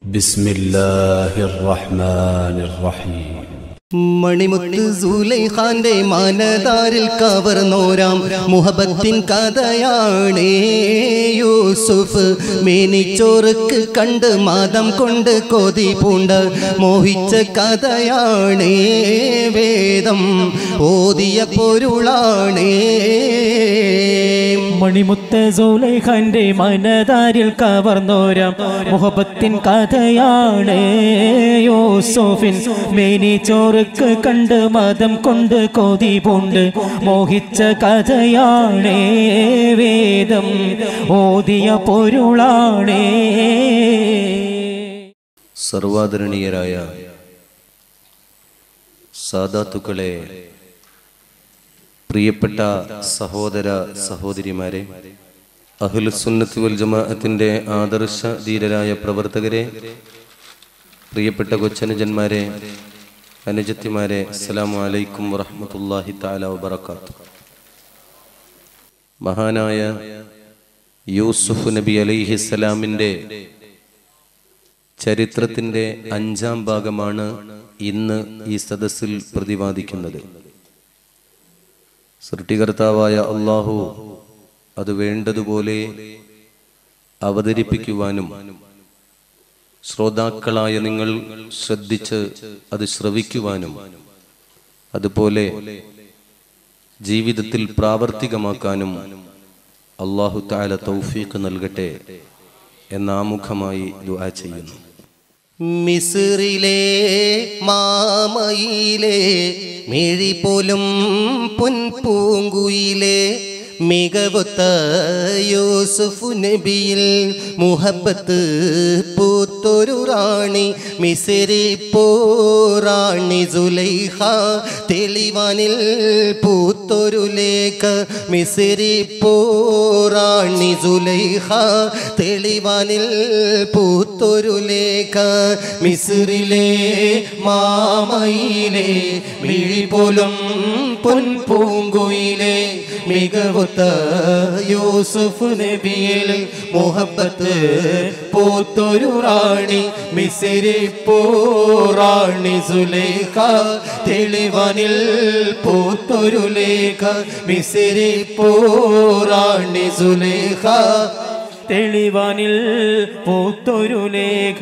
بسم الله الرحمن الرحيم മണിമുത്ത് സൂലൈഖാന്റെ മാനതാരിൽ കവർന്നോരാം മുഹബത്തിൻ കഥയാണ് യൂസുഫ് മേനിച്ചോറുക്ക് കണ്ട് മാതം കൊണ്ട് കൊതി പൂണ്ട് മോഹിച്ച കഥയാണ് വേദം ഓതിയ പൊരുളാണ് മണിമുത്ത സൗലൈഖാന്റെ മനതാരിൽ കവർന്നോരം മുഹബത്തിൻ കഥയാണ് യോസോഫിൻ മേനി ചോറുക്ക് കണ്ട് മതം കൊണ്ട് കൊതി പൂണ്ട് മോഹിച്ച കഥയാണ് വേദം ഓതിയ പൊരുളാണ് സർവാദരണീയരായ സാദാത്തുക്കളെ പ്രിയപ്പെട്ട സഹോദര സഹോദരിമാരെ അഹുലുസുന്നത്ത് വൽ ജമാഅത്തിന്റെ ആദർശ ധീരരായ പ്രവർത്തകരെ പ്രിയപ്പെട്ട കൊച്ചനുജന്മാരെ അനുജത്തിമാരെ അസ്സലാമു അലൈക്കും വറഹ്മത്തുള്ളാഹി തആല വബറകാത്തു മഹാനായ യൂസുഫ് നബി അലൈഹിസ്സലാമിന്റെ ചരിത്രത്തിന്റെ അഞ്ചാം ഭാഗമാണ് ഇന്ന് ഈ സദസ്സിൽ പ്രതിപാദിക്കുന്നത് സൃഷ്ടികർത്താവായ അള്ളാഹു അത് വേണ്ടതുപോലെ അവതരിപ്പിക്കുവാനും ശ്രോതാക്കളായ നിങ്ങൾ ശ്രദ്ധിച്ച് അത് ശ്രവിക്കുവാനും അതുപോലെ ജീവിതത്തിൽ പ്രാവർത്തികമാക്കാനും അള്ളാഹു താല തൗഫീഖ് നൽകട്ടെ എന്നാമുഖമായി ദുആ ചെയ്യുന്നു മിസ്രിലെ മാമയിലെ മിഴി പോലും പൊൻപൂങ്കുയിലെ മികവുത്ത യൂസുഫ് നബിയിൽ മുഹബത്ത് പൂത്തൊരു റാണി മിസിരി പോറാണി സുലൈഹ തെളിവാനിൽ പൂത്തൊരു ലേഖ മിസിരി പോറാണി സുലൈഹ തെളിവാനിൽ പൂത്തൊരു ലേഖ മിസിറിലെ മാമയിലെ മിഴി പോലും പൊൻപൂങ്കുയിലെ മികവുത്ത യൂസുഫ് നബിയിൽ മുഹബത്ത് പൂത്തൊരു റാണി മിസിരി പോറാണി സുലേഖ തെളിവാനിൽ പൂത്തൊരു ലേഖ മിസിരി പോറാണി സുലേഖ തെളിവാനിൽ പൂത്തൊരു ലേഖ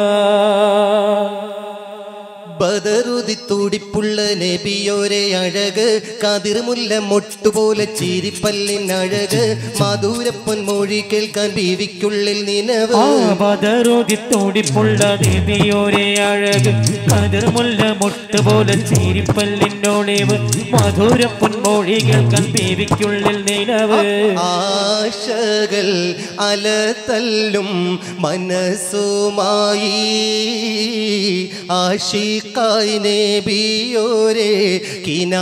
ബദറുതി തുടിപ്പുള്ള നബിയോരെ അഴക് കതിർമുല്ല മൊട്ടുപോലെ ചിരിപ്പല്ലിനഴക് മധുരപ്പൊൻ മൊഴി കേൾക്കാൻ ബീവിക്കുള്ളിൽ നിനവ് ബദറുതിത്തോടിപ്പുള്ള ദേവിയോരെ അഴക് കതിർമുല്ല മുട്ട് പോലെ ചീരിപ്പല്ലിനോളിവ് മധുര പൊന്മൊഴി കേൾക്കാൻ ബേബിക്കുള്ളിൽ നിലവ് ആശകൾ അലതല്ലും മനസ്സുമായി ആഷിക്കായി നബിയോരെ കിന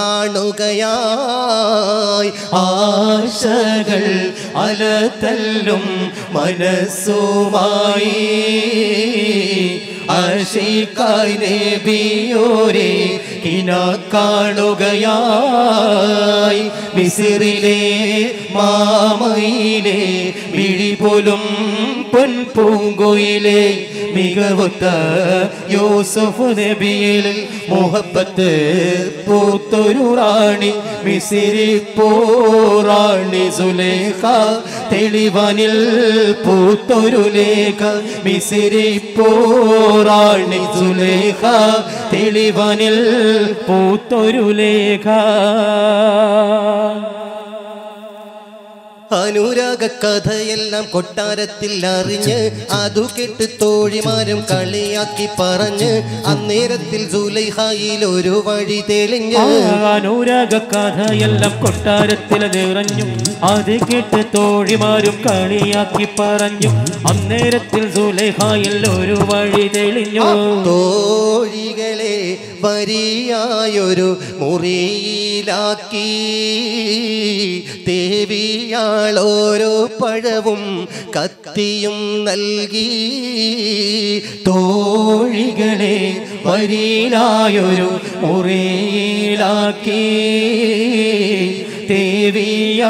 കാണുകയായി ആശകൾ അലതല്ലും മനസ്സുമായി ആഷിക്കായി നബിയോരെ കിന കാണുകയായി മിസിറിലെ മാമയിലെ മിഴി പോലും പൊൻപൂങ്കുയിലെ മികവുത്ത യൂസുഫ് നബിയിൽ മുഹബത്ത് പൂത്തൊരു റാണി മിസിരി പോറാണി സുലേഖ തെളിവാനിൽ പൂത്തൊരു ലേഖ മിസിരി പോറാണി സുലേഖ തെളിവാനിൽ പൂത്തൊരു ലേഖ അനുരാഗ കഥയെല്ലാം കൊട്ടാരത്തിൽ അറിഞ്ഞ് അതു കേട്ട് തോഴിമാരും കളിയാക്കി പറഞ്ഞ് അന്നേരത്തിൽ സുലൈഹായിൽ ഒരു വഴി തെളിഞ്ഞ് അനുരാഗ കഥയെല്ലാം കൊട്ടാരത്തിൽ നിറഞ്ഞു അത് കേട്ട് തോഴിമാരും കളിയാക്കി പറഞ്ഞു അന്നേരത്തിൽ സുലേഹായിൽ ഒരു വഴി തെളിഞ്ഞു തോഴികളെ വരിയായൊരു മുറിയിലാക്കി ദേവിയാളോരോ പഴവും കത്തിയും നൽകി തോഴികളെ വരിയിലായൊരു മുറിയിലാക്കി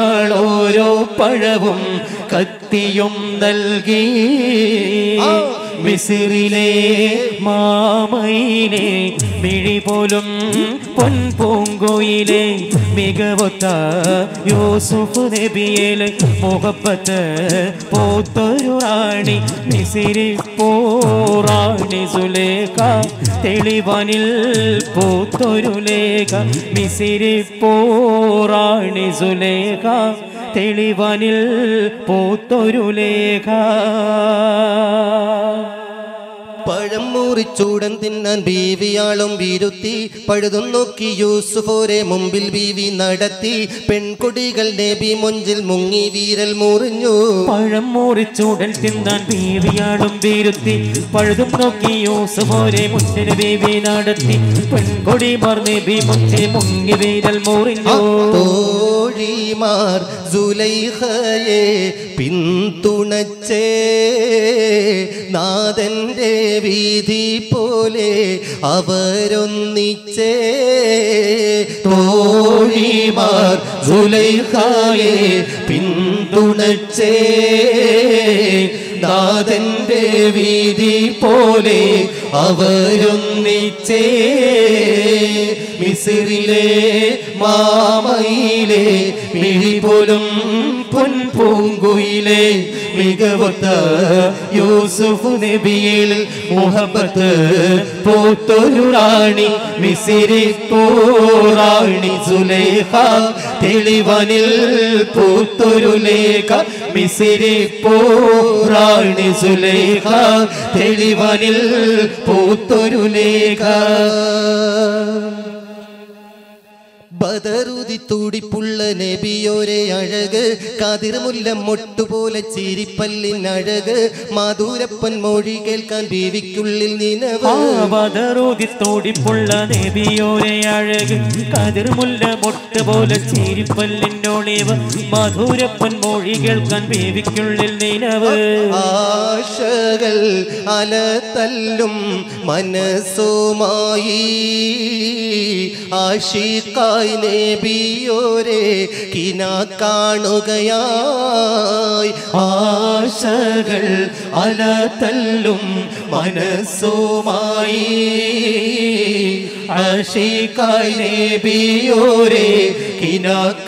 ദേവിയാളോരോ പഴവും കത്തിയും നൽകി മിസിറിലെ മാമയിലെ മിഴി പോലും പൊൻപൂങ്കുയിലെ മികവൊത്ത യൂസുഫ് നബിയിലെ മുഖപ്പത്ത് പൂത്തൊരു റാണി മിസിരി പോറാണി സുലേഖ തെളിവനിൽ പൂത്തൊരു ലേഖ മിസിരി പോറാണി സുലേഖ തെളിവനിൽ പൂത്തൊരു ലേഖ പഴം മുറിച്ചൂടൻ തിന്നാൻ ബീവിയാളും വീരുത്തി പഴുതും നോക്കി യൂസുഫോരെ മുമ്പിൽ ബീവി നടത്തി പെൺകുടികൾ നബി മൊഞ്ചിൽ മുങ്ങി വീരൽ മുറിഞ്ഞു പഴം മുറിച്ചുടൻ തിന്നാൻ ബീവിയാടും വീരുത്തി പഴുതും നോക്കി യൂസുഫോരെ മുന്നിന് ബീവി നടത്തി പെൺകൊടി മറന്ന് ബി മുന്നിൽ മുങ്ങി വീരൽ മുറിഞ്ഞു തോഴിമാർ സുലൈഹയെ പിന്തുണച്ചേ നാഥന്റെ വീതി പോലെ അവരൊന്നിച്ചേ തോഴിമാർ സുലൈഹയെ പിന്തുണച്ചേ നാഥന്റെ വീതി പോലെ അവരൊന്നിച്ചേ മിസിറിലെ മാമയിലെ മിഴി പോലും പൊൻപൂങ്കുയിലെ മികവത്ത യൂസുഫ് നബിയിൽ മുഹബത്ത് പൂത്തൊരു റാണി മിസിരി പോറാണി സുലേഖ തെളിവനിൽ പൂത്തൊരു ലേഖ മിസിരി പോറാണി സുലേഖ തെളിവനിൽ പൂത്തൊരു ലേഖ ബദറുതി തുടിപ്പുള്ള നബിയോരെ അഴക് കതിർമുല്ല മൊട്ടുപോലെ ചിരിപ്പല്ലിനഴക് മാധുരപ്പൻ മൊഴി കേൾക്കാൻ ബീവിക്കുള്ളിൽ നിനവ് ആവതറോതിത്തോടിപ്പുള്ള നബിയോരെ അഴക് കതിർമുല്ല മൊട്ട് പോലെ ചിരിപ്പല്ലിനൊളിവ് മധുരപ്പൻ മൊഴി കേൾക്കാൻ ബേബിക്കുള്ളിൽ നിലവ് ആശകൾ അലതല്ലും മനസ്സുമായി ആഷിക്കായി നബിയോരെ കിന കാണുകയായി ആശകൾ അലതല്ലും മനസ്സുമായി ആഷിക്കായി നബിയോരെ കിന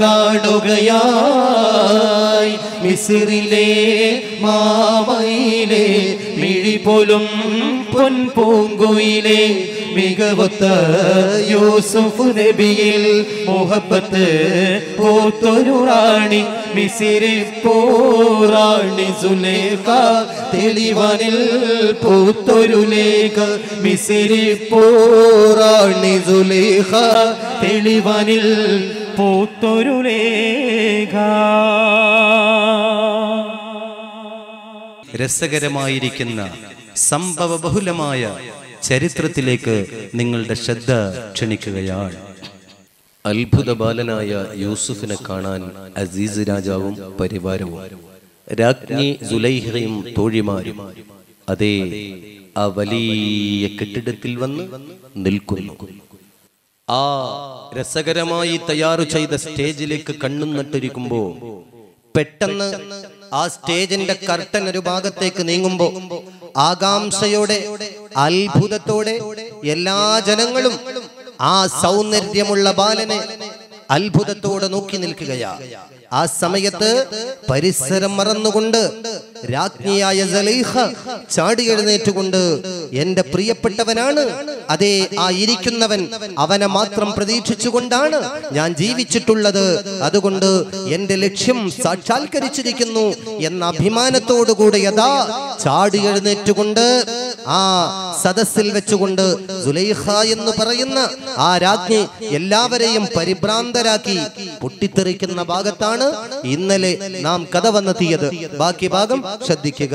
കാണുകയായി മിസിറിലെ മാമയിലെ മിഴി പോലും പൊൻപൂങ്കുയിലെ മികവത്ത യൂസുഫ് നബിയിൽ മുഹബത്ത് പൂത്തൊരു റാണി മിസിരി പോറാണി സുലേഖ തെളിവനിൽ പൂത്തൊരു ലേഖ മിസിരി പോറാണി സുലേഖ തെളിവനിൽ പൂത്തൊരു ലേഖ രസകരമായിരിക്കുന്ന സംഭവബഹുലമായ ചരിത്രത്തിലേക്ക് നിങ്ങളുടെ ശ്രദ്ധ ക്ഷണിക്കുകയാണ് അത്ഭുത ബാലനായ യൂസുഫിനെ കാണാൻ അസീസ് രാജാവും പരിവാരവും രാജ്ഞി സുലൈഹയും തോഴിമാരും അതേ ആ വലിയ കെട്ടിടത്തിൽ വന്ന് നിൽക്കുന്നു ആ രസകരമായി തയ്യാറു ചെയ്ത സ്റ്റേജിലേക്ക് കണ്ണും നട്ടിരിക്കുമ്പോ പെട്ടെന്ന് ആ സ്റ്റേജിന്റെ കർട്ടൻ ഒരു ഭാഗത്തേക്ക് നീങ്ങുമ്പോ ആകാംക്ഷയോടെ അത്ഭുതത്തോടെ എല്ലാ ജനങ്ങളും ആ സൗന്ദര്യമുള്ള ബാലനെ അത്ഭുതത്തോടെ നോക്കി നിൽക്കുകയാ ആ സമയത്ത് പരിസരം മറന്നുകൊണ്ട് രാജ്ഞിയായ സലീഹ ചാടി എഴുന്നേറ്റുകൊണ്ട് എന്റെ പ്രിയപ്പെട്ടവനാണ് അതേ ആ ഇരിക്കുന്നവൻ അവനെ മാത്രം പ്രതീക്ഷിച്ചുകൊണ്ടാണ് ഞാൻ ജീവിച്ചിട്ടുള്ളത് അതുകൊണ്ട് എന്റെ ലക്ഷ്യം സാക്ഷാത്കരിച്ചിരിക്കുന്നു എന്ന അഭിമാനത്തോടുകൂടി യഥാ ചാടി എഴുന്നേറ്റുകൊണ്ട് ആ സദസ്സിൽ വെച്ചുകൊണ്ട് സുലൈഹ എന്ന് പറയുന്ന ആ രാജ്ഞി എല്ലാവരെയും പരിഭ്രാന്തരാക്കി പൊട്ടിത്തെറിക്കുന്ന ഭാഗത്താണ് ഇന്നലെ നാം കഥ വന്നെത്തിയത് ബാക്കി ഭാഗം ശ്രദ്ധിക്കുക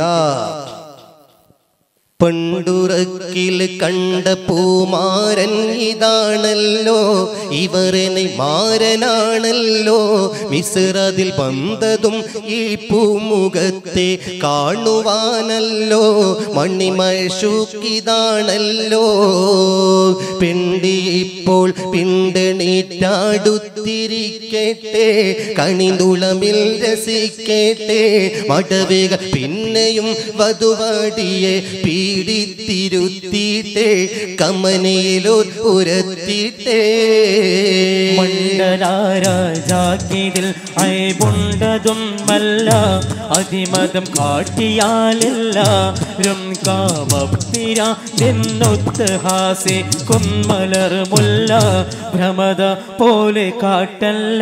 പണ്ടുറക്കിൽ കണ്ട പൂമാരൻ ഇതാണല്ലോ ഇവരനെ മാരനാണല്ലോ മിസ്രതിൽ വന്നതും ഈ പൂമുഖത്തെ കാണുവാനല്ലോ മണിമഴൂക്കിതാണല്ലോ പിണ്ടി ഇപ്പോൾ പിണ്ടണീറ്റാടുത്തിരിക്കട്ടെ കണിതുളമിൽ രസിക്കട്ടെ മടവേക പിന്ന പിന്നെയും വധുവടിയെ പീഡിത്തിരുത്തിയിട്ടേ കമനയിലൂർ ഉരത്തിയിട്ടേ മണ്ഡലാരാജാക്കിതിൽ അയബുണ്ടതുമല്ല അതിമതം കാട്ടിയാലെല്ലാരും കാമഭക്തിര നിന്നൊത്ത് ഹാസി കുന്മലർ മുല്ല ഭ്രമത പോലെ കാട്ടല്ല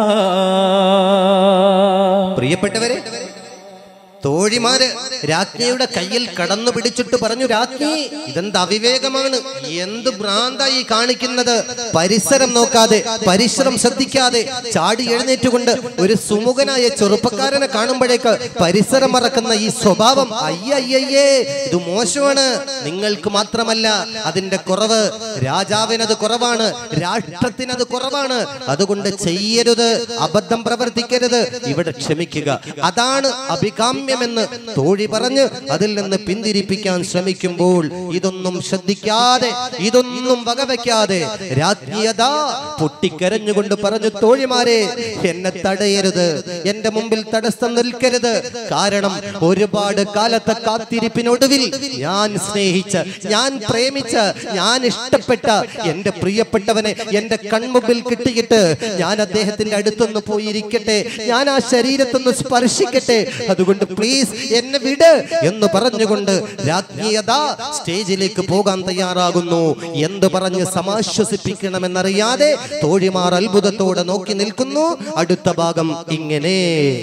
പ്രിയപ്പെട്ടവരെ തോഴിമാര് രാജ്ഞിയുടെ കയ്യിൽ കടന്നു പിടിച്ചിട്ട് പറഞ്ഞു രാജ്ഞി ഇതെന്ത് അവിവേകമാണ് എന്ത് ഭ്രാന്തായി കാണിക്കുന്നത് പരിസരം നോക്കാതെ പരിശ്രം ശ്രദ്ധിക്കാതെ ചാടി എഴുന്നേറ്റുകൊണ്ട് ഒരു സുമുഖനായ ചെറുപ്പക്കാരനെ കാണുമ്പോഴേക്ക് പരിസരം മറക്കുന്ന ഈ സ്വഭാവം അയ്യയ്യേ ഇത് മോശമാണ് നിങ്ങൾക്ക് മാത്രമല്ല അതിന്റെ കുറവ് രാജാവിനത് കുറവാണ് രാഷ്ട്രത്തിനത് കുറവാണ് അതുകൊണ്ട് ചെയ്യരുത് അബദ്ധം പ്രവർത്തിക്കരുത് ഇവിടെ ക്ഷമിക്കുക അതാണ് അഭികാമ്യമെന്ന് തോഴി പറഞ്ഞ് അതിൽ നിന്ന് പിന്തിരിപ്പിക്കാൻ ശ്രമിക്കുമ്പോൾ ഇതൊന്നും ശ്രദ്ധിക്കാതെ ഇതൊന്നും വകവയ്ക്കാതെ രാജ്ഞിയതാ പൊട്ടിക്കരഞ്ഞുകൊണ്ട് പറഞ്ഞു തോഴിമാരെ എന്നെ തടയരുത് എന്റെ മുമ്പിൽ തടസ്സം നിൽക്കരുത് കാരണം ഒരുപാട് കാലത്തെ കാത്തിരിപ്പിനൊടുവിൽ ഞാൻ സ്നേഹിച്ച ഞാൻ പ്രേമിച്ച ഞാൻ ഇഷ്ടപ്പെട്ട എന്റെ പ്രിയപ്പെട്ടവനെ എന്റെ കൺമുമ്പിൽ കിട്ടിയിട്ട് ഞാൻ അദ്ദേഹത്തിന്റെ അടുത്തൊന്ന് പോയിരിക്കട്ടെ ഞാൻ ആ ശരീരത്തൊന്ന് സ്പർശിക്കട്ടെ അതുകൊണ്ട് പ്ലീസ് എന്നെ വിട് എന്ന് പറഞ്ഞുകൊണ്ട് രാജ്ഞിയതാ സ്റ്റേജിലേക്ക് പോകാൻ തയ്യാറാകുന്നു എന്ത് പറഞ്ഞ് സമാശ്വസിപ്പിക്കണമെന്നറിയാതെ തോഴിമാർ അത്ഭുതത്തോടെ നോക്കി നിൽക്കുന്നു അടുത്ത ഭാഗം ഇങ്ങനെ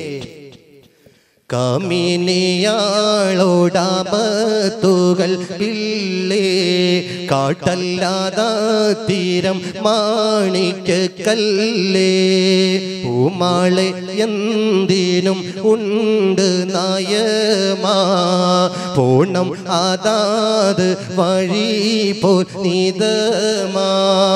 കാമിനിയാളോടാപത്തുകൾ ഇല്ലേ കാട്ടല്ലാതാ തീരം മാണിക്കല്ലേ പൂമാളെ എന്തിനും ഉണ്ട് നയമാ പൂണം അതാത് വഴി പോ നീതമാ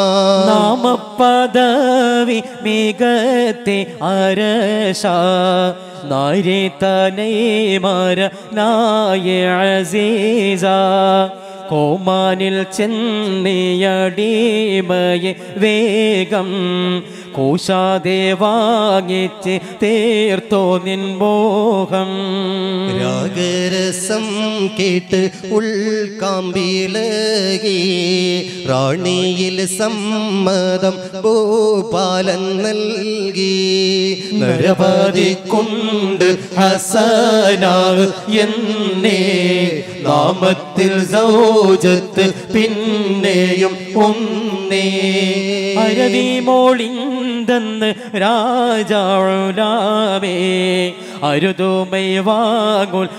നാമപദവി മികത്തെ അരശ നാരി തനൈ മര നായ അസീസ കോമാനിൽ ചെന്നിയടിമയെ വേഗം കൂശാതെ വാങ്ങിച്ച് തീർത്തോ നിൻ മോഹം രാഗരസം കേട്ട് ഉൾക്കാമ്പിളകി റാണിയിൽ സമ്മതം ഭൂപാലൻ നൽകി നരപതി കൊണ്ട് ഹസന എന്നേ നാമത്തിൽ സൗജത്ത് പിന്നെയും ഒന്നേ അരവി മോളിന്തെന്ന് രാജാവേ അരുതുമൈ വാങ്ങുൽ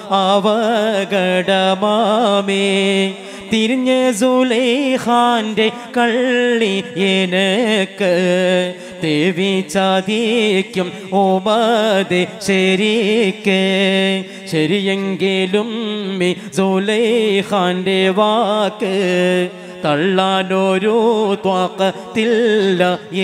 അവഗടമാമേ തിരിഞ്ഞ സുലേഖാന്റെ കള്ളി എനക്ക് ദേവി ചതിക്കും ഓമതെ ശരിക്ക് ശരിയെങ്കിലും മി സുലേഖാന്റെ വാക്ക് തള്ളാനൊരു ത്വാക്കത്തില്ല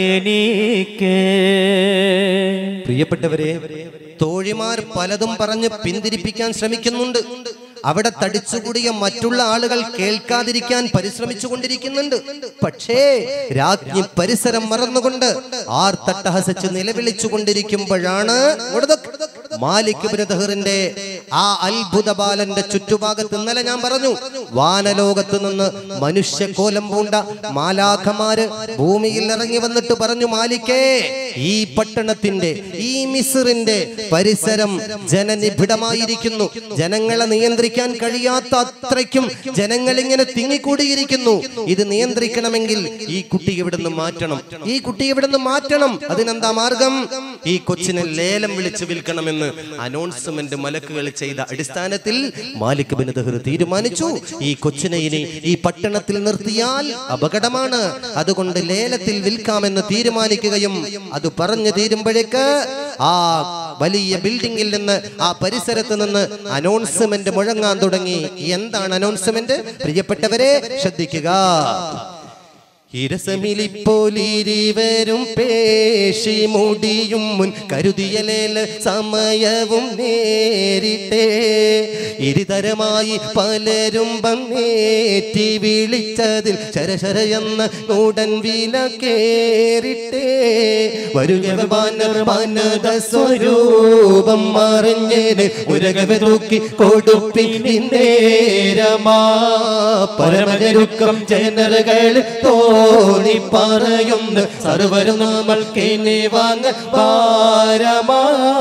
എനിക്ക് പ്രിയപ്പെട്ടവരെ തോഴിമാർ പലതും പറഞ്ഞ് പിന്തിരിപ്പിക്കാൻ ശ്രമിക്കുന്നുണ്ട് അവിടെ തടിച്ചുകൂടിയ മറ്റുള്ള ആളുകൾ കേൾക്കാതിരിക്കാൻ പരിശ്രമിച്ചു കൊണ്ടിരിക്കുന്നുണ്ട് പക്ഷേ രാജ്ഞി പരിസരം മറന്നുകൊണ്ട് ആർ തട്ടഹസിച്ച് നിലവിളിച്ചു കൊണ്ടിരിക്കുമ്പോഴാണ് മാലിക് ഇബ്നു ദഹറിന്റെ ആ അത്ഭുത ബാലന്റെ ചുറ്റുഭാഗത്ത് ഇന്നലെ ഞാൻ പറഞ്ഞു വാനലോകത്ത് നിന്ന് മനുഷ്യക്കോലം പൂണ്ട മാലാഖമാര് ഭൂമിയിൽ ഇറങ്ങി വന്നിട്ട് പറഞ്ഞു മാലിക്കേ ഈ പട്ടണത്തിന്റെ ഈ മിസറിന്റെ പരിസരം ജനനിബിഡമായിരിക്കുന്നു ജനങ്ങളെ നിയന്ത്രിക്കാൻ കഴിയാത്ത അത്രയ്ക്കും ജനങ്ങൾ ഇങ്ങനെ തിങ്ങിക്കൂടിയിരിക്കുന്നു ഇത് നിയന്ത്രിക്കണമെങ്കിൽ ഈ കുട്ടി ഇവിടുന്ന് മാറ്റണം ഈ കുട്ടി ഇവിടുന്ന് മാറ്റണം അതിനെന്താ മാർഗം ഈ കൊച്ചിനെ ലേലം വിളിച്ച് വിൽക്കണമെന്ന് അനൗൺസ്മെന്റ് മലക്കുകൾ ചെയ്ത അടിസ്ഥാനത്തിൽ മാലിക് ബിൻ ദഹർ തീരുമാനിച്ചു ഈ കൊച്ചിനെ ഇനി ഈ പട്ടണത്തിൽ നിർത്തിയാൽ അപകടമാണ് അതുകൊണ്ട് ലേലത്തിൽ വിൽക്കാമെന്ന് തീരുമാനിക്കുകയും അത് പറഞ്ഞു തീരുമ്പോഴേക്ക് ആ വലിയ ബിൽഡിംഗിൽ നിന്ന് ആ പരിസരത്ത് നിന്ന് അനൗൺസ്മെന്റ് മുഴങ്ങാൻ തുടങ്ങി എന്താണ് അനൗൺസ്മെന്റ് പ്രിയപ്പെട്ടവരെ ശ്രദ്ധിക്കുക ഇരസമിലിപ്പോലിരിവരും പേശി മുടിയും മുൻ കരുതിയലേല സമയവും നേരിട്ടേ ഇരുതരമായി പലരും വന്നേറ്റി വിളിച്ചതിൽ ശരശര എന്ന ഉടൻ വില കേറിട്ടേ വരുക ബാനർ ബാനത സ്വരൂപം മറിഞ്ഞേന് ഉരകവ തൂക്കി കൊടുപ്പിന്നേരമാ പരമജരുക്കം ജനറുകൾ തോണി പറയുന്നു സർവരും നമ്മൾക്ക് ഇനി വാങ്ങ പാരമാ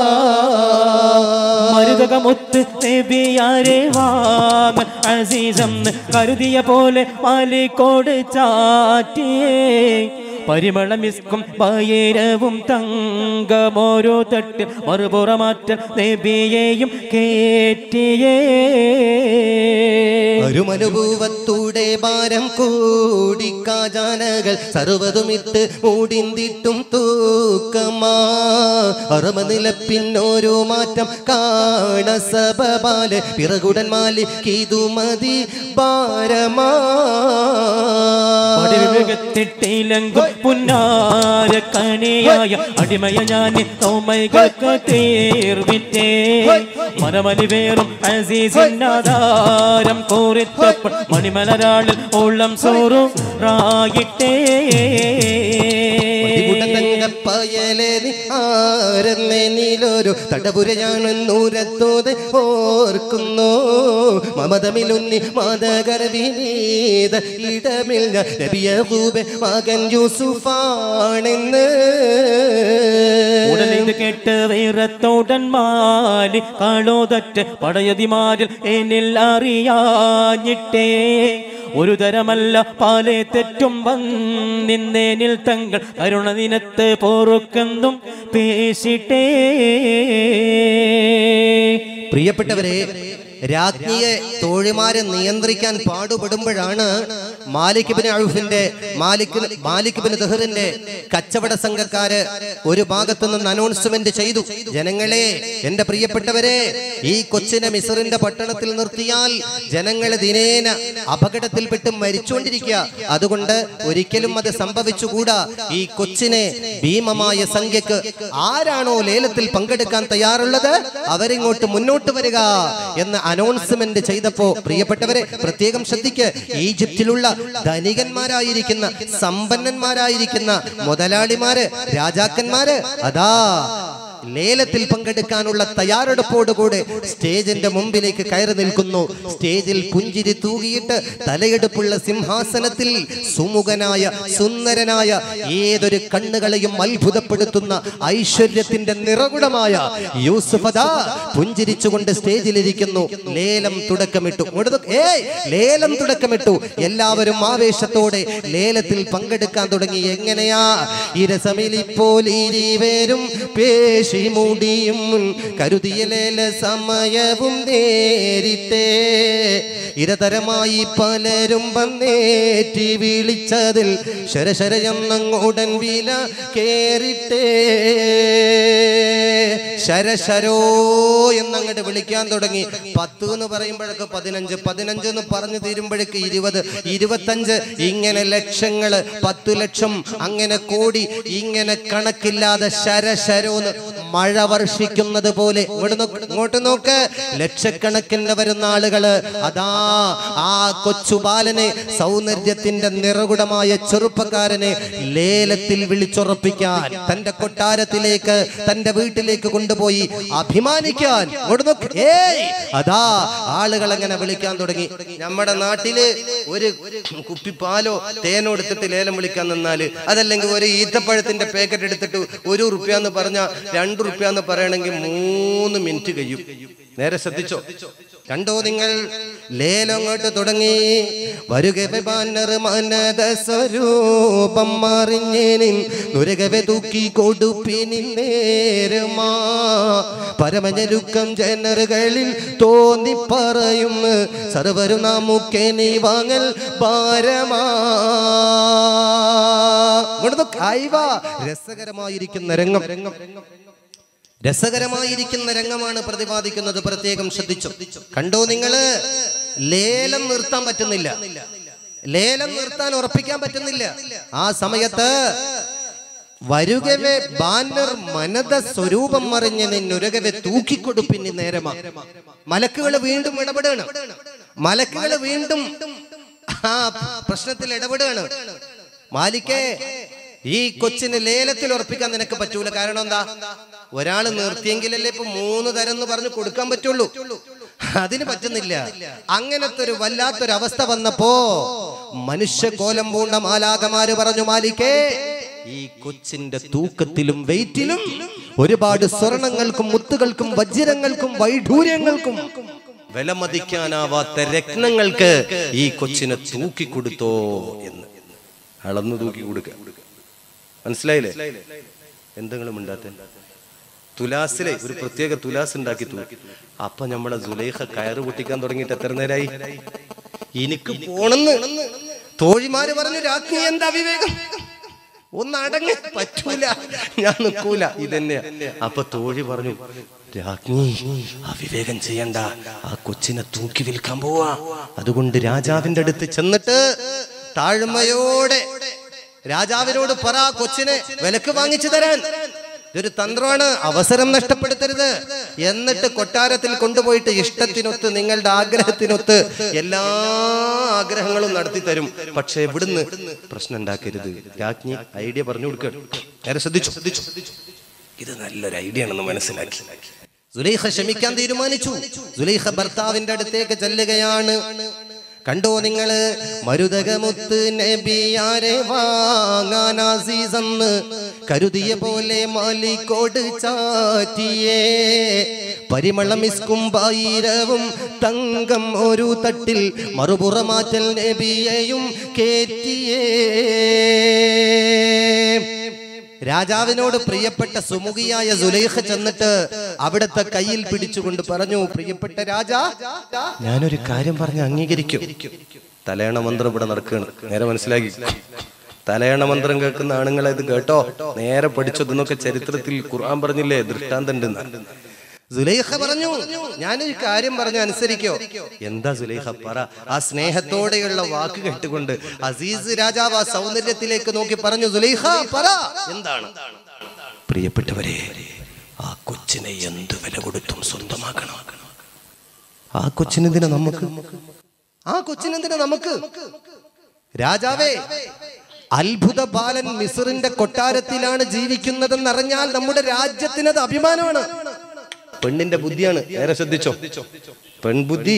മരുതകമൊത്ത് നബിയാരെ വാങ്ങ അസീസെന്ന് കരുതിയ പോലെ മാലിക്കോട് ചാറ്റിയേ പരിമളമിസ്കും ഭയരവും തങ്കമോരോ തട്ട് മറുപുറമാറ്റ നബിയെയും കേറ്റിയേ ഒരുമനുഭൂവത്തൂടെ ഭാരം കൂടി കാജാനകൾ സർവതുമിട്ട് മൂടിന്തിട്ടും തൂക്കമാ അറമ നിലപ്പിന്നോരോ മാറ്റം കാണ സബാല് പിറകുടൻ മാലി കീതുമതി ഭാരമാ വിവേകത്തിട്ടിലങ്കും പുന്നാര കണിയായ അടിമയ ഞാൻ തോമൈകൾക്ക് തീർവിറ്റേ മനമലി വേറും അസീസിനാധാരം കോറിത്തപ്പോൾ മണിമലരാളിൽ ഉള്ളം സോറു റായിട്ടേ പയലെ ആരെന്നൊരു തടപുരയാണെന്നൂരത്തോത് ഓർക്കുന്നു മമതമിലുന്നി മാതകർവിനീത ഇടമില്ല നബിയൂബെ മകൻ യൂസുഫാണെന്ന് ഉടലിത് കേട്ട് വീറത്തോടൻ മാലി കാളോതറ്റ് പടയതിമാരിൽ എന്നിൽ അറിയാഞ്ഞിട്ടേ ഒരു തരമല്ല പാലെ തെറ്റും വന്നിന്നേനിൽ തങ്ങൾ കരുണ ദിനത്ത് പോറുക്കെന്നും പേശിട്ടേ പ്രിയപ്പെട്ടവരെ രാജ്ഞിയെ തോഴിമാരെ നിയന്ത്രിക്കാൻ പാടുപെടുമ്പോഴാണ് മാലിക് ബിൻ അഴുഫിന്റെ മാലിക് മാലിക് ബിൻ ദഹറിന്റെ കച്ചവട സംഘക്കാര് ഒരു ഭാഗത്തു നിന്ന് അനൗൺസ്മെന്റ് ചെയ്തു ജനങ്ങളെ എന്റെ പ്രിയപ്പെട്ടവരെ ഈ കൊച്ചിനെ മിസറിന്റെ പട്ടണത്തിൽ നിർത്തിയാൽ ജനങ്ങൾ ദിനേന അപകടത്തിൽപ്പെട്ട് മരിച്ചുകൊണ്ടിരിക്കുക അതുകൊണ്ട് ഒരിക്കലും അത് സംഭവിച്ചുകൂടാ ഈ കൊച്ചിനെ ഭീമമായ സംഖ്യക്ക് ആരാണോ ലേലത്തിൽ പങ്കെടുക്കാൻ തയ്യാറുള്ളത് അവരിങ്ങോട്ട് മുന്നോട്ട് വരിക എന്ന് അനൗൺസ്മെന്റ് ചെയ്തപ്പോ പ്രിയപ്പെട്ടവരെ പ്രത്യേകം ശ്രദ്ധിക്ക് ഈജിപ്തിലുള്ള ധനികന്മാരായിരിക്കുന്ന സമ്പന്നന്മാരായിരിക്കുന്ന മുതലാളിമാര് രാജാക്കന്മാര് അതാ ലേലത്തിൽ പങ്കെടുക്കാനുള്ള തയ്യാറെടുപ്പോടുകൂടെ സ്റ്റേജിന്റെ മുമ്പിലേക്ക് കയറി നിൽക്കുന്നു സ്റ്റേജിൽ പുഞ്ചിരി തൂകിയിട്ട് തലയെടുപ്പുള്ള സിംഹാസനത്തിൽ സുമുഖനായ സുന്ദരനായ ഏതൊരു കണ്ണുകളെയും അത്ഭുതപ്പെടുത്തുന്ന ഐശ്വര്യത്തിന്റെ നിറകുടമായ യൂസുഫദാ പുഞ്ചിരിച്ചുകൊണ്ട് സ്റ്റേജിലിരിക്കുന്നു ലേലം തുടക്കമിട്ടു ഇങ്ങോട്ട് നോക്ക്. ഏയ് ലേലം തുടക്കമിട്ടു എല്ലാവരും ആവേശത്തോടെ ലേലത്തിൽ പങ്കെടുക്കാൻ തുടങ്ങി എങ്ങനെയാ ഇരസമിലിപ്പോലിരിവരും പേശി മുടിയും കരുതിയ ലേല സമയവും നേരിട്ടേ ഇരതരമായി പലരും വന്നേറ്റി വിളിച്ചതിൽ ശരശരയെന്നങ്ങോടൻ വില കേറിട്ടേ ശരശരോ എന്നങ്ങോട്ട് വിളിക്കാൻ തുടങ്ങി പത്ത് എന്ന് പറയുമ്പോഴൊക്കെ പതിനഞ്ച് പതിനഞ്ച് എന്ന് പറഞ്ഞു തീരുമ്പോഴേക്ക് ഇരുപത് ഇരുപത്തഞ്ച് ഇങ്ങനെ ലക്ഷങ്ങള് പത്തു ലക്ഷം അങ്ങനെ കോടി ഇങ്ങനെ കണക്കില്ലാതെ ശരശരോന്ന് മഴ വർഷിക്കുന്നത് പോലെ ഇങ്ങോട്ട് നോക്ക് ഇങ്ങോട്ട് നോക്ക് ലക്ഷക്കണക്കിന് വരുന്ന ആളുകള് അതാ ആ കൊച്ചു ബാലനെ സൗന്ദര്യത്തിന്റെ നിറകുടമായ ചെറുപ്പക്കാരനെ ലേലത്തിൽ വിളിച്ചുറപ്പിക്കാൻ തന്റെ കൊട്ടാരത്തിലേക്ക് തന്റെ വീട്ടിലേക്ക് കൊണ്ടുപോയി അഭിമാനിക്കാൻ ഇങ്ങോട്ട് നോക്ക് ഏയ് അതാ ആളുകൾ അങ്ങനെ വിളിക്കാൻ തുടങ്ങി നമ്മുടെ നാട്ടില് ഒരു കുപ്പി പാലോ തേനോ എടുത്തിട്ട് ലേലം വിളിക്കാൻ നിന്നാല് അതല്ലെങ്കിൽ ഒരു ഈത്തപ്പഴത്തിന്റെ പാക്കറ്റ് എടുത്തിട്ട് ഒരു റുപ്യ എന്ന് പറഞ്ഞ രണ്ട് റുപ്യ എന്ന് പറയണമെങ്കിൽ മൂന്ന് മിനിറ്റ് കഴിയും നേരെ ശ്രദ്ധിച്ചോ കണ്ടോ നിങ്ങൾ ലേലം അങ്ങോട്ട് തുടങ്ങി വരുകവെ ബാനർ മനത സ്വരൂപം മറിഞ്ഞേനിൻ നുരകവെ തൂക്കി കൊടുപ്പിനി നേരമാ പരമഞ്ഞരുക്കം ജനറുകളിൽ തോന്നി പറയും സർവരും നാമുക്കെ നീ വാങ്ങൽ ഭാരമാ ഇങ്ങോട്ട് നോക്ക്. അയവാ. രസകരമായിരിക്കുന്ന രംഗം രംഗം രസകരമായിരിക്കുന്ന രംഗമാണ് പ്രതിപാദിക്കുന്നത് പ്രത്യേകം ശ്രദ്ധിച്ചു കണ്ടോ നിങ്ങള് ലേലം നിർത്താൻ പറ്റുന്നില്ല ലേലം നിർത്താൻ ഉറപ്പിക്കാൻ പറ്റുന്നില്ല ആ സമയത്ത് വരുകവെ ബാനർ മനത സ്വരൂപം മറിഞ്ഞ് നിന്നുരകവെ തൂക്കിക്കൊടുപ്പിന് നേരമാ മലക്കുകൾ വീണ്ടും ഇടപെടുകയാണ് മലക്കുകൾ വീണ്ടും ആ പ്രശ്നത്തിൽ ഇടപെടുകയാണ് മാലിക്കേ ഈ കൊച്ചിന് ലേലത്തിൽ ഉറപ്പിക്കാൻ നിനക്ക് പറ്റൂല കാരണം എന്താ ഒരാൾ നിർത്തിയെങ്കിലല്ലേ ഇപ്പൊ മൂന്ന് തരം എന്ന് പറഞ്ഞ് കൊടുക്കാൻ പറ്റുള്ളൂ അതിന് പറ്റുന്നില്ല അങ്ങനത്തെ ഒരു വല്ലാത്തൊരു അവസ്ഥ വന്നപ്പോ മനുഷ്യ കോലം പൂണ്ട മാലാകമാര് പറഞ്ഞു മാലിക്കേ ഈ കൊച്ചിന്റെ തൂക്കത്തിലും വെയിറ്റിലും ഒരുപാട് സ്വർണങ്ങൾക്കും മുത്തുകൾക്കും വജ്രങ്ങൾക്കും വൈഢൂര്യങ്ങൾക്കും വിലമതിക്കാനാവാത്ത രത്നങ്ങൾക്ക് ഈ കൊച്ചിനെ തൂക്കി കൊടുത്തോ എന്ന് അളന്നു തൂക്കി കൊടുക്ക മനസ്സിലായില്ലേ എന്തെങ്കിലും ഉണ്ടാത്ത തുലാസിലെ ഒരു പ്രത്യേക തുലാസ് ഉണ്ടാക്കി തൂക്കി അപ്പൊ നമ്മളെ സുലൈഖ കയറ് പൊട്ടിക്കാൻ തുടങ്ങിയിട്ട് എത്ര നേരായി എനിക്ക് പോണെന്ന് തോഴിമാര് പറഞ്ഞു രാജ്ഞി എന്താ വിവേകം ഒന്ന് അടങ്ങ് പറ്റൂല ഞാൻ നിൽക്കൂല ഇതന്നെയാ അപ്പൊ തോഴി പറഞ്ഞു രാജ്ഞി അവിവേകം ചെയ്യണ്ട ആ കൊച്ചിനെ തൂക്കി വിൽക്കാൻ പോവാ അതുകൊണ്ട് രാജാവിന്റെ അടുത്ത് ചെന്നിട്ട് താഴ്മയോടെ രാജാവിനോട് പറ ആ കൊച്ചിനെ വിലക്ക് വാങ്ങിച്ചു തരാൻ ഇതൊരു തന്ത്രമാണ് അവസരം നഷ്ടപ്പെടുത്തരുത് എന്നിട്ട് കൊട്ടാരത്തിൽ കൊണ്ടുപോയിട്ട് ഇഷ്ടത്തിനൊത്ത് നിങ്ങളുടെ ആഗ്രഹത്തിനൊത്ത് എല്ലാ ആഗ്രഹങ്ങളും നടത്തി തരും പക്ഷേ ഇവിടുന്ന് പ്രശ്നം ഉണ്ടാക്കരുത് രാജ്ഞി ഐഡിയ പറഞ്ഞു കൊടുക്കുക നേരെ ശ്രദ്ധിച്ചു ശ്രദ്ധിച്ചു ഇത് നല്ലൊരു ഐഡിയ ആണെന്ന് മനസ്സിലാക്കി സുലൈഖ ക്ഷമിക്കാൻ തീരുമാനിച്ചു സുലൈഖ ഭർത്താവിന്റെ അടുത്തേക്ക് ചെല്ലുകയാണ് കണ്ടോ നിങ്ങള് മരുതകമുത്ത് നബിയാരെ വാങ്ങാൻ അസീസെന്ന് കരുതിയ പോലെ മാലിക്കോട് ചാറ്റിയേ പരിമളം ഇസ്കും ബായിരവും തങ്കം ഒരു തട്ടിൽ മറുപുറമാറ്റൽ നബിയെയും കേറ്റിയേ രാജാവിനോട് പ്രിയപ്പെട്ട സുമുഖിയായ സുലൈഖ ചെന്നിട്ട് അവിടുത്തെ കയ്യിൽ പിടിച്ചുകൊണ്ട് പറഞ്ഞു പ്രിയപ്പെട്ട രാജാ ഞാനൊരു കാര്യം പറഞ്ഞ് അംഗീകരിക്കും തലയണ മന്ത്രം ഇവിടെ നടക്കുകയാണ് നേരെ മനസ്സിലാക്കി തലയണ മന്ത്രം കേൾക്കുന്ന ആണുങ്ങളെ ഇത് കേട്ടോ നേരെ പഠിച്ചതെന്നൊക്കെ ചരിത്രത്തിൽ ഖുർആൻ പറഞ്ഞില്ലേ ദൃഷ്ടാന്തണ്ടെന്ന് സുലൈഖ പറഞ്ഞു ഞാനൊരു കാര്യം പറഞ്ഞു അനുസരിക്കോ എന്താ സുലൈഖ പറ ആ സ്നേഹത്തോടെയുള്ള വാക്ക് കേട്ടുകൊണ്ട് അസീസ് രാജാവ് ആ സൗന്ദര്യത്തിലേക്ക് നോക്കി പറഞ്ഞു സുലൈഖ പറ എന്താണ് പ്രിയപ്പെട്ടവരെ ആ കൊച്ചിനെ എന്ത് വില കൊടുത്തും സ്വന്തമാക്കണം ആ കൊച്ചിനെന്തിനാ നമുക്ക് ആ കൊച്ചിനെന്തിനാ നമുക്ക് രാജാവേ അത്ഭുത ബാലൻ മിസറിന്റെ കൊട്ടാരത്തിലാണ് ജീവിക്കുന്നതെന്നറിഞ്ഞാൽ നമ്മുടെ രാജ്യത്തിനത് അഭിമാനമാണ് പെണ്ണിന്റെ ബുദ്ധിയാണ് നേരെ ശ്രദ്ധിച്ചോ പെൺബുദ്ധി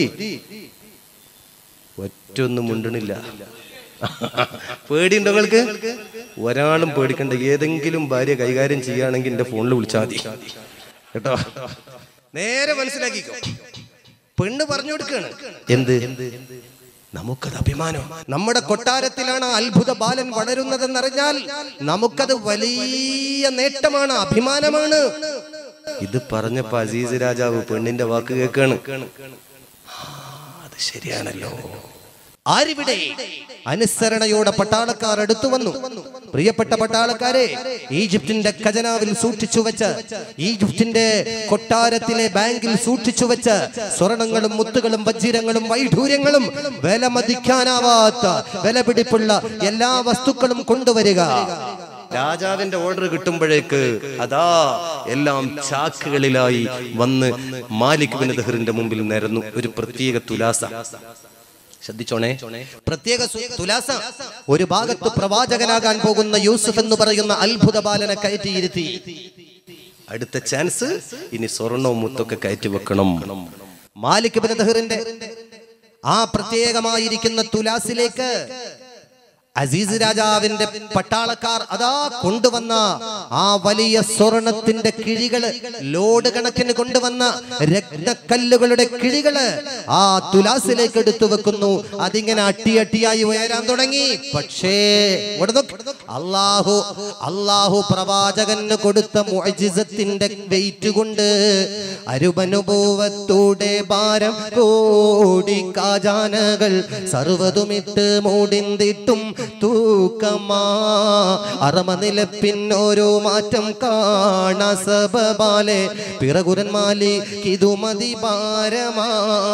ഒറ്റൊന്നും മുണ്ടണില്ല പേടിയുണ്ടോ നിങ്ങൾക്ക് ഒരാളും പേടിക്കണ്ട ഏതെങ്കിലും ഭാര്യ കൈകാര്യം ചെയ്യുകയാണെങ്കിൽ എന്റെ ഫോണിൽ വിളിച്ചാൽ മതി കേട്ടോ നേരെ മനസ്സിലാക്കിക്കോ പെണ്ണ് പറഞ്ഞു കൊടുക്കാണ് എന്ത് നമുക്കത് അഭിമാനം നമ്മുടെ കൊട്ടാരത്തിലാണ് അത്ഭുത ബാലൻ വളരുന്നതെന്നറിഞ്ഞാൽ നമുക്കത് വലിയ നേട്ടമാണ് അഭിമാനമാണ് ഇത് പറഞ്ഞപ്പോ അസീസ് രാജാവ് പെണ്ണിന്റെ വാക്ക് കേൾക്കാണ് അത് ശരിയാണല്ലോ ആരിവിടെ അനുസരണയോടെ പട്ടാളക്കാർ അടുത്തു വന്നു പ്രിയപ്പെട്ട പട്ടാളക്കാരെ ഈജിപ്തിന്റെ ഖജനാവിൽ സൂക്ഷിച്ചു വെച്ച് ഈജിപ്തിന്റെ കൊട്ടാരത്തിലെ ബാങ്കിൽ സൂക്ഷിച്ചു വെച്ച് സ്വർണങ്ങളും മുത്തുകളും വജ്രങ്ങളും വൈഢൂര്യങ്ങളും വില മതിക്കാനാവാത്ത വിലപിടിപ്പുള്ള എല്ലാ വസ്തുക്കളും കൊണ്ടുവരിക രാജാവിന്റെ ഓർഡർ കിട്ടുമ്പോഴേക്ക് അതാ എല്ലാം ചാക്കുകളിലായി വന്ന് മാലിക് ബിൻ ദഹറിന്റെ മുമ്പിൽ നിരന്നു ഒരു പ്രത്യേക തുലാസ ശ്രദ്ധിച്ചോണേ പ്രത്യേക സു- തുലാസ ഒരു ഭാഗത്ത് പ്രവാചകനാകാൻ പോകുന്ന യൂസുഫ് എന്ന് പറയുന്ന അത്ഭുത ബാലനെ കയറ്റിയിരുത്തി അടുത്ത ചാൻസ് ഇനി സ്വർണവും മുത്തൊക്കെ കയറ്റി വെക്കണം മാലിക് ബിൻ ദഹറിന്റെ ആ പ്രത്യേകമായിരിക്കുന്ന തുലാസിലേക്ക് അസീസ് രാജാവിന്റെ പട്ടാളക്കാർ അതാ കൊണ്ടുവന്ന ആ വലിയ സ്വർണത്തിന്റെ കിഴികള് ലോഡ് കണക്കിന് കൊണ്ടുവന്ന രത്നക്കല്ലുകളുടെ കിഴികള് ആ തുലാസിലേക്ക് എടുത്തു വെക്കുന്നു അതിങ്ങനെ അട്ടി അട്ടിയായി ഉയരാൻ തുടങ്ങി പക്ഷേ ഇവിടെ നോക്ക്. അള്ളാഹു അള്ളാഹു പ്രവാചകന് കൊടുത്ത മുഅജിസത്തിന്റെ വെയിറ്റ് കൊണ്ട് അരുപനുഭവത്തൂടെ ഭാരം കോടി കാജാനകൾ സർവതുമിട്ട് മൂടിന്തിട്ടും തൂക്കമാ അറമനിലപ്പിൻ ഓരോ മാറ്റം കാണാ സബബാലെ പിറകുരൻ മാലി കിതുമതി ഭാരമാ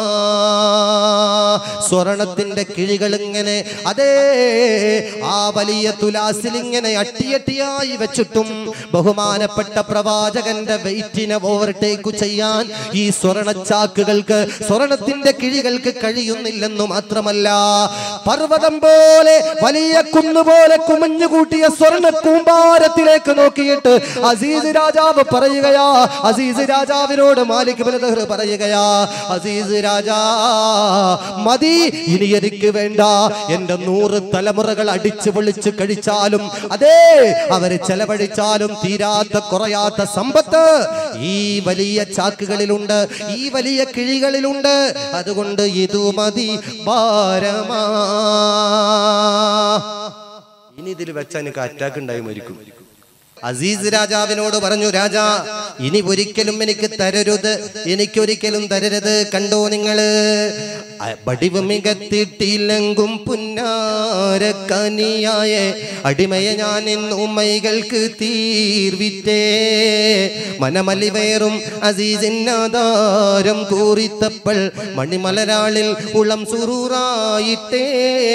സ്വർണത്തിന്റെ കിഴികൾ ഇങ്ങനെ അതേ ആ വലിയ തുലാസിൽ ഇങ്ങനെ അട്ടിയട്ടിയായി വെച്ചിട്ടും ബഹുമാനപ്പെട്ട പ്രവാചകന്റെ വെയിറ്റിനെ ഓവർടേക്ക് ചെയ്യാൻ ഈ സ്വർണച്ചാക്കുകൾക്ക് സ്വർണത്തിന്റെ കിഴികൾക്ക് കഴിയുന്നില്ലെന്നു മാത്രമല്ല പർവ്വതം പോലെ വലിയ കുന്നുപോലെ കുമഞ്ഞു കൂട്ടിയ സ്വർണ്ണ കൂമ്പാരത്തിലേക്ക് നോക്കിയിട്ട് അസീസ് രാജാവ് പറയുകയാ അസീസ് രാജാവിനോട് മാലിക് ബിൻ ദഹ്ർ പറയുകയാ അസീസ് രാജാ മതി ഇനി എനിക്ക് വേണ്ട എന്റെ നൂറ് തലമുറകൾ അടിച്ചു പൊളിച്ച് കഴിച്ചാലും അതേ അവര് ചെലവഴിച്ചാലും തീരാത്ത കുറയാത്ത സമ്പത്ത് ഈ വലിയ ചാക്കുകളിലുണ്ട് ഈ വലിയ കിഴികളിലുണ്ട് അതുകൊണ്ട് ഇതു മതി ഭാരമാ ഇനി ഇതിൽ വെച്ചാൽ എനിക്ക് അറ്റാക്ക് ഉണ്ടായി മരിക്കും അസീസ് രാജാവിനോട് പറഞ്ഞു രാജാ ഇനി ഒരിക്കലും എനിക്ക് തരരുത് എനിക്കൊരിക്കലും തരരുത് കണ്ടോ നിങ്ങള് അ- വടിവ് മികത്തിട്ടില്ലെങ്കും പുന്നാരക്കനിയായ അടിമയെ ഞാൻ ഇന്ന് ഉമ്മൈകൾക്ക് തീർവിറ്റേ മനമലിവേറും അസീസിനാധാരം കൂറിത്തപ്പൾ മണിമലരാളിൽ ഉളം സുറൂറായിട്ടേ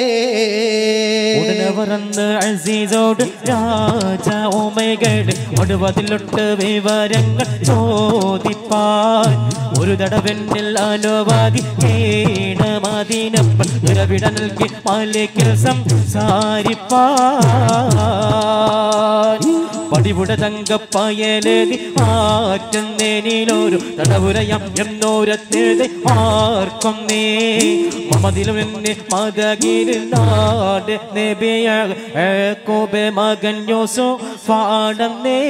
ഉടനെ പറന്ന് അസീസോട് രാജ ഓമൈകട് ഒടുവതിലൊട്ട് വിവരങ്ങൾ ചോദിപ്പാൻ ഒരു തടവെന്നിൽ അനുവാദി കേണമതിനപ്പൻ ഉറവിട നൽകി മാലിക്കിൽ സംസാരിപ്പാൻ പടിപുട തങ്കപ്പയലേതി ആറ്റുന്നേനിലൊരു തടവുരയം എന്നോരത്തേത് ആർക്കും നീ മമതിലും എന്നെ മതകിൽ നാട് നബിയാകോബെ മകൻ യോസോ ഫാടം നേ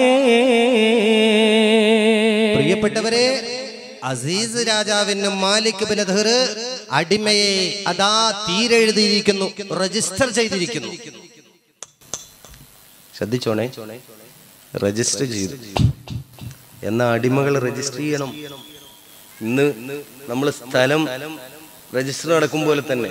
പ്രിയപ്പെട്ടവരെ അസീസ് രാജാവിന് മാലിക് ബിൻ അദ്ഹർ അടിമയെ അതാ തീരെഴുതിയിരിക്കുന്നു രജിസ്റ്റർ ചെയ്തിരിക്കുന്നു ശ്രദ്ധിച്ചോണേ രജിസ്റ്റർ ചെയ്തു എന്ന അടിമകൾ രജിസ്റ്റർ ചെയ്യണം ഇന്ന് നമ്മൾ സ്ഥലം രജിസ്റ്റർ നടക്കും പോലെ തന്നെ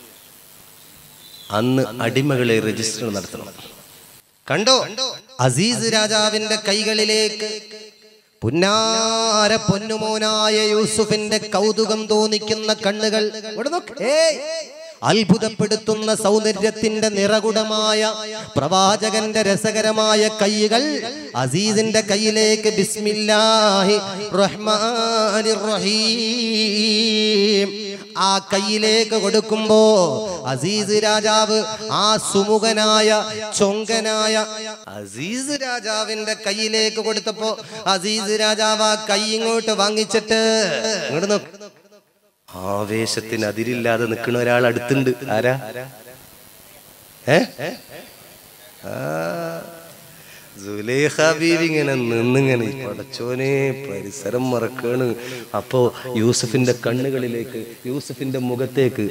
അന്ന് അടിമകളെ രജിസ്റ്റർ നടത്തണം കണ്ടോ അസീസ് രാജാവിന്റെ കൈകളിലേക്ക് പുന്നാര പൊന്നുമോനായ യൂസുഫിന്റെ കൗതുകം തോന്നിക്കുന്ന കണ്ണുകൾ ഇവിടെ നോക്ക്. ഏയ്! അത്ഭുതപ്പെടുത്തുന്ന സൗന്ദര്യത്തിന്റെ നിറകുടമായ പ്രവാചകന്റെ രസകരമായ കൈകൾ അസീസിന്റെ കയ്യിലേക്ക് ബിസ്മില്ലാഹി റഹ്മാനിർ റഹീം ആ കയ്യിലേക്ക് കൊടുക്കുമ്പോ അസീസ് രാജാവ് ആ സുമുഖനായ ചൊങ്കനായ അസീസ് രാജാവിന്റെ കയ്യിലേക്ക് കൊടുത്തപ്പോ അസീസ് രാജാവ് ആ കൈ ഇങ്ങോട്ട് വാങ്ങിച്ചിട്ട് ഇങ്ങോട്ട് നോക്ക് ആവേശത്തിന് അതിരില്ലാതെ നിൽക്കുന്ന ഒരാൾ അടുത്തുണ്ട് ആരാ ഏ ആ, സുലേഖ ബീവി ഇങ്ങനെ നിന്നിങ്ങനെ പടച്ചോനെ പരിസരം മറക്കാണ് അപ്പോ യൂസഫിന്റെ കണ്ണുകളിലേക്ക് യൂസഫിന്റെ മുഖത്തേക്ക്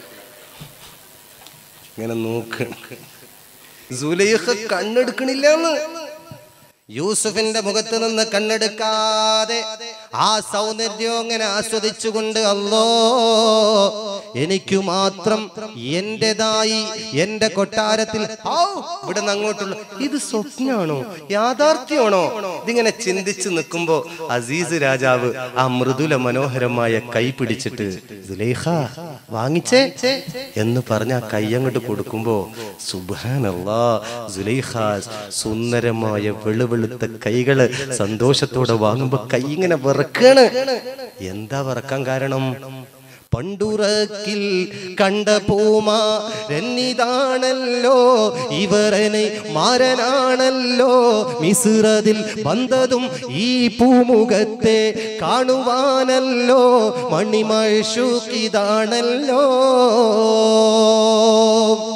ഇങ്ങനെ നോക്കണം സുലേഖ കണ്ണെടുക്കണില്ല യൂസുഫിന്റെ മുഖത്ത് നിന്ന് കണ്ണെടുക്കാതെ ആ സൗന്ദര്യം അങ്ങനെ ആസ്വദിച്ചുകൊണ്ട് അല്ലോ എനിക്ക് മാത്രം എന്റേതായി എന്റെ കൊട്ടാരത്തിൽ ഔ, ഇവിടുന്ന് അങ്ങോട്ടുള്ള ഇത് സ്വപ്നമാണോ യാഥാർത്ഥ്യമാണോ ഇതിങ്ങനെ ചിന്തിച്ച് നിൽക്കുമ്പോ അസീസ് രാജാവ് ആ മൃദുല മനോഹരമായ കൈ പിടിച്ചിട്ട് സുലേഖ വാങ്ങിച്ചേ എന്ന് പറഞ്ഞ ആ കൈ അങ്ങോട്ട് കൊടുക്കുമ്പോ സുബാനല്ലാ സുലൈഖ സുന്ദരമായ വെളുവെളുത്ത കൈകള് സന്തോഷത്തോടെ വാങ്ങുമ്പോ കൈ ഇങ്ങനെ വിറക്കാണ് എന്താ വിറക്കാൻ കാരണം പണ്ടുറക്കിൽ കണ്ട പൂമാ രന്നിതാണല്ലോ ഇവരനെ മാരനാണല്ലോ മിസുറതിൽ വന്നതും ഈ പൂമുഖത്തെ കാണുവാനല്ലോ മണിമഴഷുക്കിതാണല്ലോ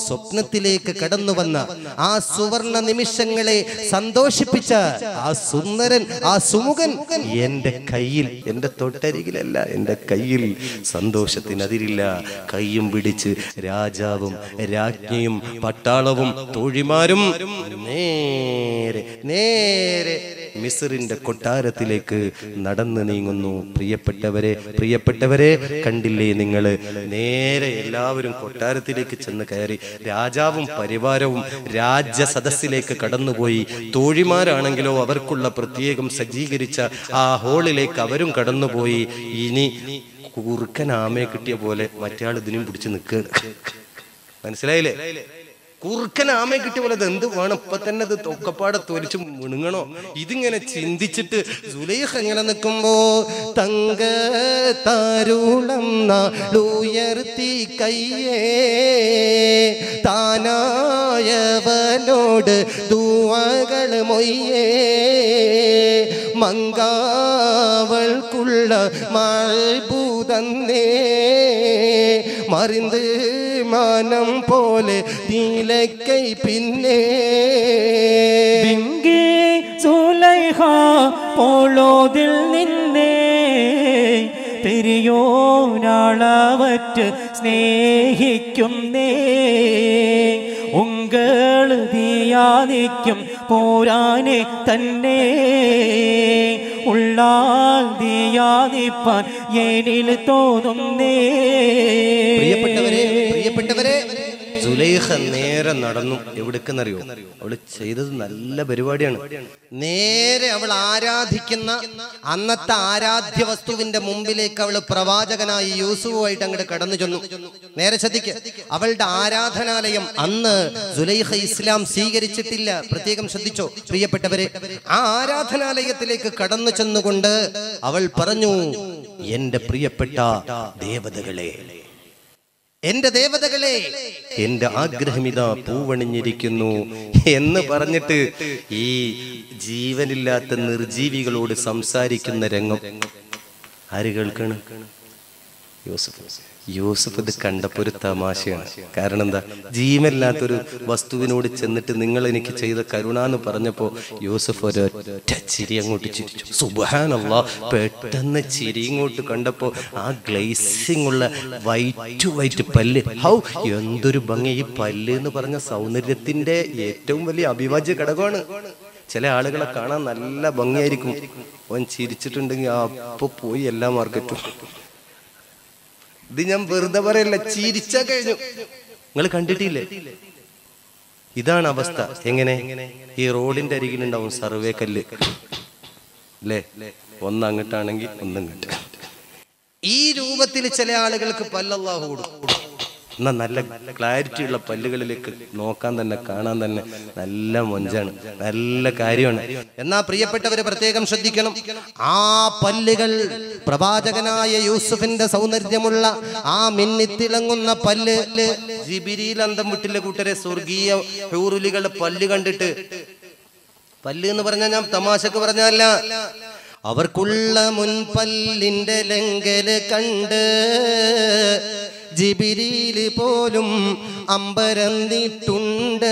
സ്വപ്നത്തിലേക്ക് കടന്നു വന്ന ആ സുവർണ നിമിഷങ്ങളെ സന്തോഷിപ്പിച്ച ആ സുന്ദരൻ ആ സുമുഖൻ എന്റെ കയ്യിൽ എന്റെ തൊട്ടരികിലല്ല എന്റെ കയ്യിൽ സന്തോഷത്തിനതിരില്ല കയ്യും പിടിച്ച് രാജാവും രാജ്ഞിയും പട്ടാളവും തോഴിമാരും നേരെ നേരെ മിസറിന്റെ കൊട്ടാരത്തിലേക്ക് നടന്നു നീങ്ങുന്നു പ്രിയപ്പെട്ടവരെ പ്രിയപ്പെട്ടവരെ കണ്ടില്ലേ നിങ്ങള് നേരെ എല്ലാവരും കൊട്ടാരത്തിലേക്ക് ചെന്ന് കയറി രാജാവും പരിവാരവും രാജ്യസദസ്സിലേക്ക് കടന്നുപോയി തോഴിമാരാണെങ്കിലോ അവർക്കുള്ള പ്രത്യേകം സജ്ജീകരിച്ച ആ ഹാളിലേക്ക് അവരും കടന്നുപോയി ഇനി കുറുക്കൻ ആമയെ കിട്ടിയ പോലെ മറ്റേ ആൾ ഇതിനും പിടിച്ച് നിൽക്കുക മനസ്സിലായില്ലേ കുറുക്കൻ ആമയെ കിട്ടിയ പോലെ ഇത് എന്ത് വേണം ഇപ്പൊ തന്നെ ഇത് തൊക്കപ്പാടെ തൊലിച്ച് മിണുങ്ങണോ ഇതിങ്ങനെ ചിന്തിച്ചിട്ട് സുലൈഖ ഇങ്ങനെ നിൽക്കുമ്പോ തങ്ക താരുളം നാളുയർത്തി കയ്യേ താനായവനോട് ദൂവകൾ മൊയ്യേ മങ്കാവൾക്കുള്ള മഴഭൂതന്നേ മറിந்து മാനം പോലെ നീലക്കൈ പിന്നെ പിങ്കി സുലൈഹ പോളോതിൽ നിന്നേ പെരിയോനാളവറ്റ് സ്നേഹിക്കുന്നേ ഉങ്കൾ ദിയാനിക്കും പോരാനെ തന്നെ ഉള്ളാൽ ദിയാനിപ്പാൻ എന്നിൽ തോന്നുന്നേ പ്രിയപ്പെട്ടവരെ പ്രിയപ്പെട്ടവരെ സുലൈഖ നേരെ നടന്നു എവിടേക്കെന്നറിയോ അവള് ചെയ്തത് നല്ല പരിപാടിയാണ് നേരെ അവൾ ആരാധിക്കുന്ന അന്നത്തെ ആരാധ്യ വസ്തുവിന്റെ മുമ്പിലേക്ക് അവൾ പ്രവാചകനായി യൂസുഫുമായിട്ട് അങ്ങോട്ട് കടന്നു ചെന്നു നേരെ ശ്രദ്ധിക്ക് അവളുടെ ആരാധനാലയം അന്ന് സുലൈഖ ഇസ്ലാം സ്വീകരിച്ചിട്ടില്ല പ്രത്യേകം ശ്രദ്ധിച്ചോ പ്രിയപ്പെട്ടവരെ ആ ആരാധനാലയത്തിലേക്ക് കടന്നു ചെന്നുകൊണ്ട് അവൾ പറഞ്ഞു എന്റെ പ്രിയപ്പെട്ട ദേവതകളെ എന്റെ ദേവതകളെ എന്റെ ആഗ്രഹമിതാ പൂവണിഞ്ഞിരിക്കുന്നു എന്ന് പറഞ്ഞിട്ട് ഈ ജീവനില്ലാത്ത നിർജീവികളോട് സംസാരിക്കുന്ന രംഗം ആര് കേൾക്കാണ് യൂസഫ് യൂസഫ് ഇത് കണ്ടപ്പോ ഒരു തമാശയാണ് കാരണം എന്താ ജീവനില്ലാത്തൊരു വസ്തുവിനോട് ചെന്നിട്ട് നിങ്ങൾ എനിക്ക് ചെയ്ത കരുണ എന്ന് പറഞ്ഞപ്പോ യൂസഫ് ഒരൊറ്റ ചിരി അങ്ങോട്ട് ചിരിച്ചു സുബാനല്ല പെട്ടെന്ന് ചിരി ഇങ്ങോട്ട് കണ്ടപ്പോ ആ ഗ്ലേസിംഗ് ഉള്ള വൈറ്റ് വൈറ്റ് പല്ല് ഹൗ എന്തൊരു ഭംഗി ഈ പല്ല് എന്ന് പറഞ്ഞ സൗന്ദര്യത്തിന്റെ ഏറ്റവും വലിയ അവിഭാജ്യ ഘടകമാണ് ചില ആളുകളെ കാണാൻ നല്ല ഭംഗിയായിരിക്കും അവൻ ചിരിച്ചിട്ടുണ്ടെങ്കിൽ അപ്പൊ പോയി എല്ലാ മാർക്കറ്റും ഇത് ഞാൻ വെറുതെ പറയല്ല ചിരിച്ച കഴിഞ്ഞു നിങ്ങൾ കണ്ടിട്ടില്ലേ ഇതാണ് അവസ്ഥ എങ്ങനെ ഈ റോഡിന്റെ അരികിലുണ്ടാവും സർവേ കല്ല് അല്ലേ ഒന്ന് അങ്ങോട്ടാണെങ്കിൽ ഒന്ന് ഇങ്ങോട്ട് ഈ രൂപത്തിൽ ചില ആളുകൾക്ക് പല്ലല്ലാഹു കൊടുക്കും എന്നാ നല്ല ക്ലാരിറ്റി ഉള്ള പല്ലുകളിലേക്ക് നോക്കാൻ തന്നെ കാണാൻ തന്നെ നല്ല മൊഞ്ചാണ് നല്ല കാര്യമാണ് എന്നാ പ്രിയപ്പെട്ടവര് പ്രത്യേകം ശ്രദ്ധിക്കണം ആ പല്ലുകൾ പ്രവാചകനായ യൂസുഫിന്റെ സൗന്ദര്യമുള്ള ആ മിന്നിത്തിളങ്ങുന്ന പല്ല് ജിബിരിയിൽ അന്തം വിട്ടില്ല കൂട്ടരെ സ്വർഗീയ ഹൂറുലികളുടെ പല്ല് കണ്ടിട്ട് പല്ല് എന്ന് പറഞ്ഞാൽ ഞാൻ തമാശക്ക് പറഞ്ഞല്ല അവർക്കുള്ള മുൻപല്ലിന്റെ ലങ്കല് കണ്ട് ജിബിരിയില് പോലും അമ്പരന്നിട്ടുണ്ട്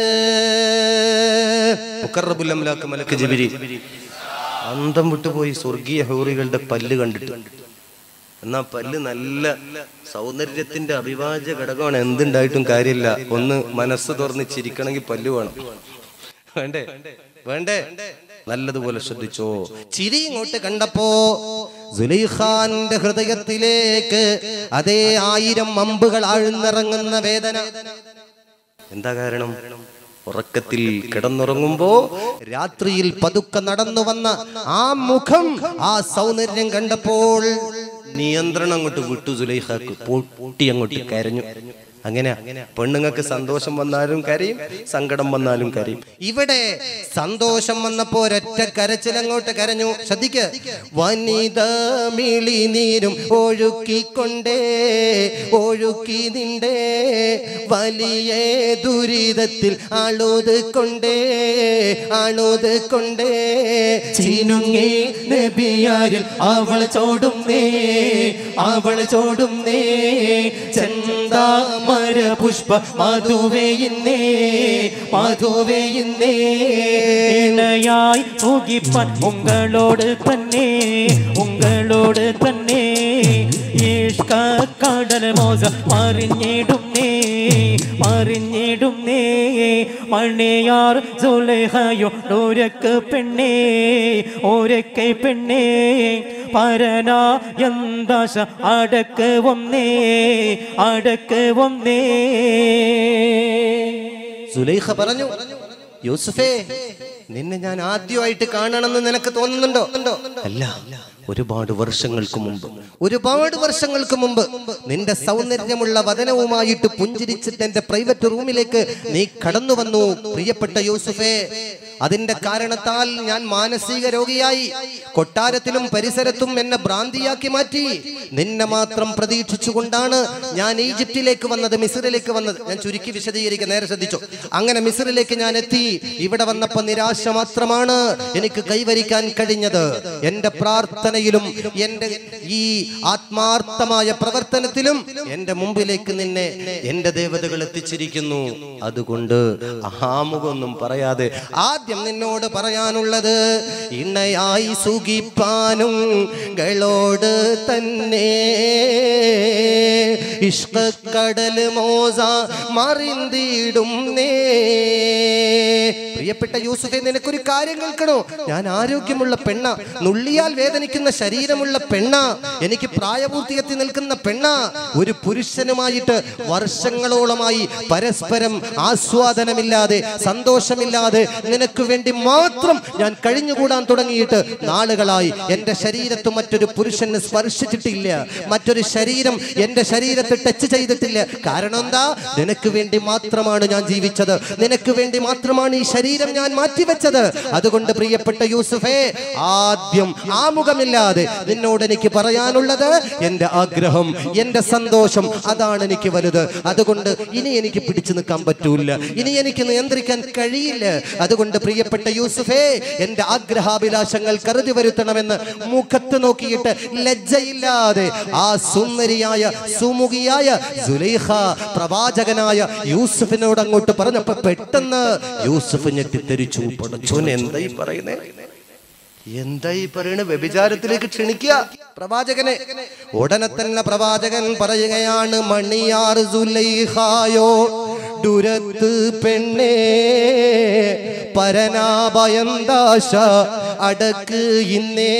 മുക്കറബുല്ലംലാക്ക് മലക്ക് ജിബിരി അന്തം വിട്ടുപോയി സ്വർഗീയ ഹൂറികളുടെ പല്ല് കണ്ടിട്ട് എന്നാ പല്ല് നല്ല സൗന്ദര്യത്തിന്റെ അവിഭാജ്യ ഘടകമാണ് എന്തുണ്ടായിട്ടും കാര്യമില്ല ഒന്ന് മനസ്സ് തുറന്ന് ചിരിക്കണമെങ്കിൽ പല്ല് വേണം വേണ്ടേ വേണ്ടേ നല്ലതുപോലെ ശ്രദ്ധിച്ചോ ചിരി ഇങ്ങോട്ട് കണ്ടപ്പോ സുലൈഖാന്റെ ഹൃദയത്തിലേക്ക് അതേ ആയിരം അമ്പുകൾ ആഴ്ന്നിറങ്ങുന്ന വേദന എന്താ കാരണം ഉറക്കത്തിൽ കിടന്നുറങ്ങുമ്പോ രാത്രിയിൽ പതുക്കെ നടന്നു വന്ന ആ മുഖം ആ സൗന്ദര്യം കണ്ടപ്പോൾ നിയന്ത്രണം അങ്ങോട്ട് വിട്ടു സുലൈഖാക്ക് പൊട്ടി അങ്ങോട്ട് കരഞ്ഞു അങ്ങനെ പെണ്ണുങ്ങൾക്ക് സന്തോഷം വന്നാലും കരയും സങ്കടം വന്നാലും കരയും ഇവിടെ സന്തോഷം വന്നപ്പോ ഒരൊറ്റ കരച്ചിലങ്ങോട്ട് കരഞ്ഞു ശ്രദ്ധിക്ക് വനിത മിളി നീരും ഒഴുക്കിക്കൊണ്ടേ ഒഴുക്കി നിന്റെ വലിയ ദുരിതത്തിൽ അളുത് കൊണ്ടേ അളുത് കൊണ്ടേ ചിനുങ്ങി നബിയാരിൽ അവൾ ചോടുന്നേ അവൾ ചോടുന്നേ ചന്താമ താമര പുഷ്പ മധുവെയിന്നേ മധുവെയിന്നേ ഇണയായി സുഖിപ്പാൻ ഉങ്ങളോട് തന്നെ ഉങ്ങളോട് തന്നെ ഇഷ്ക കടൽ മോസ മറിഞ്ഞിടുന്നേ മറിഞ്ഞിടുന്നേ മണിയാർ സുലഹയോ ഒരക്ക് പെണ്ണേ ഒരക്കെ പെണ്ണേ പരന എന്താശ അടക്ക് ഒന്നേ അടക്ക് ഒന്നേ സുലൈഖ പറഞ്ഞു യൂസുഫേ നിന്നെ ഞാൻ ആദ്യമായിട്ട് കാണണമെന്ന് നിനക്ക് തോന്നുന്നുണ്ടോ അല്ല ഒരുപാട് വർഷങ്ങൾക്ക് മുമ്പ് ഒരുപാട് വർഷങ്ങൾക്ക് മുമ്പ് നിന്റെ സൗന്ദര്യമുള്ള വതനവുമായിട്ട് പുഞ്ചിരിച്ചിട്ട് എന്റെ പ്രൈവറ്റ് റൂമിലേക്ക് നീ കടന്നു വന്നു പ്രിയപ്പെട്ട യൂസുഫേ അതിന്റെ കാരണത്താൽ ഞാൻ മാനസിക രോഗിയായി കൊട്ടാരത്തിലും പരിസരത്തും എന്നെ ഭ്രാന്തിയാക്കി മാറ്റി നിന്നെ മാത്രം പ്രതീക്ഷിച്ചുകൊണ്ടാണ് ഞാൻ ഈജിപ്തിലേക്ക് വന്നത് മിസ്രിലേക്ക് വന്നത് ഞാൻ ചുരുക്കി വിശദീകരിക്കാൻ നേരെ ശ്രദ്ധിച്ചു അങ്ങനെ മിസ്രിലേക്ക് ഞാൻ എത്തി ഇവിടെ വന്നപ്പോ നിരാശ മാത്രമാണ് എനിക്ക് കൈവരിക്കാൻ കഴിഞ്ഞത് എന്റെ പ്രാർത്ഥനയിലും എന്റെ ഈ ആത്മാർത്ഥമായ പ്രവർത്തനത്തിലും എന്റെ മുമ്പിലേക്ക് നിന്നെ എന്റെ ദേവതകൾ എത്തിച്ചിരിക്കുന്നു അതുകൊണ്ട് അഹാമുഖമൊന്നും പറയാതെ ആദ്യം നിന്നോട് പറയാനുള്ളത് ഇണയായി സുഖിപ്പാനും കളോട് തന്നെ ഇഷ്കടൽ മോസ മറിന്തിടും നേ പ്രിയപ്പെട്ട യൂസുഫെ നിനക്കൊരു കാര്യം കേൾക്കണോ ഞാൻ ആരോഗ്യമുള്ള പെണ്ണ നുള്ളിയാൽ വേദനിക്കുന്ന ശരീരമുള്ള പെണ്ണ എനിക്ക് പ്രായപൂർത്തിയെത്തി നിൽക്കുന്ന പെണ്ണ ഒരു പുരുഷനുമായിട്ട് വർഷങ്ങളോളമായി പരസ്പരം ആസ്വാദനമില്ലാതെ സന്തോഷമില്ലാതെ നിനക്ക് വേണ്ടി മാത്രം ഞാൻ കഴിഞ്ഞുകൂടാൻ തുടങ്ങിയിട്ട് നാളുകളായി എന്റെ ശരീരത്ത് മറ്റൊരു പുരുഷന് സ്പർശിച്ചിട്ടില്ല മറ്റൊരു ശരീരം എന്റെ ശരീരത്തെ ടച്ച് ചെയ്തിട്ടില്ല കാരണം എന്താ നിനക്ക് വേണ്ടി മാത്രമാണ് ഞാൻ ജീവിച്ചത് നിനക്ക് വേണ്ടി മാത്രമാണ് ഈ ശരീരം ഞാൻ മാറ്റിവെച്ചത് അതുകൊണ്ട് പ്രിയപ്പെട്ട യൂസുഫേ ആദ്യം ആമുഖമില്ലാതെ നിന്നോട് എനിക്ക് പറയാനുള്ളത് എന്റെ ആഗ്രഹം എന്റെ സന്തോഷം അതാണ് എനിക്ക് വലുത് അതുകൊണ്ട് ഇനി എനിക്ക് പിടിച്ചു നിൽക്കാൻ പറ്റൂല ഇനി എനിക്ക് നിയന്ത്രിക്കാൻ കഴിയില്ല അതുകൊണ്ട് പ്രിയപ്പെട്ട യൂസുഫേ എന്റെ ആഗ്രഹാഭിലാഷങ്ങൾ കരുതി വരുത്തണമെന്ന് മുഖത്ത് നോക്കിയിട്ട് ലജ്ജയില്ലാതെ ആ സുന്ദരിയായ സുമുഖിയായ സുലൈഖ പ്രവാചകനായ യൂസുഫിനോട് അങ്ങോട്ട് പറഞ്ഞപ്പോ പെട്ടെന്ന് യൂസുഫ് ഞെട്ടിത്തെരിച്ചു പടച്ചോൻ എന്തായി പറയുന്നേ എന്തായി പറയണ വ്യഭിചാരത്തിലേക്ക് ക്ഷണിക്കുക പ്രവാചകനെ ഉടനെ തന്നെ പ്രവാചകൻ പറയുകയാണ് മണിയാർ സുലൈഹായോ ദുരത്ത് പെണ്ണേ പരനാഭയന്താശ അടക്ക് ഇന്നേ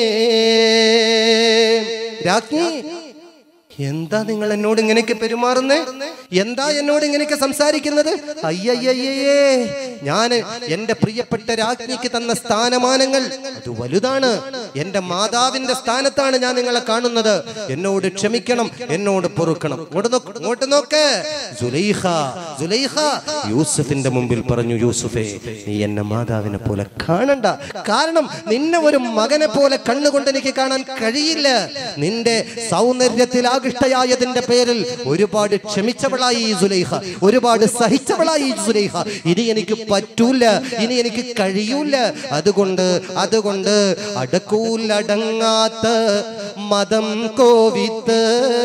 രാജ്ഞി എന്താ നിങ്ങൾ എന്നോട് ഇങ്ങനെയൊക്കെ പെരുമാറുന്നേ എന്താ എന്നോട് ഇങ്ങനെയൊക്കെ സംസാരിക്കുന്നത് അയ്യയ്യയ്യേ ഞാൻ എന്റെ പ്രിയപ്പെട്ട രാജ്ഞിക്ക് തന്ന സ്ഥാനമാനങ്ങൾ അത് വലുതാണ് എന്റെ മാതാവിന്റെ സ്ഥാനത്താണ് ഞാൻ നിങ്ങളെ കാണുന്നത് എന്നോട് ക്ഷമിക്കണം എന്നോട് പൊറുക്കണം ഇങ്ങോട്ട് നോക്ക് ഇങ്ങോട്ട് നോക്ക് സുലൈഖ സുലൈഖ യൂസുഫിന്റെ മുമ്പിൽ പറഞ്ഞു യൂസുഫേ നീ എന്നെ മാതാവിനെ പോലെ കാണണ്ട കാരണം നിന്നെ ഒരു മകനെ പോലെ കണ്ണുകൊണ്ട് എനിക്ക് കാണാൻ കഴിയില്ല നിന്റെ സൗന്ദര്യത്തിൽ ആകൃഷ്ടയായതിന്റെ പേരിൽ ഒരുപാട് ക്ഷമിച്ചവളായി ഈ സുലൈഹ ഒരുപാട് സഹിച്ചവളായി ഈ സുലൈഹ ഇനി എനിക്ക് പറ്റൂല ഇനി എനിക്ക് കഴിയൂല അതുകൊണ്ട് അതുകൊണ്ട് അടക്കൂലടങ്ങാത്ത മതം കോവിത്ത്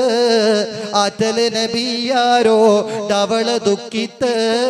അറ്റൽ നബിയാരോ ഡവള ദുഃഖിത്ത്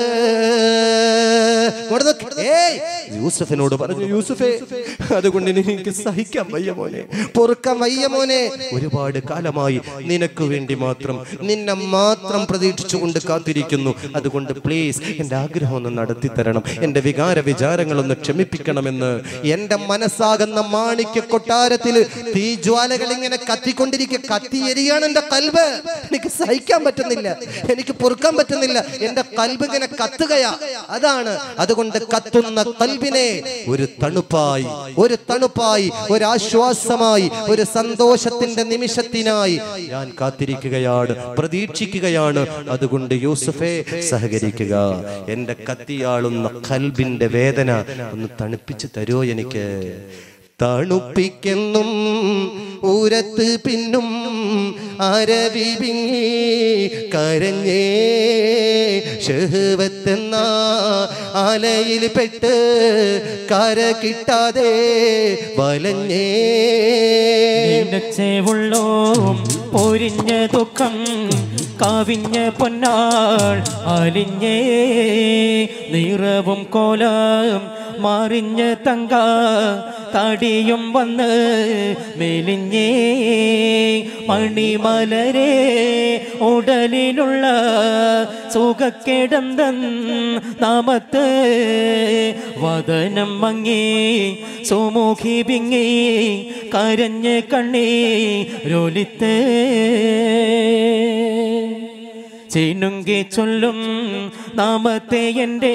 ഇങ്ങോട്ട് നോക്ക്. ഏയ് യൂസഫിനോട് പറഞ്ഞു യൂസഫേ അതുകൊണ്ട് ഇനി എനിക്ക് സഹിക്കാൻ വയ്യ മോനെ പൊറുക്കാൻ വയ്യ മോനെ ഒരുപാട് കാലമായി നിനക്ക് വേണ്ടി മാത്രം നിന്നെ മാത്രം പ്രതീക്ഷിച്ചുകൊണ്ട് കാത്തിരിക്കുന്നു അതുകൊണ്ട് പ്ലീസ് എന്റെ ആഗ്രഹം ഒന്ന് നടത്തി തരണം എന്റെ വികാര വിചാരങ്ങളൊന്ന് ക്ഷമിപ്പിക്കണമെന്ന് എന്റെ മനസ്സാകുന്ന മാണിക്യ കൊട്ടാരത്തിൽ തീജ്വാലകൾ ഇങ്ങനെ കത്തിക്കൊണ്ടിരിക്കുക കത്തിയെരിയാണ് എന്റെ കൽബ് എനിക്ക് സഹിക്കാൻ പറ്റുന്നില്ല എനിക്ക് പൊറുക്കാൻ പറ്റുന്നില്ല എന്റെ കൽബ് ഇങ്ങനെ കത്തുകയാ അതാണ് അതുകൊണ്ട് കത്തുന്ന കൽബിനെ ഒരു തണുപ്പായി ഒരു തണുപ്പായി ഒരു ആശ്വാസമായി ഒരു സന്തോഷത്തിന്റെ നിമിഷത്തിനായി ഞാൻ കാത്തിരിക്കുകയാണ് പ്രതീക്ഷിക്കുകയാണ് അതുകൊണ്ട് യൂസുഫെ സഹകരിക്കുക എന്റെ കത്തിയാളുന്ന കൽബിന്റെ വേദന ഒന്ന് തണുപ്പിച്ച് തരുമോ എനിക്ക് തണുപ്പിക്കെന്നും ഊരത്ത് പിന്നും അരവി പിങ്ങി കരഞ്ഞേ ഷഹവത്തെന്ന ആലയിൽ പെട്ട് കര കിട്ടാതെ വലഞ്ഞേ നിനച്ചേവുള്ളോം പൊരിഞ്ഞ ദുഃഖം കാവിഞ്ഞ പൊന്നാൾ അലിഞ്ഞേ നിറവും കോലം മാറിഞ്ഞ തങ്ക തടിയും വന്ന് മെലിഞ്ഞേ മണിമലരെ ഉടലിലുള്ള സുഖക്കിടന്തൻ നാമത്ത് വദനം മങ്ങി സുമുഖി പിങ്ങി കരഞ്ഞ് കണ്ണീ രോലിത്ത് ചിനുങ്കി ചൊല്ലും നാമത്തെ എൻ്റെ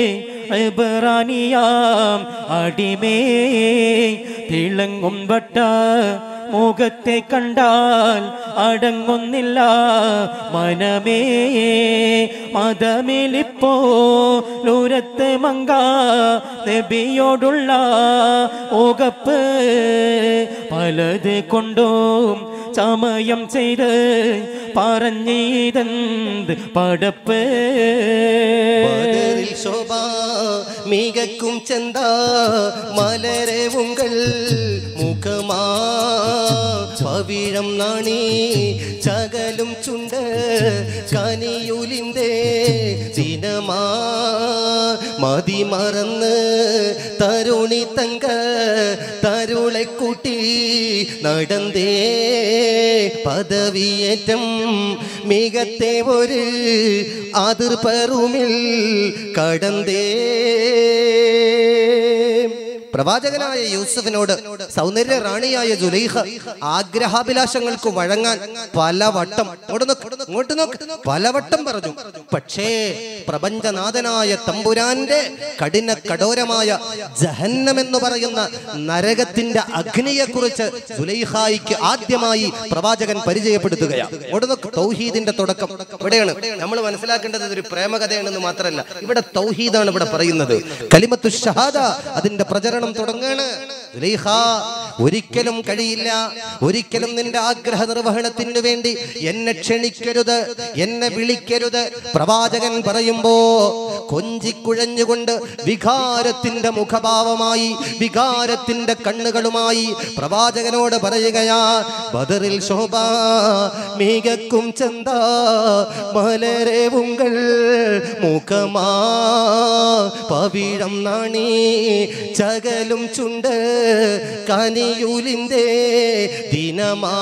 എബറാനിയാം അടിമേ തിളങ്ങും വട്ട മുഖത്തെ കണ്ടാൽ അടങ്ങുന്നില്ല മനമേ മതമിലിപ്പോ ലൂരത്ത് മങ്ക നബിയോടുള്ള ഓകപ്പ് പലത് കൊണ്ടും ചമയം ചെയ്ത് പറഞ്ഞിതെന്ത് പടപ്പ് பதரில் சோபா மிகக்கும் சந்தா மலரே உங்கள் முகமா பவிழம் நாணி சகலும் சுண்ட கனியுலிந்தே தினமா மதி மறന്ന് തരുണി തങ്ക തരുളെ കൂട്ടി നടന്തേ പദവിയേറ്റം മികത്തെ ഒരു അതിർപ്പറുമിൽ കടന്തേ പ്രവാചകനായ യൂസഫിനോട് സൗന്ദര്യ റാണിയായ ജുലൈഹ ആഗ്രഹാഭിലാഷങ്ങൾക്ക് വഴങ്ങാൻ പലവട്ടം ഇങ്ങോട്ട് നോക്ക്, ഇങ്ങോട്ട് നോക്ക് പലവട്ടം പറഞ്ഞു പക്ഷേ പ്രപഞ്ചനാഥനായ തമ്പുരാന്റെ കഠിന കഠോരമായ ജഹന്നം എന്ന് പറയുന്ന നരകത്തിന്റെ അഗ്നിയെ കുറിച്ച് സുലൈഹായിക്ക് ആദ്യമായി പ്രവാചകൻ പരിചയപ്പെടുത്തുകയാണ് ഇങ്ങോട്ട് നോക്ക് തൗഹീദിന്റെ തുടക്കം ഇവിടെയാണ് നമ്മൾ മനസ്സിലാക്കേണ്ടത് ഇതൊരു പ്രേമകഥയാണെന്ന് മാത്രമല്ല ഇവിടെ തൗഹീദാണ് ഇവിടെ പറയുന്നത് കലിമത്തു ഷഹാദ അതിന്റെ പ്രചരണം തുടങ്ങാണ് സുലൈഹ ഒരിക്കലും കഴിയില്ല ഒരിക്കലും നിന്റെ ആഗ്രഹ നിർവഹണത്തിന് വേണ്ടി എന്നെ ക്ഷണിക്കരുത് എന്നെ വിളിക്കരുത് പ്രവാചകൻ പറയുമ്പോ കൊഞ്ചിക്കുഴഞ്ഞുകൊണ്ട് വികാരത്തിന്റെ മുഖഭാവമായി വികാരത്തിന്റെ കണ്ണുകളുമായി പ്രവാചകനോട് പറയുകയാ ബദറിൽ ശോഭ മികക്കും ചന്ത മലരെ ഉങ്കൾ മുഖമാ പവിഴം നാണി ചകലും ചുണ്ട് കനിയൂലിന്റെ ദിനമാ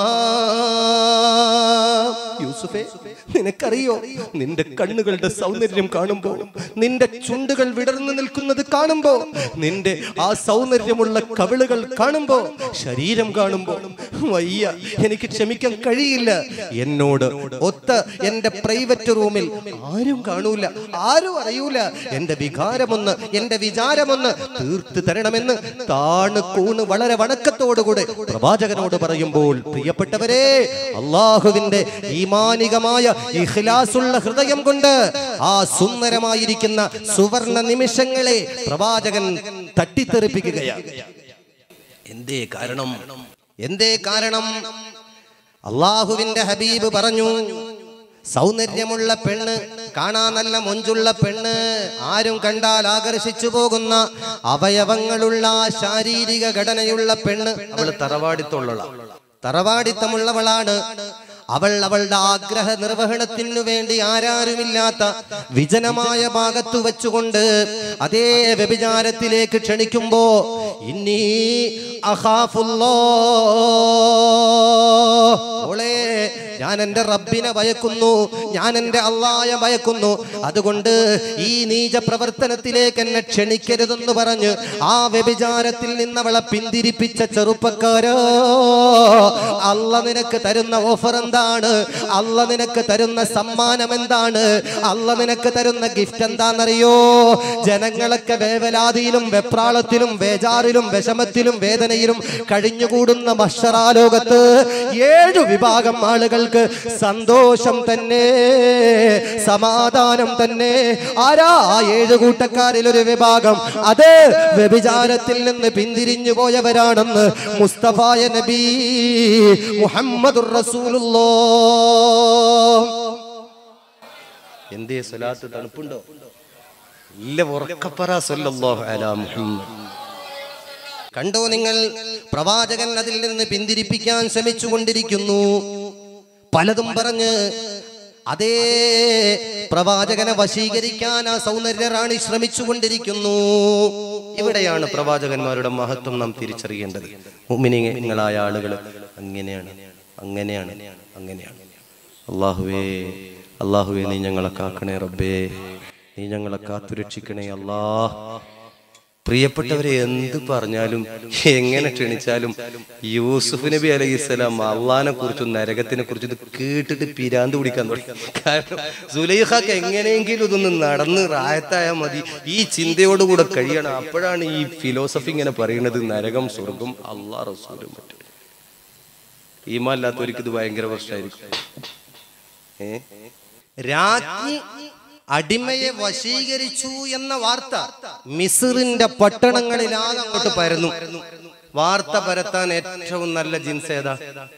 യൂസുഫേ നിനക്കറിയോ നിന്റെ കണ്ണുകളുടെ സൗന്ദര്യം കാണുമ്പോ നിന്റെ ചുണ്ടുകൾ വിടർന്നു നിൽക്കുന്നത് കാണുമ്പോ നിന്റെ ആ സൗന്ദര്യമുള്ള കവിളുകൾ കാണുമ്പോ ശരീരം കാണുമ്പോ വയ്യ എനിക്ക് ക്ഷമിക്കാൻ കഴിയില്ല എന്നോട് ഒത്ത എന്റെ പ്രൈവറ്റ് റൂമിൽ ആരും കാണൂല ആരും അറിയൂല എന്റെ വികാരമൊന്ന് എന്റെ വിചാരമൊന്ന് തീർത്ത് തരണമെന്ന് താണ് കൂണ് വളരെ വണക്കത്തോടുകൂടെ പ്രവാചകനോട് പറയുമ്പോൾ പ്രിയപ്പെട്ടവരെ അള്ളാഹുവിന്റെ ഈമാനികമായ ഇഖ്ലാസുള്ള ഹൃദയം കൊണ്ട് ആ സുന്ദരമായിരിക്കുന്ന സുവർണ നിമിഷങ്ങളെ പ്രവാചകൻ തട്ടിത്തെറിപ്പിക്കുകയാണ് എന്തേ കാരണം എന്തേ കാരണം അള്ളാഹുവിന്റെ ഹബീബ് പറഞ്ഞു സൗന്ദര്യമുള്ള പെണ്ണ് കാണാൻ നല്ല മൊഞ്ചുള്ള പെണ്ണ് ആരും കണ്ടാൽ ആകർഷിച്ചു പോകുന്ന അവയവങ്ങളുള്ള ശാരീരിക ഘടനയുള്ള പെണ്ണ് അവള് തറവാടിത്തമുള്ള തറവാടിത്തമുള്ളവളാണ് അവൾ അവളുടെ ആഗ്രഹ നിർവഹണത്തിനു വേണ്ടി ആരാരുമില്ലാത്ത വിജനമായ ഭാഗത്തു വെച്ചുകൊണ്ട് അതേ വ്യഭിചാരത്തിലേക്ക് ക്ഷണിക്കുമ്പോ ഇന്നീ അഹാഫുല്ലോ ഓളെ ഞാൻ എൻ്റെ റബ്ബിനെ ഭയക്കുന്നു ഞാൻ എൻ്റെ അള്ളായ ഭയക്കുന്നു അതുകൊണ്ട് ഈ നീച പ്രവർത്തനത്തിലേക്ക് എന്നെ ക്ഷണിക്കരുതെന്ന് പറഞ്ഞ് ആ വ്യഭിചാരത്തിൽ നിന്നവളെ പിന്തിരിപ്പിച്ച ചെറുപ്പക്കാരോ അല്ല നിനക്ക് തരുന്ന ഓഫർ എന്താണ് അല്ല നിനക്ക് തരുന്ന സമ്മാനം എന്താണ് അല്ല നിനക്ക് തരുന്ന ഗിഫ്റ്റ് എന്താണെന്നറിയോ ജനങ്ങളൊക്കെ വേവലാതിയിലും വെപ്രാളത്തിലും വേജാറിലും വിഷമത്തിലും വേദനയിലും കഴിഞ്ഞുകൂടുന്ന മഷറാലോകത്ത് ഏഴു വിഭാഗം ആളുകൾക്ക് സന്തോഷം തന്നെ സമാധാനം തന്നെ ആരാ ആ ഏഴ് കൂട്ടക്കാരിൽ ഒരു വിഭാഗം അത് വ്യഭിചാരത്തിൽ നിന്ന് പിന്തിരിഞ്ഞു പോയവരാണെന്ന് മുസ്തഫായ നബി മുഹമ്മദുർ റസൂലുള്ളോ എന്തേ സ്വലാത്ത് തണുപ്പുണ്ടോ ഇല്ല ഉറക്കപ്പറ സല്ലല്ലാഹു അലാ മുഹമ്മദ് കണ്ടോ നിങ്ങൾ പ്രവാചകൻ അതിൽ നിന്ന് പിന്തിരിപ്പിക്കാൻ ശ്രമിച്ചു കൊണ്ടിരിക്കുന്നു പലതും പറഞ്ഞ് അതേ പ്രവാചകനെ വശീകരിക്കാൻ ആ സൗന്ദര്യ റാണി ശ്രമിച്ചുകൊണ്ടിരിക്കുന്നു ഇവിടെയാണ് പ്രവാചകന്മാരുടെ മഹത്വം നാം തിരിച്ചറിയേണ്ടത് മുമിനിങ്ങളായ ആളുകൾ അങ്ങനെയാണ് അങ്ങനെയാണ് അങ്ങനെയാണ് അള്ളാഹുവേ അള്ളാഹുവേ നീ ഞങ്ങളെ കാക്കണേ റബ്ബേ നീ ഞങ്ങളെ കാത്തുരക്ഷിക്കണേ അല്ലാ പ്രിയപ്പെട്ടവരെ എന്ത് പറഞ്ഞാലും എങ്ങനെ ക്ഷണിച്ചാലും യൂസുഫ് നബി അലൈഹി സ്വലാം അള്ളഹാനെ കുറിച്ചും നരകത്തിനെ കുറിച്ചും ഇത് കേട്ടിട്ട് പിരാന്ത് പിടിക്കാൻ തുടങ്ങി കാരണം സുലൈഖക്ക് എങ്ങനെയെങ്കിലും ഇതൊന്ന് നടന്ന് റായത്തായാൽ മതി ഈ ചിന്തയോടുകൂടെ കഴിയണം അപ്പോഴാണ് ഈ ഫിലോസഫി ഇങ്ങനെ പറയുന്നത് നരകം സ്വർഗം അള്ളാഹ് റസൂലും മറ്റും ഈമല്ലാത്തവർക്ക് ഇത് ഭയങ്കര പ്രശ്നമായിരിക്കും ഏ രാജ്ഞി അടിമയെ വശീകരിച്ചു എന്ന വാർത്ത മിസിറിന്റെ പട്ടണങ്ങളിലാകെ അങ്ങോട്ട് പരന്നു വാർത്ത പരത്താൻ ഏറ്റവും നല്ല ജിൻസ് ഏതാ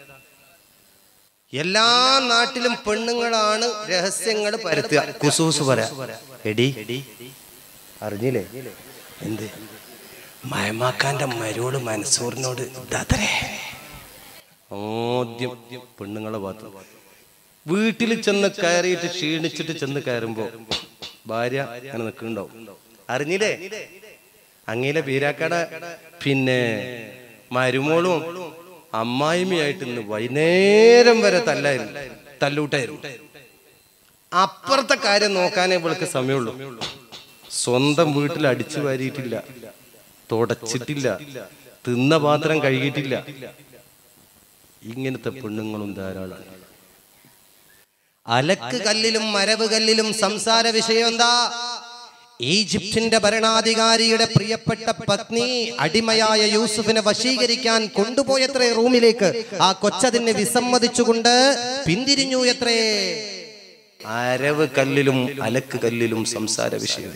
എല്ലാ നാട്ടിലും പെണ്ണുങ്ങളാണ് രഹസ്യങ്ങൾ പരത്തുക കുസൂസ് പറയാ എടി അറിഞ്ഞില്ലേ എന്ത് മയമാക്കാന്റെ മരോള് മനസ്സൂറിനോട് ഇതാത്രേ ആദ്യം പെണ്ണുങ്ങളെ ഭാഗത്ത് വീട്ടിൽ ചെന്ന് കയറിയിട്ട് ക്ഷീണിച്ചിട്ട് ചെന്ന് കയറുമ്പോ ഭാര്യ അങ്ങനെ നിൽക്കുന്നുണ്ടാവും അറിഞ്ഞില്ലേ അങ്ങയിലെ പീരാക്കട പിന്നെ മരുമോളും അമ്മായിമ്മയായിട്ട് ഇന്ന് വൈകുന്നേരം വരെ തല്ലായിരുന്നു തല്ലൂട്ടായിരുന്നു അപ്പുറത്തെ കാര്യം നോക്കാനേ ഇവൾക്ക് സമയമുള്ളൂ സ്വന്തം വീട്ടിൽ അടിച്ചു വാരിയിട്ടില്ല തുടച്ചിട്ടില്ല തിന്ന പാത്രം കഴുകിയിട്ടില്ല ഇങ്ങനത്തെ പെണ്ണുങ്ങളും ധാരാളം അലക്ക് കല്ലിലും മരവ് കല്ലിലും സംസാര വിഷയം എന്താ ഈജിപ്തിന്റെ ഭരണാധികാരിയുടെ പ്രിയപ്പെട്ട പത്നി അടിമയായ യൂസുഫിനെ വശീകരിക്കാൻ കൊണ്ടുപോയത്രേ റൂമിലേക്ക് ആ കൊച്ചതിനെ വിസമ്മതിച്ചുകൊണ്ട് പിന്തിരിഞ്ഞു എത്രേ അരവ് കല്ലിലും അലക്ക് കല്ലിലും സംസാര വിഷയം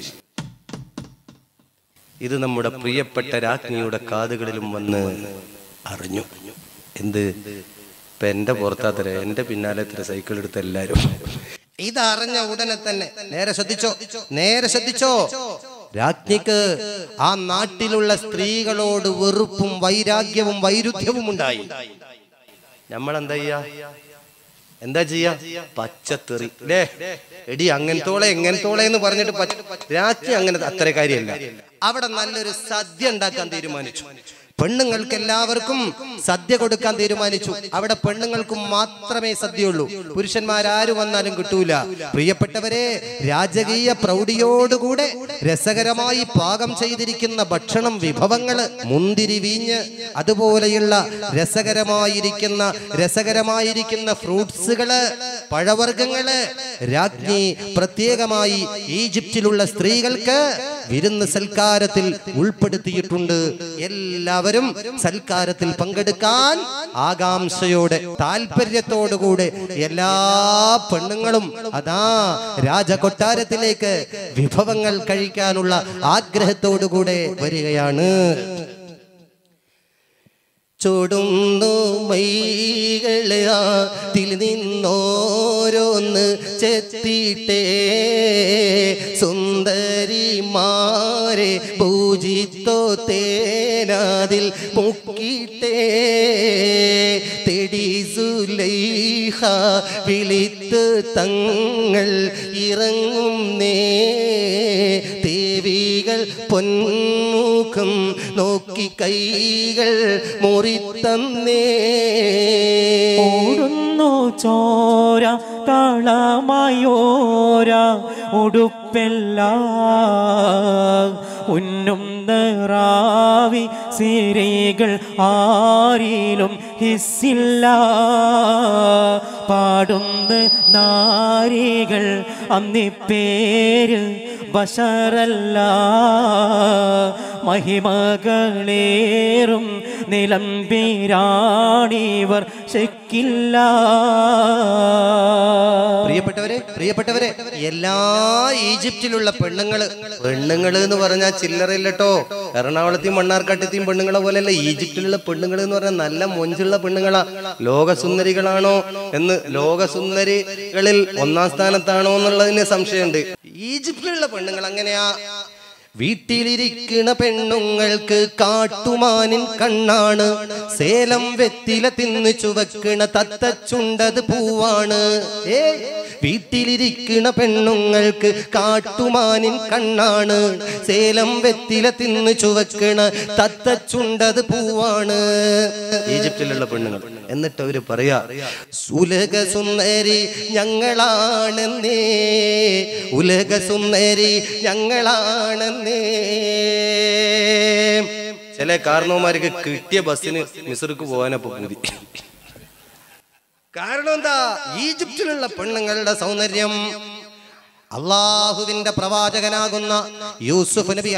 ഇത് നമ്മുടെ പ്രിയപ്പെട്ട രാജ്ഞിയുടെ കാതുകളിലും വന്ന് അറിഞ്ഞു എന്ത് ഇപ്പൊ എന്റെ പുറത്താത്തര എന്റെ പിന്നാലെ ഇത്ര സൈക്കിൾ എടുത്ത എല്ലാരും ഇതറിഞ്ഞ ഉടനെ തന്നെ നേരെ ശ്രദ്ധിച്ചോ നേരെ ശ്രദ്ധിച്ചോ രാജ്ഞിക്ക് ആ നാട്ടിലുള്ള സ്ത്രീകളോട് വെറുപ്പും വൈരാഗ്യവും വൈരുദ്ധ്യവും ഉണ്ടായി നമ്മൾ എന്താ ചെയ്യാ എന്താ ചെയ്യാ പച്ചത്തെറി ലേ എടി അങ്ങനത്തോളെ എങ്ങനത്തോളെ എന്ന് പറഞ്ഞിട്ട് പച്ച- രാജ്ഞി അങ്ങനെ അത്ര കാര്യമല്ല അവിടെ നല്ലൊരു സദ്യ ഉണ്ടാക്കാൻ തീരുമാനിച്ചു പെണ്ണുങ്ങൾക്ക് എല്ലാവർക്കും സദ്യ കൊടുക്കാൻ തീരുമാനിച്ചു അവിടെ പെണ്ണുങ്ങൾക്കും മാത്രമേ സദ്യയുള്ളൂ പുരുഷന്മാരാര് വന്നാലും കിട്ടൂല പ്രിയപ്പെട്ടവരെ രാജകീയ പ്രൗഢിയോടുകൂടെ രസകരമായി പാകം ചെയ്തിരിക്കുന്ന ഭക്ഷണം വിഭവങ്ങള് മുന്തിരി വീഞ്ഞ് അതുപോലെയുള്ള രസകരമായിരിക്കുന്ന രസകരമായിരിക്കുന്ന ഫ്രൂട്ട്സുകള് പഴവർഗ്ഗങ്ങള് രാജ്ഞി പ്രത്യേകമായി ഈജിപ്തിലുള്ള സ്ത്രീകൾക്ക് വിരുന്ന് സൽക്കാരത്തിൽ ഉൾപ്പെടുത്തിയിട്ടുണ്ട് എല്ലാവരും സൽക്കാരത്തിൽ പങ്കെടുക്കാൻ ആകാംക്ഷയോടെ താല്പര്യത്തോടുകൂടെ എല്ലാ പെണ്ണുങ്ങളും അതാ രാജകൊട്ടാരത്തിലേക്ക് വിഭവങ്ങൾ കഴിക്കാനുള്ള ആഗ്രഹത്തോടുകൂടെ വരികയാണ് ചുടുന്നു മൈകളെ അതിൽ നിന്നോരോന്ന് ചെത്തിട്ടേ സുന്ദരിമാരെ പൂജിത്തോ തേനാതിൽ മുക്കിട്ടേ തെടി സുലൈഹ വിളിത്ത് തങ്ങൾ ഇറങ്ങും നേ ദേവികൾ പൊന്മുഖം നോക്കി കൈകൾ മുറിത്തന്നേ ഓടുന്നു ചോര കളമയോര ഉടുപ്പെല്ല ഉന്നും നിറാവി സിരികൾ ആരിലും ഹിസ്സില്ല പാടുന്ന നാരികൾ അന്നിപ്പേര് ബഷറല്ല മഹിമകളേറും നിലംബിരാണിവർ ശക്കില്ല പ്രിയപ്പെട്ടവരെ പ്രിയപ്പെട്ടവരെ എല്ലാ ഈജിപ്തിലുള്ള പെണ്ണുങ്ങള് പെണ്ണുങ്ങള് എന്ന് പറഞ്ഞാൽ ചില്ലറയില്ലട്ടോ എറണാകുളത്തെയും മണ്ണാർക്കാട്ടത്തെയും പെണ്ണുങ്ങളെ പോലെയല്ല ഈജിപ്തിലുള്ള പെണ്ണുങ്ങൾ എന്ന് പറഞ്ഞാൽ നല്ല മൊഞ്ചുള്ള പെണ്ണുങ്ങളാ ലോകസുന്ദരികളാണോ എന്ന് ലോകസുന്ദരികളിൽ ഒന്നാം സ്ഥാനത്താണോ എന്നുള്ളതിന് സംശയമുണ്ട് ഈജിപ്തിലുള്ള പെണ്ണുങ്ങൾ അങ്ങനെയാ വീട്ടിലിരിക്കണ പെണ്ണുങ്ങൾക്ക് കാട്ടുമാനിൻ കണ്ണാണ് സേലം വെത്തില തിന്ന് ചുവക്കണ തത്തച്ചുണ്ടത് പൂവാണ് ഏ വീട്ടിലിരിക്കണ പെണ്ണുങ്ങൾക്ക് കാട്ടുമാനിൻ കണ്ണാണ് സേലം വെത്തില തിന്ന് ചുവക്കണ തത്തച്ചുണ്ടത് പൂവാണ് ഈജിപ്തിലുള്ള പെണ്ണുങ്ങൾ എന്നിട്ട് അവര് പറയാ ഉലക സുന്ദരി ഞങ്ങളാണെന്നേ ഉലക സുന്ദരി ഞങ്ങളാണെന്നേ ചില കാരണവന്മാർക്ക് കിട്ടിയ ബസ്സിന് മിസർക്ക് പോകാനപ്പോ പൂതി കാരണം എന്താ ഈജിപ്തിലുള്ള പെണ്ണുങ്ങളുടെ സൗന്ദര്യം അള്ളാഹുവിന്റെ പ്രവാചകനാകുന്ന യൂസുഫ് നബി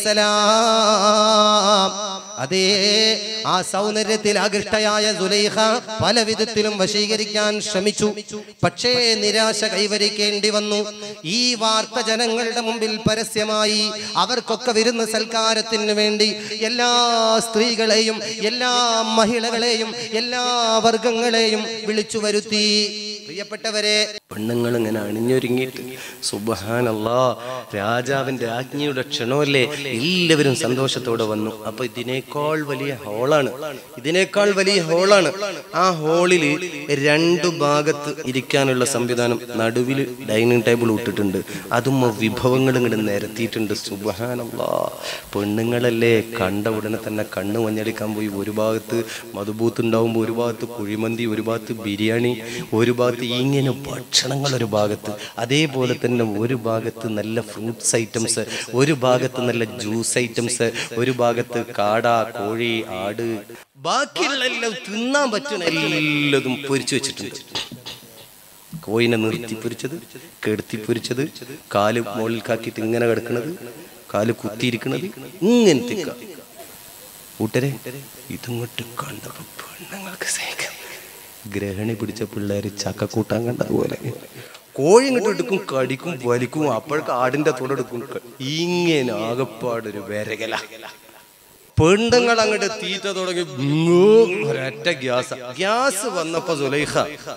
അലൈഹിസലാം അതേ ആ സൗന്ദര്യത്തിൽ ആകൃഷ്ടയായ സുലൈഖ പല വിധത്തിലും വശീകരിക്കാൻ ശ്രമിച്ചു പക്ഷേ നിരാശ കൈവരിക്കേണ്ടി വന്നു ഈ വാർത്ത ജനങ്ങളുടെ മുമ്പിൽ പരസ്യമായി അവർക്കൊക്കെ വരുന്ന സൽക്കാരത്തിന് വേണ്ടി എല്ലാ സ്ത്രീകളെയും എല്ലാ മഹിളകളെയും എല്ലാ വർഗങ്ങളെയും വിളിച്ചു വരുത്തി പ്രിയപ്പെട്ടവരെ പെണ്ണുങ്ങൾ ഇങ്ങനെ അണിഞ്ഞൊരുങ്ങിയിട്ട് സുബഹാനല്ലാ രാജാവിന്റെ ആജ്ഞയുടെ ക്ഷണമല്ലേ എല്ലാവരും സന്തോഷത്തോടെ വന്നു അപ്പൊ ഇതിനേക്കാൾ വലിയ ഹോളാണ് ഇതിനേക്കാൾ വലിയ ഹോളാണ് ആ ഹോളില് രണ്ടു ഭാഗത്ത് ഇരിക്കാനുള്ള സംവിധാനം നടുവിൽ ഡൈനിങ് ടേബിൾ ഇട്ടിട്ടുണ്ട് അതും വിഭവങ്ങൾ ഇങ്ങോട്ട് നിരത്തിയിട്ടുണ്ട് സുബഹാനല്ലാ പെണ്ണുങ്ങളല്ലേ കണ്ട ഉടനെ തന്നെ കണ്ണ് മഞ്ഞളിക്കാൻ പോയി ഒരു ഭാഗത്ത് മധുബൂത്ത് ഉണ്ടാവുമ്പോൾ ഒരു ഭാഗത്ത് കുഴിമന്തി ഒരു ഭാഗത്ത് ബിരിയാണി ഒരു ഭാഗത്ത് ഇങ്ങനെ ഭക്ഷണങ്ങൾ ഒരു ഭാഗത്ത് അതേപോലെ തന്നെ ഒരു ഭാഗത്ത് നല്ല ഫ്രൂട്ട്സ് ഐറ്റംസ് ഒരു ഭാഗത്ത് നല്ല ജ്യൂസ് ഐറ്റംസ് ഒരു ഭാഗത്ത് കാട കോഴി ആട് ബാക്കിയുള്ള എല്ലാം തിന്നാൻ പറ്റുന്ന എല്ലാതും പൊരിച്ചു വെച്ചിട്ടുണ്ട് കോയിനെ നിർത്തി പൊരിച്ചത് കെടുത്തി പൊരിച്ചത് കാല് മുകളിൽ കാക്കിയിട്ട് ഇങ്ങനെ കിടക്കുന്നത് കാല് കുത്തിയിരിക്കുന്നത് ഇങ്ങനത്തെ കൂട്ടരെ ഇതിങ്ങോട്ട് കണ്ടപ്പോ പെണ്ണുങ്ങൾക്ക് സഹിക്കാം ഗ്രഹണി പിടിച്ച പിള്ളേര് ചക്ക കൂട്ടാൻ കണ്ടതുപോലെ കോഴി ഇങ്ങോട്ട് എടുക്കും കടിക്കും വലിക്കും അപ്പോഴേക്ക് ആടിന്റെ തുടടുക്കും ഇങ്ങനെ ആകപ്പാടൊരു വിരകല പെണ്ണുങ്ങൾ അങ്ങോട്ട് തീറ്റ തുടങ്ങി ങ്ങൂ, ഒരൊറ്റ ഗ്യാസ് ഗ്യാസ് വന്നപ്പോ സുലൈഖ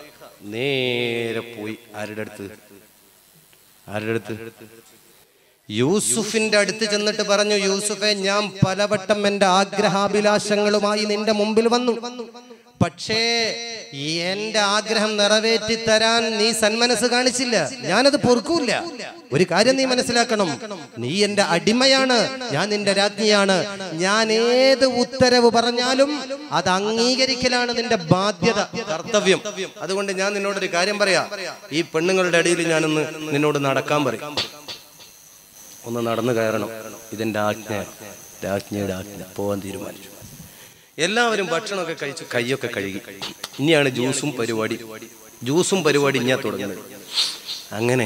നേരെ പോയി ആരുടെ അടുത്ത് ആരുടെ അടുത്ത് യൂസുഫിന്റെ അടുത്ത് ചെന്നിട്ട് പറഞ്ഞു യൂസുഫെ ഞാൻ പലവട്ടം എന്റെ ആഗ്രഹാഭിലാഷങ്ങളുമായി നിന്റെ മുമ്പിൽ വന്നു പക്ഷേ എന്റെ ആഗ്രഹം നിറവേറ്റി തരാൻ നീ സന്മനസ് കാണിച്ചില്ല ഞാനത് പൊറുക്കൂല ഒരു കാര്യം നീ മനസ്സിലാക്കണം നീ എന്റെ അടിമയാണ് ഞാൻ നിന്റെ രാജ്ഞിയാണ് ഞാൻ ഏത് ഉത്തരവ് പറഞ്ഞാലും അത് അംഗീകരിക്കലാണ് നിന്റെ ബാധ്യത കർത്തവ്യം അതുകൊണ്ട് ഞാൻ നിന്നോടൊരു കാര്യം പറയാ ഈ പെണ്ണുങ്ങളുടെ ഇടയിൽ ഞാനൊന്ന് നിന്നോട് നടക്കാൻ പറയും ഒന്ന് നടന്നു കയറണം ഇതെന്റെ ആജ്ഞ രാജ്ഞയുടെ ആജ്ഞ പോവാൻ തീരുമാനിച്ചു എല്ലാവരും ഭക്ഷണമൊക്കെ കഴിച്ചു കൈയൊക്കെ കഴുകി ഇനിയാണ് ജ്യൂസും പരിപാടി ജ്യൂസും പരിപാടി ഇനിയാ തുടങ്ങുന്നത് അങ്ങനെ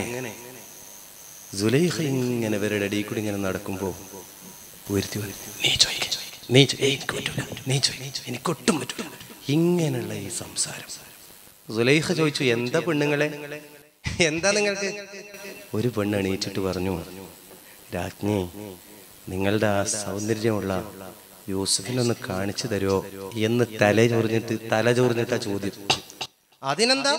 സുലൈഖ ഇങ്ങനെ ഇവരുടെ ഇടയിൽ കൂടി ഇങ്ങനെ നടക്കുമ്പോ ഉയർത്തി വന്നു. നീ ചോദിക്ക നീ ചോ- ഏയ് എനിക്ക് പറ്റൂല നീ ചോദിക്ക എനിക്കൊട്ടും പറ്റൂല ഇങ്ങനെയുള്ള ഈ സംസാരം സുലൈഖ ചോദിച്ചു എന്താ പെണ്ണുങ്ങളെ എന്താ നിങ്ങൾക്ക് ഒരു പെണ്ണ് എണീറ്റിട്ട് പറഞ്ഞു രാജ്ഞി നിങ്ങളുടെ ആ സൗന്ദര്യമുള്ള യൂസഫിനൊന്ന് കാണിച്ചു തരുമോ എന്ന് തല ചൊറിഞ്ഞിട്ട് തല ചൊറിഞ്ഞിട്ടാ ചോദ്യം അതിനെന്താ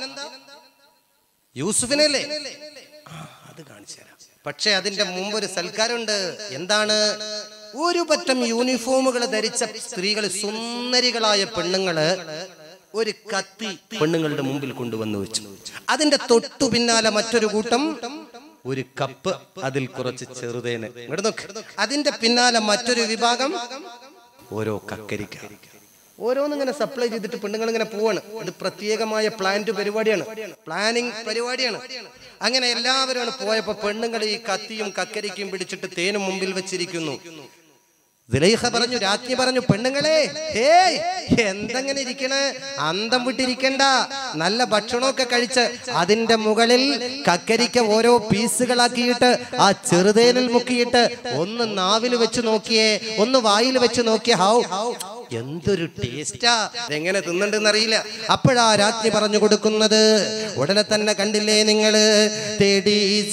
യൂസുഫിനല്ലേ അത് കാണിച്ചു തരാം പക്ഷെ അതിന്റെ മുമ്പ് ഒരു സൽക്കാരമുണ്ട് എന്താണ് ഒരു പറ്റം യൂണിഫോമുകൾ ധരിച്ച സ്ത്രീകൾ സുന്ദരികളായ പെണ്ണുങ്ങള് ഒരു കത്തി പെണ്ണുങ്ങളുടെ മുമ്പിൽ കൊണ്ടുവന്ന് വെച്ചു അതിന്റെ തൊട്ടു പിന്നാലെ മറ്റൊരു കൂട്ടം ഒരു കപ്പ് അതിൽ കുറച്ച് ചെറുതേന് ഇങ്ങോട്ട് നോക്ക് അതിന്റെ പിന്നാലെ മറ്റൊരു വിഭാഗം ഓരോ കക്കരിക്ക ഓരോന്നിങ്ങനെ സപ്ലൈ ചെയ്തിട്ട് പെണ്ണുങ്ങൾ ഇങ്ങനെ പോവാണ് ഇത് പ്രത്യേകമായ പ്ലാന്റ് പരിപാടിയാണ് പ്ലാനിങ് പരിപാടിയാണ് അങ്ങനെ എല്ലാവരും പോയപ്പോ പെണ്ണുങ്ങൾ ഈ കത്തിയും കക്കരിക്കും പിടിച്ചിട്ട് തേനും മുമ്പിൽ വെച്ചിരിക്കുന്നു ദിലൈഹ പറഞ്ഞു രാജ്ഞി പറഞ്ഞു പെണ്ണുങ്ങളെ ഹേയ് എന്തെങ്ങനെ ഇരിക്കണേ അന്തം വിട്ടിരിക്കണ്ട നല്ല ഭക്ഷണമൊക്കെ കഴിച്ച് അതിന്റെ മുകളിൽ കക്കരിക്ക ഓരോ പീസുകളാക്കിയിട്ട് ആ ചെറുതേനിൽ മുക്കിയിട്ട് ഒന്ന് നാവിൽ വെച്ച് നോക്കിയേ ഒന്ന് വായിൽ വെച്ച് നോക്കിയേ ഹൗ എന്തൊരു ടേസ്റ്റാ എങ്ങനെ തിന്നണ്ടെന്ന് അറിയില്ല അപ്പോഴാ രാജ്ഞി പറഞ്ഞു കൊടുക്കുന്നത് ഉടനെ തന്നെ കണ്ടില്ലേ നിങ്ങള് തേടി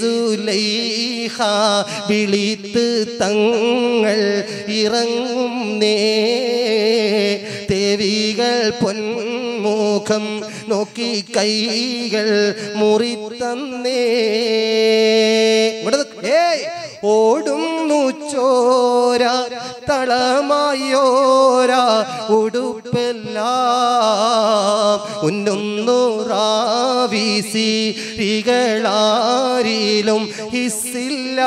സുലൈഹ വിളിത്ത് തങ്ങൾ ഇറങ്ങും നേ ദേവികൾ പൊന്മുഖം നോക്കി കൈകൾ മുറിത്തന്നേ ഇങ്ങോട്ട് നിക്ക്. ഏയ് ഓടുന്നു ചോര തളമായോര ഉടുപ്പെല്ലാം ഉന്നുന്നു റാവീസി ികളാരിലും ഹിസ്സില്ല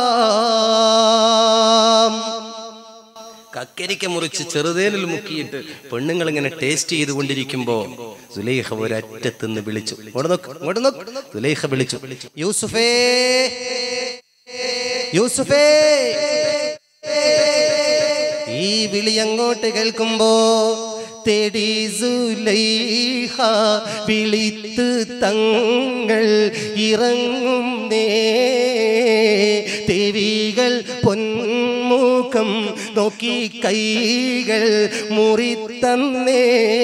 കക്കരിക്ക മുറിച്ച് ചെറുതേനിൽ മുക്കിയിട്ട് പെണ്ണുങ്ങൾ ഇങ്ങനെ ടേസ്റ്റ് ചെയ്തുകൊണ്ടിരിക്കുമ്പോ സുലൈഹ ഒരറ്റത്തുനിന്ന് വിളിച്ചു ഇങ്ങോട്ട് നോക്ക് ഇങ്ങോട്ട് നോക്ക് സുലൈഹ വിളിച്ചു യൂസുഫേ യൂസുഫേ ഈ വിളി അങ്ങോട്ട് കേൾക്കുമ്പോ തേടി സുലൈഹ വിളിത്ത് തങ്ങൾ ഇറങ്ങും നേ ദേവികൾ പൊന്മുഖം നോക്കി കൈകൾ മുറിത്തന്നേ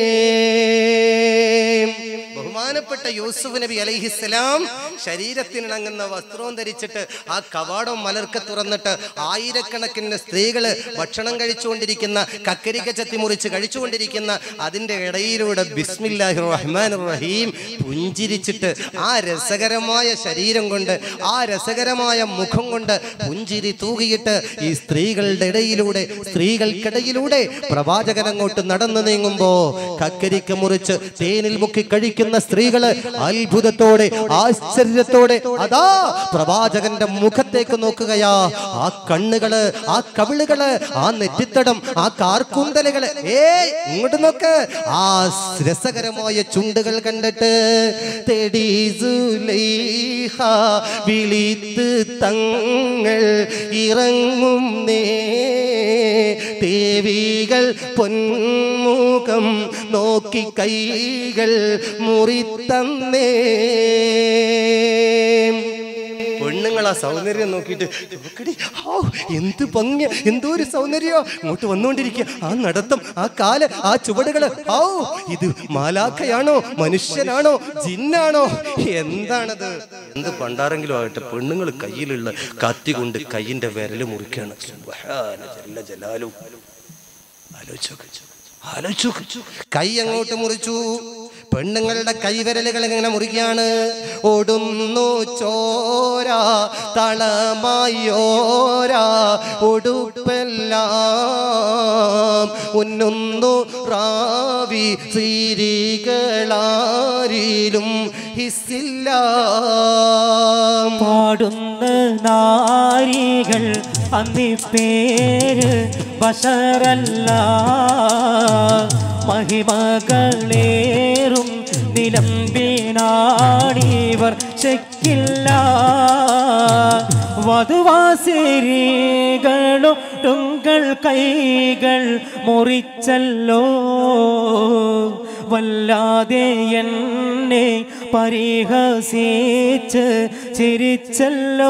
ബഹുമാനപ്പെട്ട യൂസുഫ് നബി അലൈഹിസ്സലാം ശരീരത്തിനിണങ്ങുന്ന വസ്ത്രവും ധരിച്ചിട്ട് ആ കവാടം മലർക്കെ തുറന്നിട്ട് ആയിരക്കണക്കിന് സ്ത്രീകള് ഭക്ഷണം കഴിച്ചുകൊണ്ടിരിക്കുന്ന കക്കരിക്ക ചത്തി മുറിച്ച് കഴിച്ചുകൊണ്ടിരിക്കുന്ന അതിന്റെ ഇടയിലൂടെ ബിസ്മില്ലാഹി റഹ്മാൻ റഹീം പുഞ്ചിരിച്ചിട്ട് ആ രസകരമായ ശരീരം കൊണ്ട് ആ രസകരമായ മുഖം കൊണ്ട് പുഞ്ചിരി തൂകിയിട്ട് ഈ സ്ത്രീകളുടെ ഇടയിലൂടെ സ്ത്രീകൾക്കിടയിലൂടെ പ്രവാചകൻ അങ്ങോട്ട് നടന്നു നീങ്ങുമ്പോ കക്കരിക്ക മുറിച്ച് തേനിൽ മുക്കി കഴിക്കുന്ന സ്ത്രീകള് അത്ഭുതത്തോടെ ആശ്ചര്യത്തോടെ അതാ പ്രവാചകന്റെ മുഖത്തേക്ക് നോക്കുകയാ ആ കണ്ണുകള് ആ കവിളുകള് ആ നെറ്റിത്തടം ആ കാർക്കൂന്തലുകള് ഏയ് ഇങ്ങോട്ട് നോക്ക് ആ രസകരമായ ചുണ്ടുകൾ കണ്ടിട്ട് തെടി സുലൈഹ വിളിത്ത് തങ്ങൾ ഇറങ്ങും നേ ദേവികൾ പൊന്മുഖം നോക്കി കൈകൾ മുറിത്തന്നേ പെണ്ണുങ്ങൾ ആ സൗന്ദര്യം നോക്കിയിട്ട് നോക്കടി, ഔ, എന്ത് ഭംഗിയ എന്തോ ഒരു സൗന്ദര്യോ ഇങ്ങോട്ട് വന്നുകൊണ്ടിരിക്കുക ആ നടത്തം ആ കാല് ആ ചുവടുകള് ഔ ഇത് മാലാഖയാണോ മനുഷ്യനാണോ ജിന്നാണോ എന്താണത് എന്ത് പണ്ടാരെങ്കിലും ആകട്ടെ പെണ്ണുങ്ങൾ കയ്യിലുള്ള കത്തി കൊണ്ട് കയ്യിന്റെ വിരല് മുറിക്കാണ് സുബ്ഹാന ജല്ല ജലാലു ആലോചിച്ചു ആലോചിച്ചു കൈ അങ്ങോട്ട് മുറിച്ചു പെണ്ണുങ്ങളുടെ കൈവിരലുകൾ ഇങ്ങനെ മുറിക്കുകയാണ് ഓടുന്നു ചോര തളമായോര ഉടുപ്പെല്ലാം ഉന്നുന്നു റാവി സിരികളാരിലും ഹിസ്സില്ല പാടുന്ന നാരികൾ അന്നി പേര് ബഷറല്ല മഹിമകളേറും നിലമ്പിനാണിവർ ശക്കില്ല വധുവാസിരികളൊട്ടുങ്കൾ കൈകൾ മുറിച്ചല്ലോ വല്ലാതെ എന്നെ പരിഹസിച്ച് ചിരിച്ചല്ലോ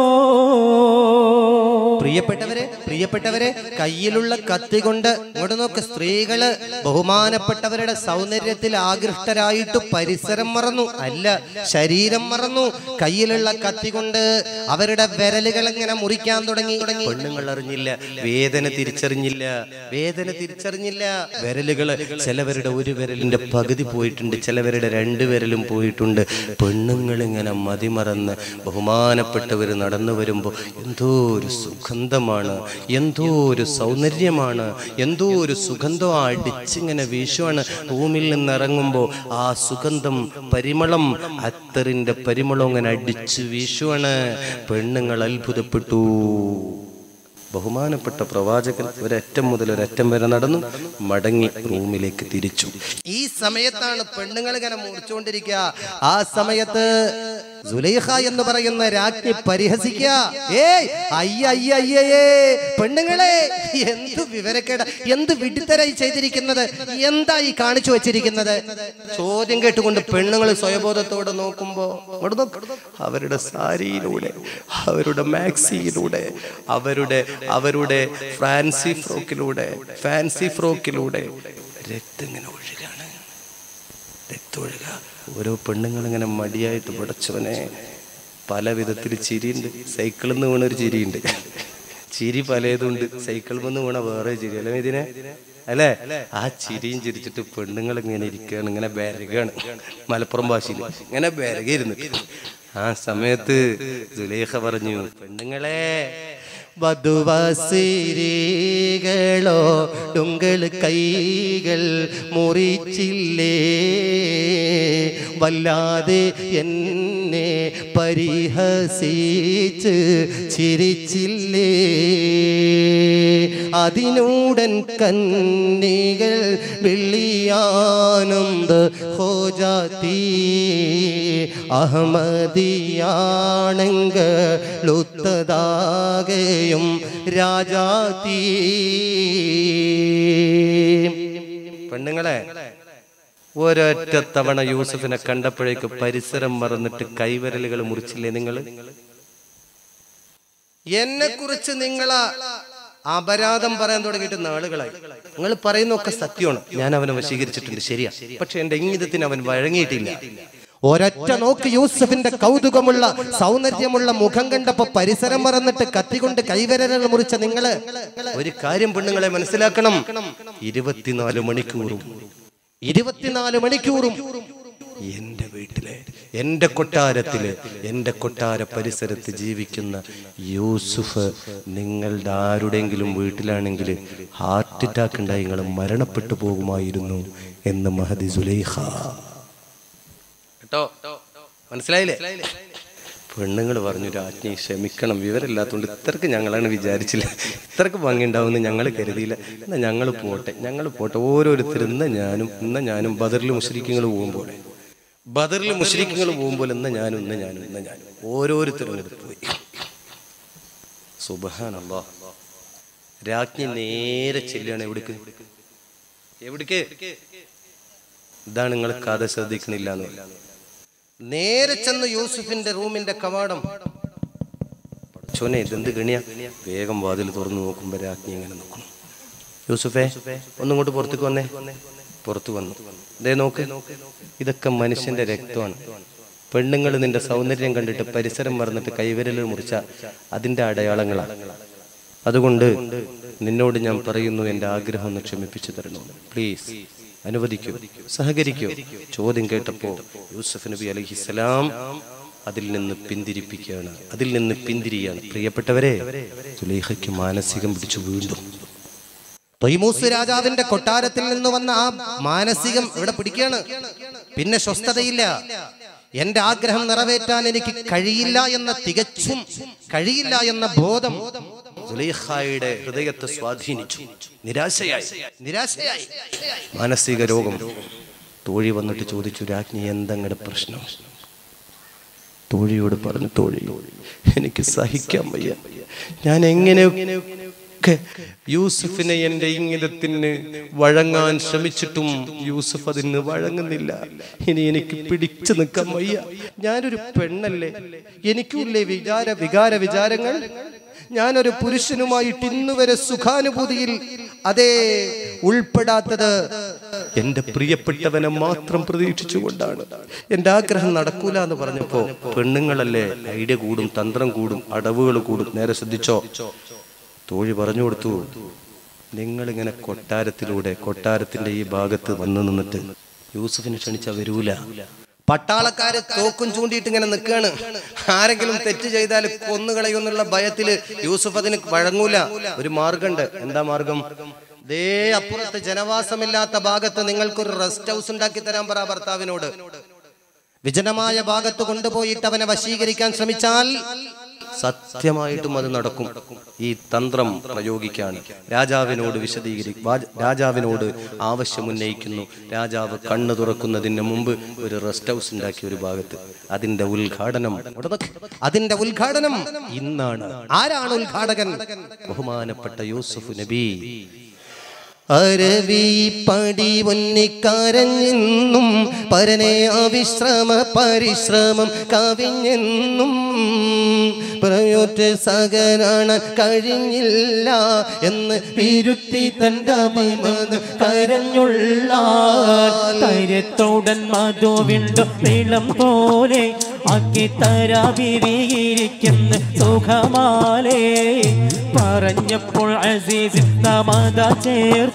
പ്രിയപ്പെട്ടവരെ പ്രിയപ്പെട്ടവരെ കയ്യിലുള്ള കത്തി കൊണ്ട് ഇങ്ങോട്ട് നോക്ക് സ്ത്രീകള് ബഹുമാനപ്പെട്ടവരുടെ സൗന്ദര്യത്തിൽ ആകൃഷ്ടരായിട്ട് പരിസരം മറന്നു അല്ല ശരീരം മറന്നു കയ്യിലുള്ള കത്തി കൊണ്ട് അവരുടെ വിരലുകൾ ഇങ്ങനെ മുറിക്കാൻ തുടങ്ങി തുടങ്ങി പെണ്ണുങ്ങൾ അറിഞ്ഞില്ല വേദന തിരിച്ചറിഞ്ഞില്ല വേദന തിരിച്ചറിഞ്ഞില്ല വിരലുകള് ചിലവരുടെ ഒരു വിരലിന്റെ പകുതി പോയിട്ടുണ്ട് ചിലവരുടെ രണ്ട് വിരലും പോയിട്ടുണ്ട് പെണ്ണുങ്ങൾ ഇങ്ങനെ മതിമറന്ന് ബഹുമാനപ്പെട്ടവർ നടന്നു വരുമ്പോൾ എന്തോ ഒരു സുഗന്ധമാണ് എന്തോ ഒരു സൗന്ദര്യമാണ് എന്തോ ഒരു സുഗന്ധം അടിച്ചിങ്ങനെ വീശുവാണ് റൂമിൽ നിന്ന് ഇറങ്ങുമ്പോൾ ആ സുഗന്ധം പരിമളം അത്തറിന്റെ പരിമളം ഇങ്ങനെ അടിച്ചു വീശുവാണ് പെണ്ണുങ്ങൾ അത്ഭുതപ്പെട്ടു ബഹുമാനപ്പെട്ട പ്രവാചകൻ ഒരറ്റം മുതൽ ഒരറ്റം വരെ നടന്നു മടങ്ങി റൂമിലേക്ക് തിരിച്ചു ഈ സമയത്താണ് പെണ്ണുങ്ങൾ ഇങ്ങനെ മുറിച്ചുകൊണ്ടിരിക്കുക ആ സമയത്ത് സുലൈഖ എന്ന് പറയുന്ന രാജ്ഞി പരിഹസിക്കുക ഏയ് അയ്യ അയ്യ അയ്യേ പെണ്ണുങ്ങളെ എന്ത് വിവരക്കേട എന്ത് വിഡിത്തരായി ചെയ്തിരിക്കുന്നത് എന്താ ഈ കാണിച്ചു വെച്ചിരിക്കുന്നത് ചോദ്യം കേട്ടുകൊണ്ട് പെണ്ണുങ്ങൾ സ്വയബോധത്തോടെ നോക്കുമ്പോ ഇങ്ങോട്ട് നോക്ക്. അവരുടെ സാരിയിലൂടെ അവരുടെ മാക്സിയിലൂടെ അവരുടെ അവരുടെ ഫാൻസി ഫ്രോക്കിലൂടെ ഫാൻസി ഫ്രോക്കിലൂടെ രക്തം ഇങ്ങനെ ഒഴുകാണ് രക്തം ഒഴുക ഓരോ പെണ്ണുങ്ങൾ ഇങ്ങനെ മടിയായിട്ട് പിടച്ചവനെ പല വിധത്തിൽ ചിരിയുണ്ട് സൈക്കിളിൽ നിന്ന് വീണ ഒരു ചിരിയുണ്ട് ചിരി പലതുണ്ട് സൈക്കിളിൽ നിന്ന് വീണ വേറെ ചിരി അല്ലേ ഇതിനെ അല്ലേ ആ ചിരിയും ചിരിച്ചിട്ട് പെണ്ണുങ്ങൾ ഇങ്ങനെ ഇരിക്കുകയാണ് ഇങ്ങനെ ബരകാണ് മലപ്പുറം ഭാഷയിൽ ഇങ്ങനെ ബരകയിരുന്ന് ആ സമയത്ത് സുലേഖ പറഞ്ഞു പെണ്ണുങ്ങളെ വധുവസിരികളോ ഡുങ്കൾ കൈകൾ മുറിച്ചില്ലേ വല്ലാതെ എന്നെ പരിഹസിച്ച് ചിരിച്ചില്ലേ അതിനൂടൻ കന്നികൾ വെള്ളിയാനന്ദ ഹോജാത്തി അഹമ്മദിയാണെങ്കളുത്തതാകയും രാജാത്തി പെണ്ണുങ്ങളെ ഒരൊറ്റ തവണ യൂസഫിനെ കണ്ടപ്പോഴേക്ക് പരിസരം മറന്നിട്ട് കൈവരലുകൾ മുറിച്ചില്ലേ നിങ്ങൾ എന്നെ കുറിച്ച് നിങ്ങൾ അപരാധം പറയാൻ തുടങ്ങിയിട്ട് നാളുകളായി നിങ്ങൾ പറയുന്നൊക്കെ സത്യമാണ് ഞാൻ അവനെ വശീകരിച്ചിട്ടുണ്ട് ശരിയാ പക്ഷെ എന്റെ ഇംഗിതത്തിന് അവൻ വഴങ്ങിയിട്ടില്ല ഒരൊറ്റ നോക്ക് യൂസഫിന്റെ കൗതുകമുള്ള സൗന്ദര്യമുള്ള മുഖം കണ്ടപ്പോ പരിസരം മറന്നിട്ട് കത്തികൊണ്ട് കൈവരലുകൾ മുറിച്ച നിങ്ങള് ഒരു കാര്യം പെണ്ണുങ്ങളെ മനസ്സിലാക്കണം ഇരുപത്തിനാല് മണിക്കൂറും ഇരുപത്തിനാല് മണിക്കൂറും എന്റെ വീട്ടിലെ എന്റെ കൊട്ടാരത്തില് എന്റെ കൊട്ടാര പരിസരത്ത് ജീവിക്കുന്ന യൂസുഫ് നിങ്ങളുടെ ആരുടെങ്കിലും വീട്ടിലാണെങ്കിൽ ഹാർട്ട് അറ്റാക്ക് ഉണ്ടായി നിങ്ങൾ മരണപ്പെട്ടു പോകുമായിരുന്നു എന്ന് മഹദി സുലൈഖ കേട്ടോ മനസ്സിലായില്ലേ പെണ്ണുങ്ങൾ പറഞ്ഞു രാജ്ഞി ക്ഷമിക്കണം വിവരമില്ലാത്തതുകൊണ്ട് ഇത്രക്ക് ഞങ്ങളാണ് വിചാരിച്ചില്ല ഇത്രക്ക് ഭംഗി ഉണ്ടാവുമെന്ന് ഞങ്ങൾ കരുതിയില്ല എന്നാ ഞങ്ങൾ പോട്ടെ ഞങ്ങൾ പോട്ടെ ഓരോരുത്തരും ഇന്ന ഞാനും ഇന്ന ഞാനും ബദറിൽ മുസ്ലിക്കുകൾ പോകുമ്പോൾ ബദറിൽ മുസ്ലിക്കുകൾ പോകുമ്പോൾ ഇന്ന ഞാനും ഇന്ന ഞാനും ഇന്ന ഞാനും ഓരോരുത്തരും ഇത് പോയി സുബഹാനല്ലാ രാജ്ഞി നേരെ ചെല്ലുകയാണ് എവിടേക്ക് എവിടേക്ക് ഇതാണ് നിങ്ങൾ കഥ ശ്രദ്ധിക്കണില്ല എന്ന് നേരെ ചെന്ന് യൂസുഫിന്റെ റൂമിന്റെ കവാടം ചോനെ ഇതെന്ത് ഗണിയ വേഗം വാതിൽ തുറന്നു നോക്കുമ്പോ രാജ്ഞി ഇങ്ങനെ നോക്കുന്നു യൂസുഫേ ഒന്നിങ്ങോട്ട് പുറത്തേക്ക് വന്നേ പുറത്തു വന്നു ദേ നോക്ക് ഇതൊക്കെ മനുഷ്യന്റെ രക്തമാണ് പെണ്ണുങ്ങൾ നിന്റെ സൗന്ദര്യം കണ്ടിട്ട് പരിസരം മറന്നിട്ട് കൈവിരലിൽ മുറിച്ച അതിന്റെ അടയാളങ്ങളാണ് അതുകൊണ്ട് നിന്നോട് ഞാൻ പറയുന്നു എന്റെ ആഗ്രഹം ഒന്ന് ക്ഷമിപ്പിച്ചു തരണോ പ്ലീസ് അനുവദിക്കൂ സഹകരിക്കൂ ചോദ്യം കേട്ടപ്പോ യൂസഫ് നബി അലഹിസലാം അതിൽ നിന്ന് പിന്തിരിപ്പിക്കുകയാണ് അതിൽ നിന്ന് പിന്തിരിയാണ് പ്രിയപ്പെട്ടവരെ സുലൈഹയ്ക്ക് മാനസികം പിടിച്ചു വീണ്ടും തൊയ്മൂസ് രാജാവിന്റെ കൊട്ടാരത്തിൽ നിന്ന് വന്ന ആ മാനസികം ഇവിടെ പിടിക്കുകയാണ് പിന്നെ സ്വസ്ഥതയില്ല എന്റെ ആഗ്രഹം നിറവേറ്റാൻ എനിക്ക് കഴിയില്ല എന്ന തികച്ചും കഴിയില്ല എന്ന ബോധം സുലൈഖായുടെ ഹൃദയത്തെ സ്വാധീനിച്ചു നിരാശയായി നിരാശയായി മാനസിക രോഗം തോഴി വന്നിട്ട് ചോദിച്ചു രാജ്ഞി എന്തെങ്കിലും പ്രശ്നം തോഴിയോട് പറഞ്ഞു തോഴി എനിക്ക് സഹിക്കാൻ വയ്യ ഞാൻ എങ്ങനെയൊക്കെ യൂസുഫിനെ എന്റെ ഇംഗിതത്തിന് വഴങ്ങാൻ ശ്രമിച്ചിട്ടും യൂസുഫ് അതിന് വഴങ്ങുന്നില്ല ഇനി എനിക്ക് പിടിച്ചു നിൽക്കാൻ വയ്യ ഞാനൊരു പെണ്ണല്ലേ എനിക്കുമില്ലേ വിചാര വികാര വിചാരങ്ങൾ ഞാനൊരു പുരുഷനുമായിട്ട് ഇന്നുവരെ സുഖാനുഭൂതിയിൽ അതേ ഉൾപ്പെടാത്തത് എന്റെ പ്രിയപ്പെട്ടവനെ മാത്രം പ്രതീക്ഷിച്ചുകൊണ്ടാണ് എന്റെ ആഗ്രഹം നടക്കൂല എന്ന് പറഞ്ഞപ്പോ പെണ്ണുങ്ങളല്ലേ ഐഡിയ കൂടും തന്ത്രം കൂടും അടവുകൾ കൂടും നേരെ ശ്രദ്ധിച്ചോ തോഴി പറഞ്ഞു കൊടുത്തു നിങ്ങൾ ഇങ്ങനെ കൊട്ടാരത്തിലൂടെ കൊട്ടാരത്തിന്റെ ഈ ഭാഗത്ത് വന്നു നിന്നിട്ട് യൂസഫിനെ ക്ഷണിച്ച വരൂല പട്ടാളക്കാര് തോക്കും ചൂണ്ടിയിട്ട് ഇങ്ങനെ നിൽക്കുകയാണ് ആരെങ്കിലും തെറ്റ് ചെയ്താൽ കൊന്നുകളയുന്നുള്ള ഭയത്തില് യൂസുഫ് അതിന് വഴങ്ങൂല ഒരു മാർഗമുണ്ട് എന്താ മാർഗം ദേ അപ്പുറത്ത് ജനവാസമില്ലാത്ത ഭാഗത്ത് നിങ്ങൾക്കൊരു റെസ്റ്റ് ഹൗസ് ഉണ്ടാക്കി തരാൻ പറ ഭർത്താവിനോട് വിജനമായ ഭാഗത്ത് കൊണ്ടുപോയിട്ട് അവനെ വശീകരിക്കാൻ ശ്രമിച്ചാൽ സത്യമായിട്ടും അത് നടക്കും ഈ തന്ത്രം പ്രയോഗിക്കാണ് രാജാവിനോട് വിശദീകരി വാ- രാജാവിനോട് ആവശ്യം ഉന്നയിക്കുന്നു രാജാവ് കണ്ണു തുറക്കുന്നതിന് മുമ്പ് ഒരു റെസ്റ്റ് ഹൗസ് ഉണ്ടാക്കിയ ഒരു ഭാഗത്ത് അതിന്റെ ഉദ്ഘാടനം അവിടെ നോക്ക്. അതിന്റെ ഉദ്ഘാടനം ഇന്നാണ് ആരാണ് ഉദ്ഘാടകൻ ബഹുമാനപ്പെട്ട യൂസുഫ് നബി അരവി പടി ഒന്നിക്കരഞ്ഞെന്നും പരനെ അവിശ്രമ പരിശ്രമം കവിഞ്ഞെന്നും പ്രയോറ്റ സകരാണ കഴിഞ്ഞില്ല എന്ന് വിരുത്തി തന്റെ മമത് കരഞ്ഞുള്ള കരത്തോടൻ മധു വിണ്ടു നീളം പോലെ ആക്കി തരാവിരിയിരിക്കുന്ന സുഖമാലേ പറഞ്ഞപ്പോൾ അസീസ് നമത ചേർത്ത്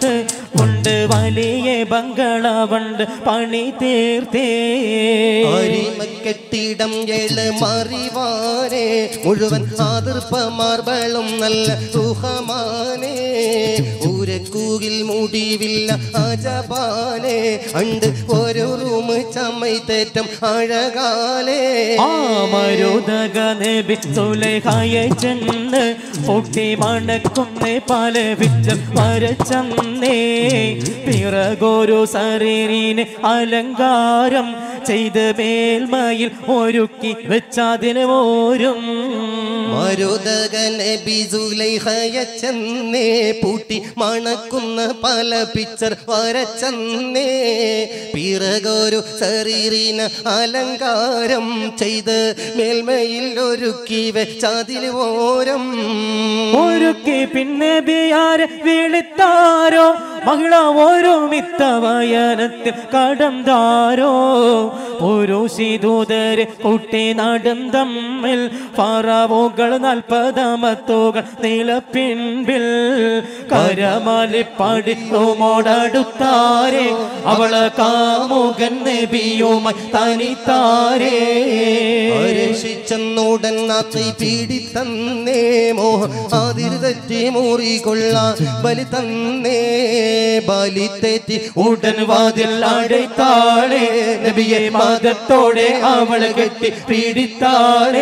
കൊണ്ട് വലിയ ബംഗളവുണ്ട് പണി തീർത്തേ അരിമക്കെട്ടിടം ഏഴ് മറിവാനെ മുഴുവൻ ആതിർപ്പ മാർബളും നല്ല സുഖമാനേ ഊരക്കൂകിൽ മുടിവില്ല അജപാനെ അണ്ട് ഒരു റൂം ചമ്മൈ തേറ്റം അഴകാലേ ആ മരുതക നബി സുലൈഖയെ ചെന്ന് പൊട്ടി മണക്കുന്നേ പല വിച്ച് വരച്ചന്നേ പിറകൊരു ശരീരിന് അലങ്കാരം ചെയ്ത് മേൽമയിൽ ഒരുക്കി വെച്ചതിന് പോരും മരുതകനെ ബിസുലൈഹയ ചെന്നേ പൂട്ടി മണക്കുന്ന പല പിക്ചർ വരച്ചന്നേ പിറകൊരു ശരീരിന് അലങ്കാരം ചെയ്ത് മേൽമയിൽ ഒരുക്കി വെച്ചതിന് ഓരം ഒരുക്കി പിന്നെ ബിയാരെ വിളിത്താരോ മഹിള ഒരു മിത്തവയനത്തിൽ കടം താരോ പുരുഷിദൂതരെ കുട്ടി നടും തമ്മിൽ ഫറവുകൾ നാൽപ്പതമത്തുകൾ നിലപ്പിൻപിൽ കരമലിപ്പടി മോടടുത്താരെ അവള് കാമുകൻ നബിയുമായി തനിത്താരേ രക്ഷിച്ചെന്നുടൻ നാത്തി പീഡിത്തന്നേ മോഹം അതിർ തെറ്റി മുറികൊള്ളാൻ ബലി തന്നേ ബലി തെറ്റി ഉടൻ വാതിൽ അടയ്ത്താളെ നബിയെ മതത്തോടെ അവളെ കെട്ടി പീഡിത്താളേ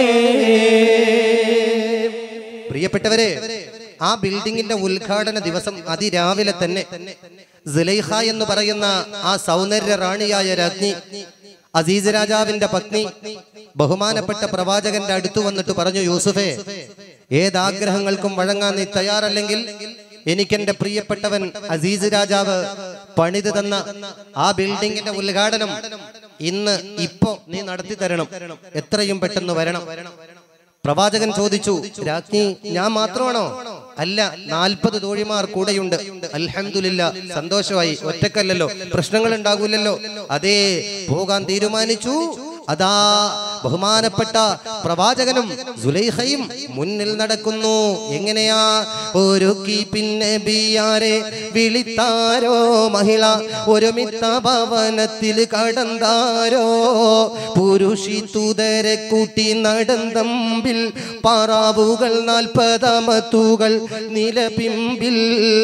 പ്രിയപ്പെട്ടവരെ ആ ബിൽഡിങ്ങിന്റെ ഉദ്ഘാടന ദിവസം അതിരാവിലെ തന്നെ സുലൈഖ എന്ന് പറയുന്ന ആ സൗന്ദര്യ റാണിയായ രാജ്ഞി അസീസ് രാജാവിന്റെ പത്നി ബഹുമാനപ്പെട്ട പ്രവാചകന്റെ അടുത്തു വന്നിട്ട് പറഞ്ഞു യൂസുഫേ ഏതാഗ്രഹങ്ങൾക്കും വഴങ്ങാൻ നീ തയ്യാറല്ലെങ്കിൽ എനിക്കെന്റെ പ്രിയപ്പെട്ടവൻ അസീസ് രാജാവ് പണിത് തന്ന ആ ബിൽഡിങ്ങിന്റെ ഉദ്ഘാടനം ഇന്ന് ഇപ്പോ നീ നടത്തി തരണം എത്രയും പെട്ടെന്ന് വരണം പ്രവാചകൻ ചോദിച്ചു രാജ്ഞി ഞാൻ മാത്രമാണോ അല്ല നാൽപ്പത് തോഴിമാർ കൂടെയുണ്ട് അൽഹംദുലില്ല സന്തോഷമായി ഒറ്റക്കല്ലല്ലോ പ്രശ്നങ്ങൾ ഉണ്ടാകൂലല്ലോ അതേ പോകാൻ തീരുമാനിച്ചു അതാ ബഹുമാനപ്പെട്ട പ്രവാചകനും സുലൈഖയും മുന്നിൽ നടക്കുന്നു എങ്ങനെയാ ഒരുക്കി പിന്നെ ബിയാരെ വിളിത്താരോ മഹിള ഒരുമിത്ത ഭവനത്തിൽ കടന്താരോ പുരുഷി തുതരെ കൂട്ടി നടന്തമ്പിൽ പാറാവുകൾ നാൽപ്പതാമത്തുകൾ നിലപിമ്പിൽ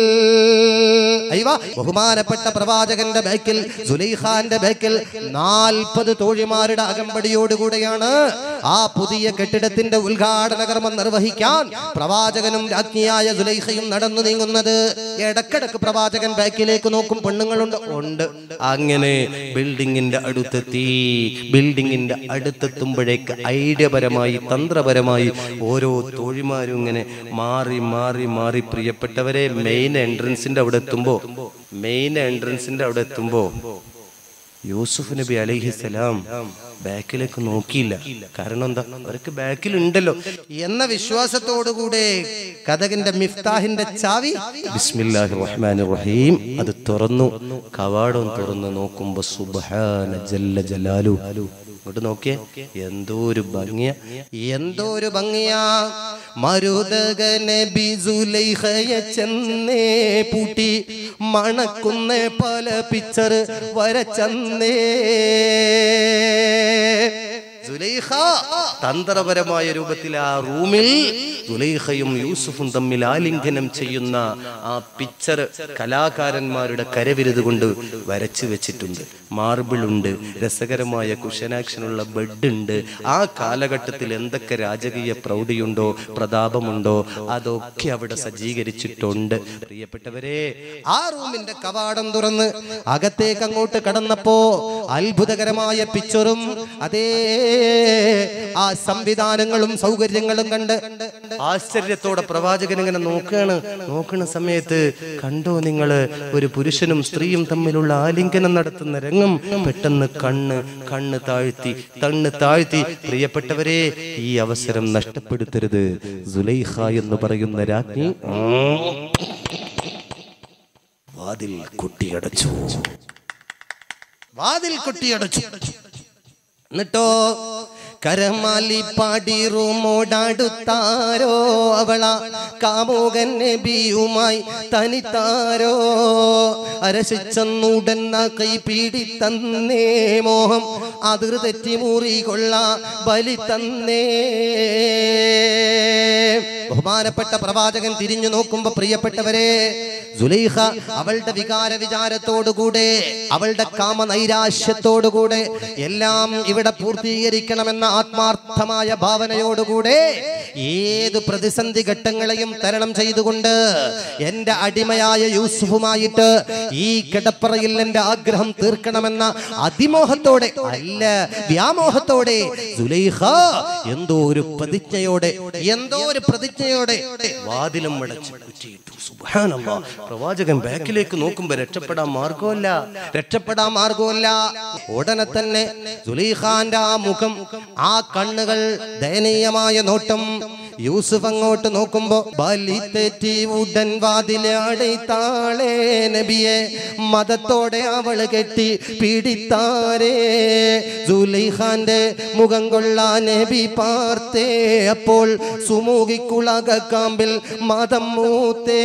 അയ്യവാ ബഹുമാനപ്പെട്ട പ്രവാചകന്റെ ബാക്കിൽ സുലൈഖാന്റെ ബാക്കിൽ നാൽപ്പത് തോഴിമാരുടെ അകമ്പടിയോടുകൂടെയാണ് ആ പുതിയ കെട്ടിടത്തിന്റെ ഉദ്ഘാടന കർമ്മം നിർവഹിക്കാൻ പ്രവാചകനും രാജ്ഞിയായ സുലൈഖയും നടന്നു നീങ്ങുന്നത് ഇടക്കിടക്ക് പ്രവാചകൻ ബാക്കിലേക്ക് നോക്കും പെണ്ണുങ്ങളുണ്ട് ഉണ്ട് അങ്ങനെ ബിൽഡിങ്ങിന്റെ അടുത്തെത്തി ബിൽഡിങ്ങിന്റെ അടുത്തെത്തുമ്പോഴേക്ക് ഐഡിയപരമായി തന്ത്രപരമായി ഓരോ തോഴിമാരും ഇങ്ങനെ മാറി മാറി മാറി പ്രിയപ്പെട്ടവരെ മെയിൻ എൻട്രൻസിന്റെ അവിടെ എത്തുമ്പോ മെയിൻ എൻട്രൻസിന്റെ അവിടെ എത്തുമ്പോ യൂസുഫ് നബി അലൈഹിസലാം ബാക്കിലേക്ക് നോക്കിയില്ല കാരണം എന്താ അവർക്ക് ബാക്കിൽ ഉണ്ടല്ലോ എന്ന വിശ്വാസത്തോടുകൂടെ കഥകിന്റെ മിഫ്താഹിന്റെ ചാവി ബിസ്മില്ലാഹിർ റഹ്മാനിർ റഹീം അത് തുറന്നു കവാടം തുറന്ന് നോക്കുമ്പോ സുബ്ഹാന ജല്ല ജലാലു ഇങ്ങോട്ട് നോക്കിയേ എന്തോ ഒരു ഭംഗിയ എന്തോ ഒരു ഭംഗിയാ മരുതകനെ ബിസുലൈഹയെ ചെന്നേ പൂട്ടി മണക്കുന്ന പല പിക്ചർ വരച്ചന്നേ സുലൈഖ തന്ത്രപരമായ രൂപത്തിൽ ആ റൂമിൽ സുലൈഖയും യൂസുഫും തമ്മിൽ ആലിംഗനം ചെയ്യുന്ന ആ പിക്ചർ കലാകാരന്മാരുടെ കരവിരുത് കൊണ്ട് വരച്ചു വെച്ചിട്ടുണ്ട് മാർബിൾ ഉണ്ട് രസകരമായ കുഷനാക്ഷനുള്ള ബെഡ് ഉണ്ട് ആ കാലഘട്ടത്തിൽ എന്തൊക്കെ രാജകീയ പ്രൗഢിയുണ്ടോ പ്രതാപമുണ്ടോ അതൊക്കെ അവിടെ സജ്ജീകരിച്ചിട്ടുണ്ട് പ്രിയപ്പെട്ടവരെ ആ റൂമിന്റെ കവാടം തുറന്ന് അകത്തേക്ക് അങ്ങോട്ട് കടന്നപ്പോ അത്ഭുതകരമായ പിക്ചറും അതേ ആ സംവിധാനങ്ങളും സൗകര്യങ്ങളും കണ്ട് ആശ്ചര്യത്തോടെ പ്രവാചകൻ ഇങ്ങനെ നോക്കുകയാണ് നോക്കുന്ന സമയത്ത് കണ്ടോ നിങ്ങള് ഒരു പുരുഷനും സ്ത്രീയും തമ്മിലുള്ള ആലിംഗനം നടത്തുന്ന രംഗം പെട്ടെന്ന് കണ്ണ് കണ്ണ് താഴ്ത്തി കണ്ണ് താഴ്ത്തി പ്രിയപ്പെട്ടവരെ ഈ അവസരം നഷ്ടപ്പെടുത്തരുത് സുലൈഖ എന്ന് പറയുന്ന രാജ്ഞി വാതിൽ കൊട്ടിയടച്ചു വാതിൽ കൊട്ടിയടച്ചു എന്നിട്ടോ കരമാലി പാടി റൂമോടടുത്താരോ അവള കാമുകൻ നബിയുമായി തനിത്താരോ അരശിച്ചെന്നുടൻ കൈ പീടി തന്നേ മോഹം അതിർ തെറ്റി മുറി കൊള്ള ബലി തന്നേ ബഹുമാനപ്പെട്ട പ്രവാചകൻ തിരിഞ്ഞു നോക്കുമ്പോ പ്രിയപ്പെട്ടവരെ സുലൈഖ അവളുടെ വികാര വിചാരത്തോടുകൂടെ അവളുടെ കാമ നൈരാശ്യത്തോടുകൂടെ എല്ലാം ഇവിടെ പൂർത്തീകരിക്കണമെന്ന ആത്മാർത്ഥമായ ഭാവനയോടുകൂടെ ഏത് പ്രതിസന്ധി ഘട്ടങ്ങളെയും തരണം ചെയ്തുകൊണ്ട് എന്റെ അടിമയായ യൂസുഫുമായിട്ട് ഈ കിടപ്പറയിൽ എന്റെ ആഗ്രഹം തീർക്കണമെന്ന അതിമോഹത്തോടെ അല്ല വ്യാമോഹത്തോടെ സുലൈഖ എന്തോ ഒരു പ്രതിജ്ഞയോടെ എന്തോ ഒരു പ്രതിജ്ഞയോടെ വാതിലും അടച്ച് കുറ്റിയിട്ടു സുബ്ഹാനല്ലാ. പ്രവാചകൻ ബാക്കിലേക്ക് നോക്കുമ്പോ രക്ഷപ്പെടാൻ മാർഗമല്ല രക്ഷപ്പെടാൻ മാർഗമല്ല ഉടനെ തന്നെ സുലൈഖാന്റെ ആ മുഖം ആ കണ്ണുകൾ ദയനീയമായ നോട്ടം യൂസുഫ് അങ്ങോട്ട് നോക്കുമ്പോ ബലി തെറ്റി ഉടൻ വാതിലടൈത്താളേ നബിയെ മതത്തോടെ അവള് കെട്ടി പിടിത്താരേ സുലൈഖാന്റെ മുഖം കൊള്ളാൻ നബി പാർത്തേ അപ്പോൾ സുമൂകിക്കുളകാമ്പിൽ മതം മൂത്തേ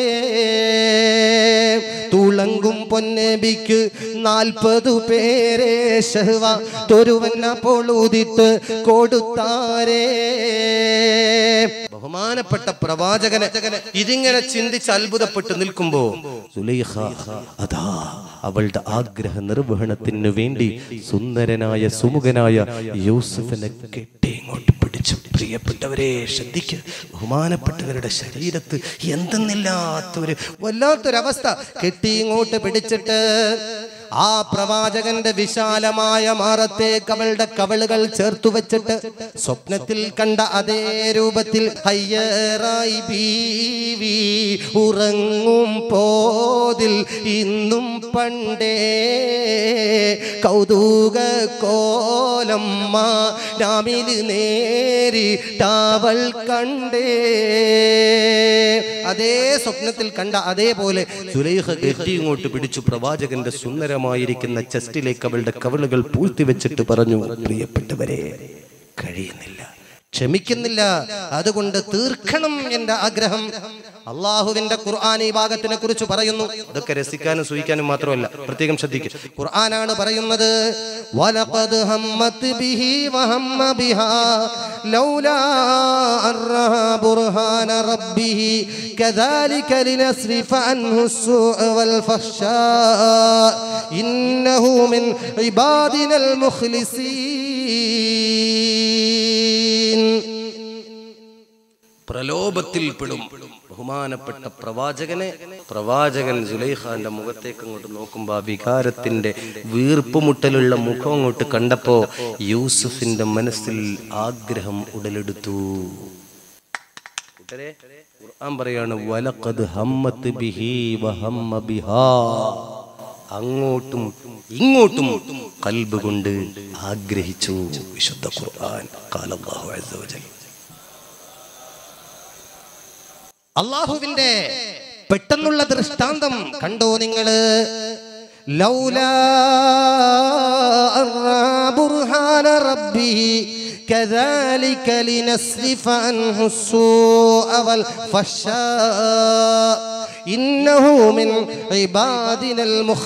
തുളങ്കും പൊന്നബിക്ക് നാൽപ്പതു പേരെ ഷഹ്വ തൊരുവന്ന പൊളുതിട്ട് കൊടുത്താരേ ബഹുമാനപ്പെട്ട പ്രവാചകനെ ഇതിങ്ങനെ ചിന്തിച്ച് അത്ഭുതപ്പെട്ട് നിൽക്കുമ്പോ സുലൈഖ അതാ അവളുടെ ആഗ്രഹ നിർവഹണത്തിന് വേണ്ടി സുന്ദരനായ സുമുഖനായ യൂസുഫിനെ കെട്ടി ഇങ്ങോട്ട് പിടിച്ചു പ്രിയപ്പെട്ടവരെ ശ്രദ്ധിക്കുക ബഹുമാനപ്പെട്ടവരുടെ ശരീരത്ത് എന്തെന്നില്ലാത്തൊരു വല്ലാത്തൊരവസ്ഥ കെട്ടി ഇങ്ങോട്ട് പിടിച്ചിട്ട് ആ പ്രവാചകന്റെ വിശാലമായ മാറത്തേക്ക് അവളുടെ കവളുകൾ ചേർത്തു വെച്ചിട്ട് സ്വപ്നത്തിൽ കണ്ട അതേ രൂപത്തിൽ ഹയ്യറായി ബീവി ഉറങ്ങും പോതിൽ ഇന്നും പണ്ടേ കൗതുക കോലം രാമിൽ നേരിട്ടവൾ കണ്ടേ അതേ സ്വപ്നത്തിൽ കണ്ട അതേപോലെ സുലൈഖ കെട്ടി ഇങ്ങോട്ട് പിടിച്ചു പ്രവാചകന്റെ സുന്ദരമായിരിക്കുന്ന ചെസ്റ്റിലേക്ക് അവളുടെ കവളുകൾ പൂഴ്ത്തി വെച്ചിട്ട് പറഞ്ഞു പ്രിയപ്പെട്ടവരെ കഴിയുന്നില്ല ക്ഷമിക്കുന്നില്ല അതുകൊണ്ട് തീർക്കണം എന്റെ ആഗ്രഹം അള്ളാഹുവിന്റെ ഖുർആൻ ഈ ഭാഗത്തിനെ കുറിച്ച് പറയുന്നു അതൊക്കെ രസിക്കാനും സൂഹിക്കാനും മാത്രമല്ല പ്രത്യേകം ശ്രദ്ധിക്കുക ഖുർആനാണ് പറയുന്നത് വലഖദ് ഹമ്മത് ബിഹി വഹമ്മ ബിഹാ ലൗലാ അർറഹ ബുർഹാന റബ്ബിഹി കദാലിക ലിനസ്രിഫ അൻഹു السوء والفحشاء إنه من عبادنا المخلصين പ്രലോഭത്തിൽ പെടും ബഹുമാനപ്പെട്ട പ്രവാചകനെ പ്രവാചകൻ സുലൈഖാന്റെ മുഖത്തേക്ക് അങ്ങോട്ട് നോക്കുമ്പോ ആ വികാരത്തിന്റെ വീർപ്പുമുട്ടലുള്ള മുഖം അങ്ങോട്ട് കണ്ടപ്പോ യൂസുഫിന്റെ മനസ്സിൽ ആഗ്രഹം ഉടലെടുത്തു കൂട്ടരെ, ഖുർആൻ പറയാണ് വലഖദ് ഹമ്മത്ത് ബിഹി വഹമ്മ ബിഹാ അങ്ങോട്ടും ഇങ്ങോട്ടും കൽബ് കൊണ്ട് ആഗ്രഹിച്ചു വിശുദ്ധ ഖുർആൻ ഖാലല്ലാഹു അസ്സ വജൽ അള്ളാഹുവിന്റെ പെട്ടെന്നുള്ള ദൃഷ്ടാന്തം കണ്ടോ നിങ്ങള് ലൗലാ അർറാ ബുർഹാന റബ്ബിഹി كذلك لنصرف عنه السوء والفحشاء إنه من عبادنا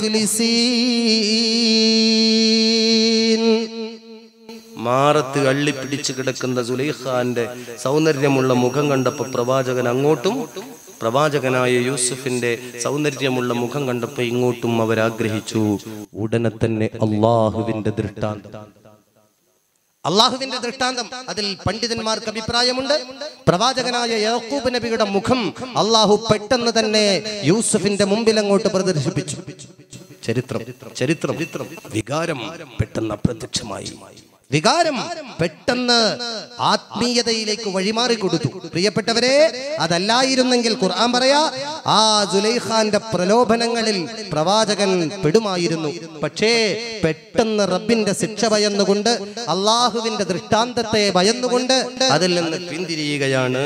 المخلصين മാറത്ത് അള്ളിപ്പിടിച്ച് കിടക്കുന്ന സുലൈഖാന്റെ സൗന്ദര്യമുള്ള മുഖം കണ്ടപ്പോ പ്രവാചകൻ അങ്ങോട്ടും പ്രവാചകനായ യൂസുഫിന്റെ സൗന്ദര്യമുള്ള മുഖം കണ്ടപ്പോ ഇങ്ങോട്ടും അവരാഗ്രഹിച്ചു ഉടനെ തന്നെ അള്ളാഹുവിന്റെ ദൃഷ്ടാന്തം അള്ളാഹുവിന്റെ ദൃഷ്ടാന്തം അതിൽ പണ്ഡിതന്മാർക്ക് അഭിപ്രായമുണ്ട് പ്രവാചകനായ യാക്കൂബ് നബിയുടെ മുഖം അള്ളാഹു പെട്ടെന്ന് തന്നെ യൂസുഫിന്റെ മുമ്പിൽ അങ്ങോട്ട് പ്രദർശിപ്പിച്ചു ചരിത്രം ചരിത്രം വികാരം പെട്ടെന്ന് അപ്രത്യക്ഷമായി വികാരം പെട്ടെന്ന് ആത്മീയതയിലേക്ക് വഴിമാറി കൊടുത്തു പ്രിയപ്പെട്ടവരെ അതല്ലായിരുന്നെങ്കിൽ ഖുർആൻ പറയാ ആ സുലൈഖാന്റെ പ്രലോഭനങ്ങളിൽ പ്രവാചകൻ പെടുമായിരുന്നു പക്ഷേ പെട്ടെന്ന് റബ്ബിന്റെ ശിക്ഷ ഭയന്നുകൊണ്ട് അള്ളാഹുവിന്റെ ദൃഷ്ടാന്തത്തെ ഭയന്നുകൊണ്ട് അതിൽ നിന്ന് പിന്തിരിയുകയാണ്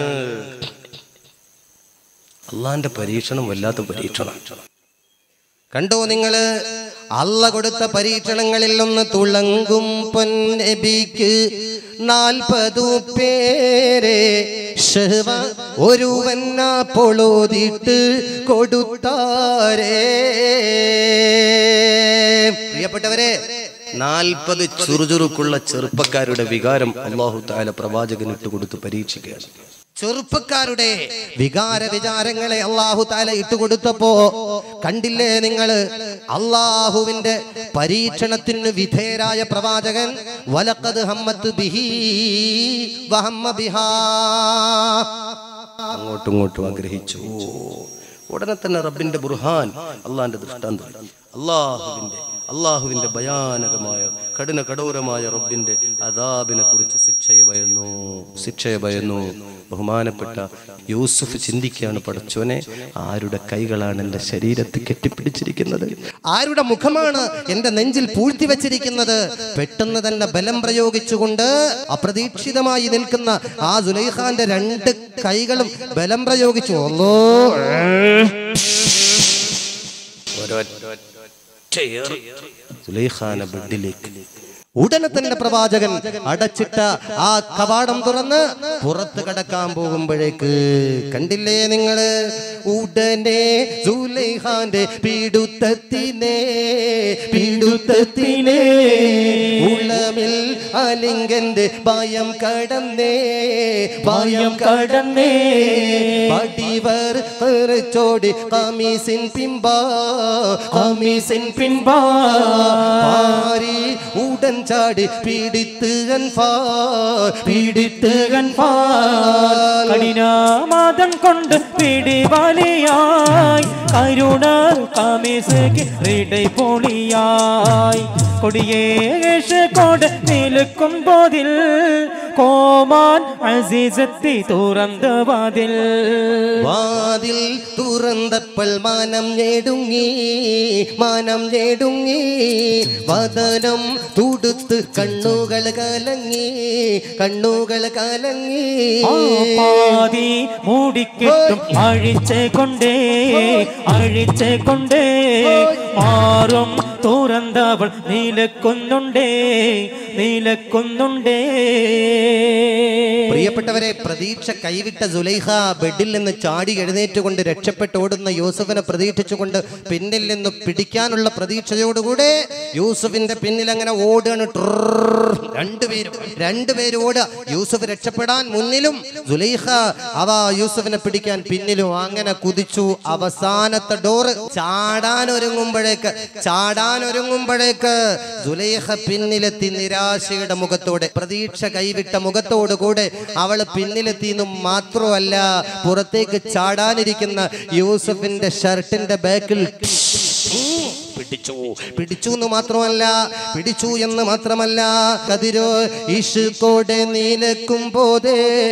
അള്ളാന്റെ പരീക്ഷണം വല്ലാത്ത പരീക്ഷണം കണ്ടോ നിങ്ങള് അല്ല കൊടുത്ത പരീക്ഷണങ്ങളിൽ ഒന്ന് തുളങ്കും പൊന്നബിക്ക് നാൽപ്പതു പേരെ ഷഹ്വ ഒരുവന്ന പൊളോതിട്ട് കൊടുത്താരേ പ്രിയപ്പെട്ടവരെ നാൽപ്പത് ചുറുചുറുക്കുള്ള ചെറുപ്പക്കാരുടെ വികാരം അള്ളാഹു താല പ്രവാചകൻ ഇട്ടുകൊടുത്ത് പരീക്ഷിക്കുകയാണ് ചെറുപ്പക്കാരുടെ വികാര വിചാരങ്ങളെ അള്ളാഹു താല ഇട്ടുകൊടുത്തപ്പോ കണ്ടില്ലേ നിങ്ങള് അള്ളാഹുവിന്റെ പരീക്ഷണത്തിന് വിധേയരായ പ്രവാചകൻ വലക്കത് ഹമ്മത്ത് ബിഹി വഹമ്മ ബിഹാ അങ്ങോട്ടും ഇങ്ങോട്ടും ആഗ്രഹിച്ചു ഉടനെ തന്നെ റബ്ബിന്റെ ബുർഹാൻ അള്ളാന്റെ ദൃഷ്ടാന്തം അള്ളാഹുവിന്റെ അള്ളാഹുവിന്റെ ഭയാനകമായ കഠിന കഠോരമായ റബ്ബിന്റെ അദാബിനെ കുറിച്ച് ശിക്ഷയെ ഭയന്നു ശിക്ഷയെ ഭയന്നു ബഹുമാനപ്പെട്ട യൂസുഫ് ചിന്തിക്കുകയാണ് പടച്ചോനെ ആരുടെ കൈകളാണ് എൻ്റെ ശരീരത്തിൽ കെട്ടിപ്പിടിച്ചിരിക്കുന്നത് ആരുടെ മുഖമാണ് എന്റെ നെഞ്ചിൽ പൂഴ്ത്തി വെച്ചിരിക്കുന്നത് പെട്ടെന്ന് തന്നെ ബലം പ്രയോഗിച്ചുകൊണ്ട് അപ്രതീക്ഷിതമായി നിൽക്കുന്ന ആ സുലൈഖാന്റെ രണ്ട് കൈകളും ബലം പ്രയോഗിച്ചു ഒന്നോ സുലൈഖാന ബെഡിലേക്ക് ഉടനെ തന്നെ പ്രവാചകൻ അടച്ചിട്ട ആ കവാടം തുറന്ന് പുറത്ത് കടക്കാൻ പോകുമ്പോഴേക്ക് കണ്ടില്ലേ നിങ്ങള് ഉടനെ സുലൈഖാന്റെ പീഡുത്തത്തിനെ പീഡുത്തത്തിനെ ഉള്ളമിൽ അലിംഗന്റെ ഭയം കടന്നേ ഭയം കടന്നേ പടിവർ ചോടി കമീസിൻ പിമ്പാ കമീസിൻ പിൻപാ പാരി ഉടൻ ചാടി പീഡിത്ത് അൻഫാ പീഡിത്ത് അൻഫാ കഠിനാമാതം കൊണ്ട് പിടിവാലിയായി കരുണ കാമേസ് കിരീടை പൊളിയായി കൊടിയേഷ് കോട് നിൽക്കും പോതിൽ കോമാൻ അസീസത്തി തുറந்த വാതിൽ വാതിൽ തുറന്നപ്പോൾ മാനം ഞെടുങ്ങി മാനം ഞെടുങ്ങി വദനം തുടുത്ത് കണ്ണുകൾ കലങ്ങി കണ്ണുകൾ കലങ്ങി ആ പാതി മൂടിക്കെട്ടും അഴിച്ച് കൊണ്ടേ അഴിച്ച് കൊണ്ടേ മാറും തുറന്നവൾ നീലക്കൊന്നുണ്ടേ നീലക്കൊന്നുണ്ടേ പ്രിയപ്പെട്ടവരെ പ്രതീക്ഷ കൈവിട്ട സുലൈഹ ബെഡിൽ നിന്ന് ചാടി എഴുന്നേറ്റുകൊണ്ട് രക്ഷപ്പെട്ട് ഓടുന്ന യൂസഫിനെ പ്രതീക്ഷിച്ചുകൊണ്ട് പിന്നിൽ നിന്ന് പിടിക്കാനുള്ള പ്രതീക്ഷയോടുകൂടെ യൂസഫിന്റെ പിന്നിൽ അങ്ങനെ ഓടുകയാണ് ട്രർ. രണ്ടുപേരും രണ്ടുപേരും ഓടുക യൂസഫ് രക്ഷപ്പെടാൻ മുന്നിലും സുലൈഹ അവ യൂസഫിനെ പിടിക്കാൻ പിന്നിലും അങ്ങനെ കുതിച്ചു അവസാനത്തെ ഡോറ് ചാടാൻ ഒരുങ്ങുമ്പോഴേക്ക് ചാടാൻ ഒരുങ്ങുമ്പോഴേക്ക് സുലൈഹ പിന്നിലെത്തി നിരാശയുടെ മുഖത്തോടെ പ്രതീക്ഷ കൈവിട്ട മുഖത്തോടു കൂടെ അവള് പിന്നിലെത്തിയെന്നും മാത്രമല്ല പുറത്തേക്ക് ചാടാനിരിക്കുന്ന യൂസഫിന്റെ ഷർട്ടിന്റെ ബാക്കിൽ പിടിച്ചു പിടിച്ചു എന്ന് മാത്രമല്ല പിടിച്ചു എന്ന് മാത്രമല്ല കതിരോ ഇഷുക്കോടെ നീലക്കും പോതേ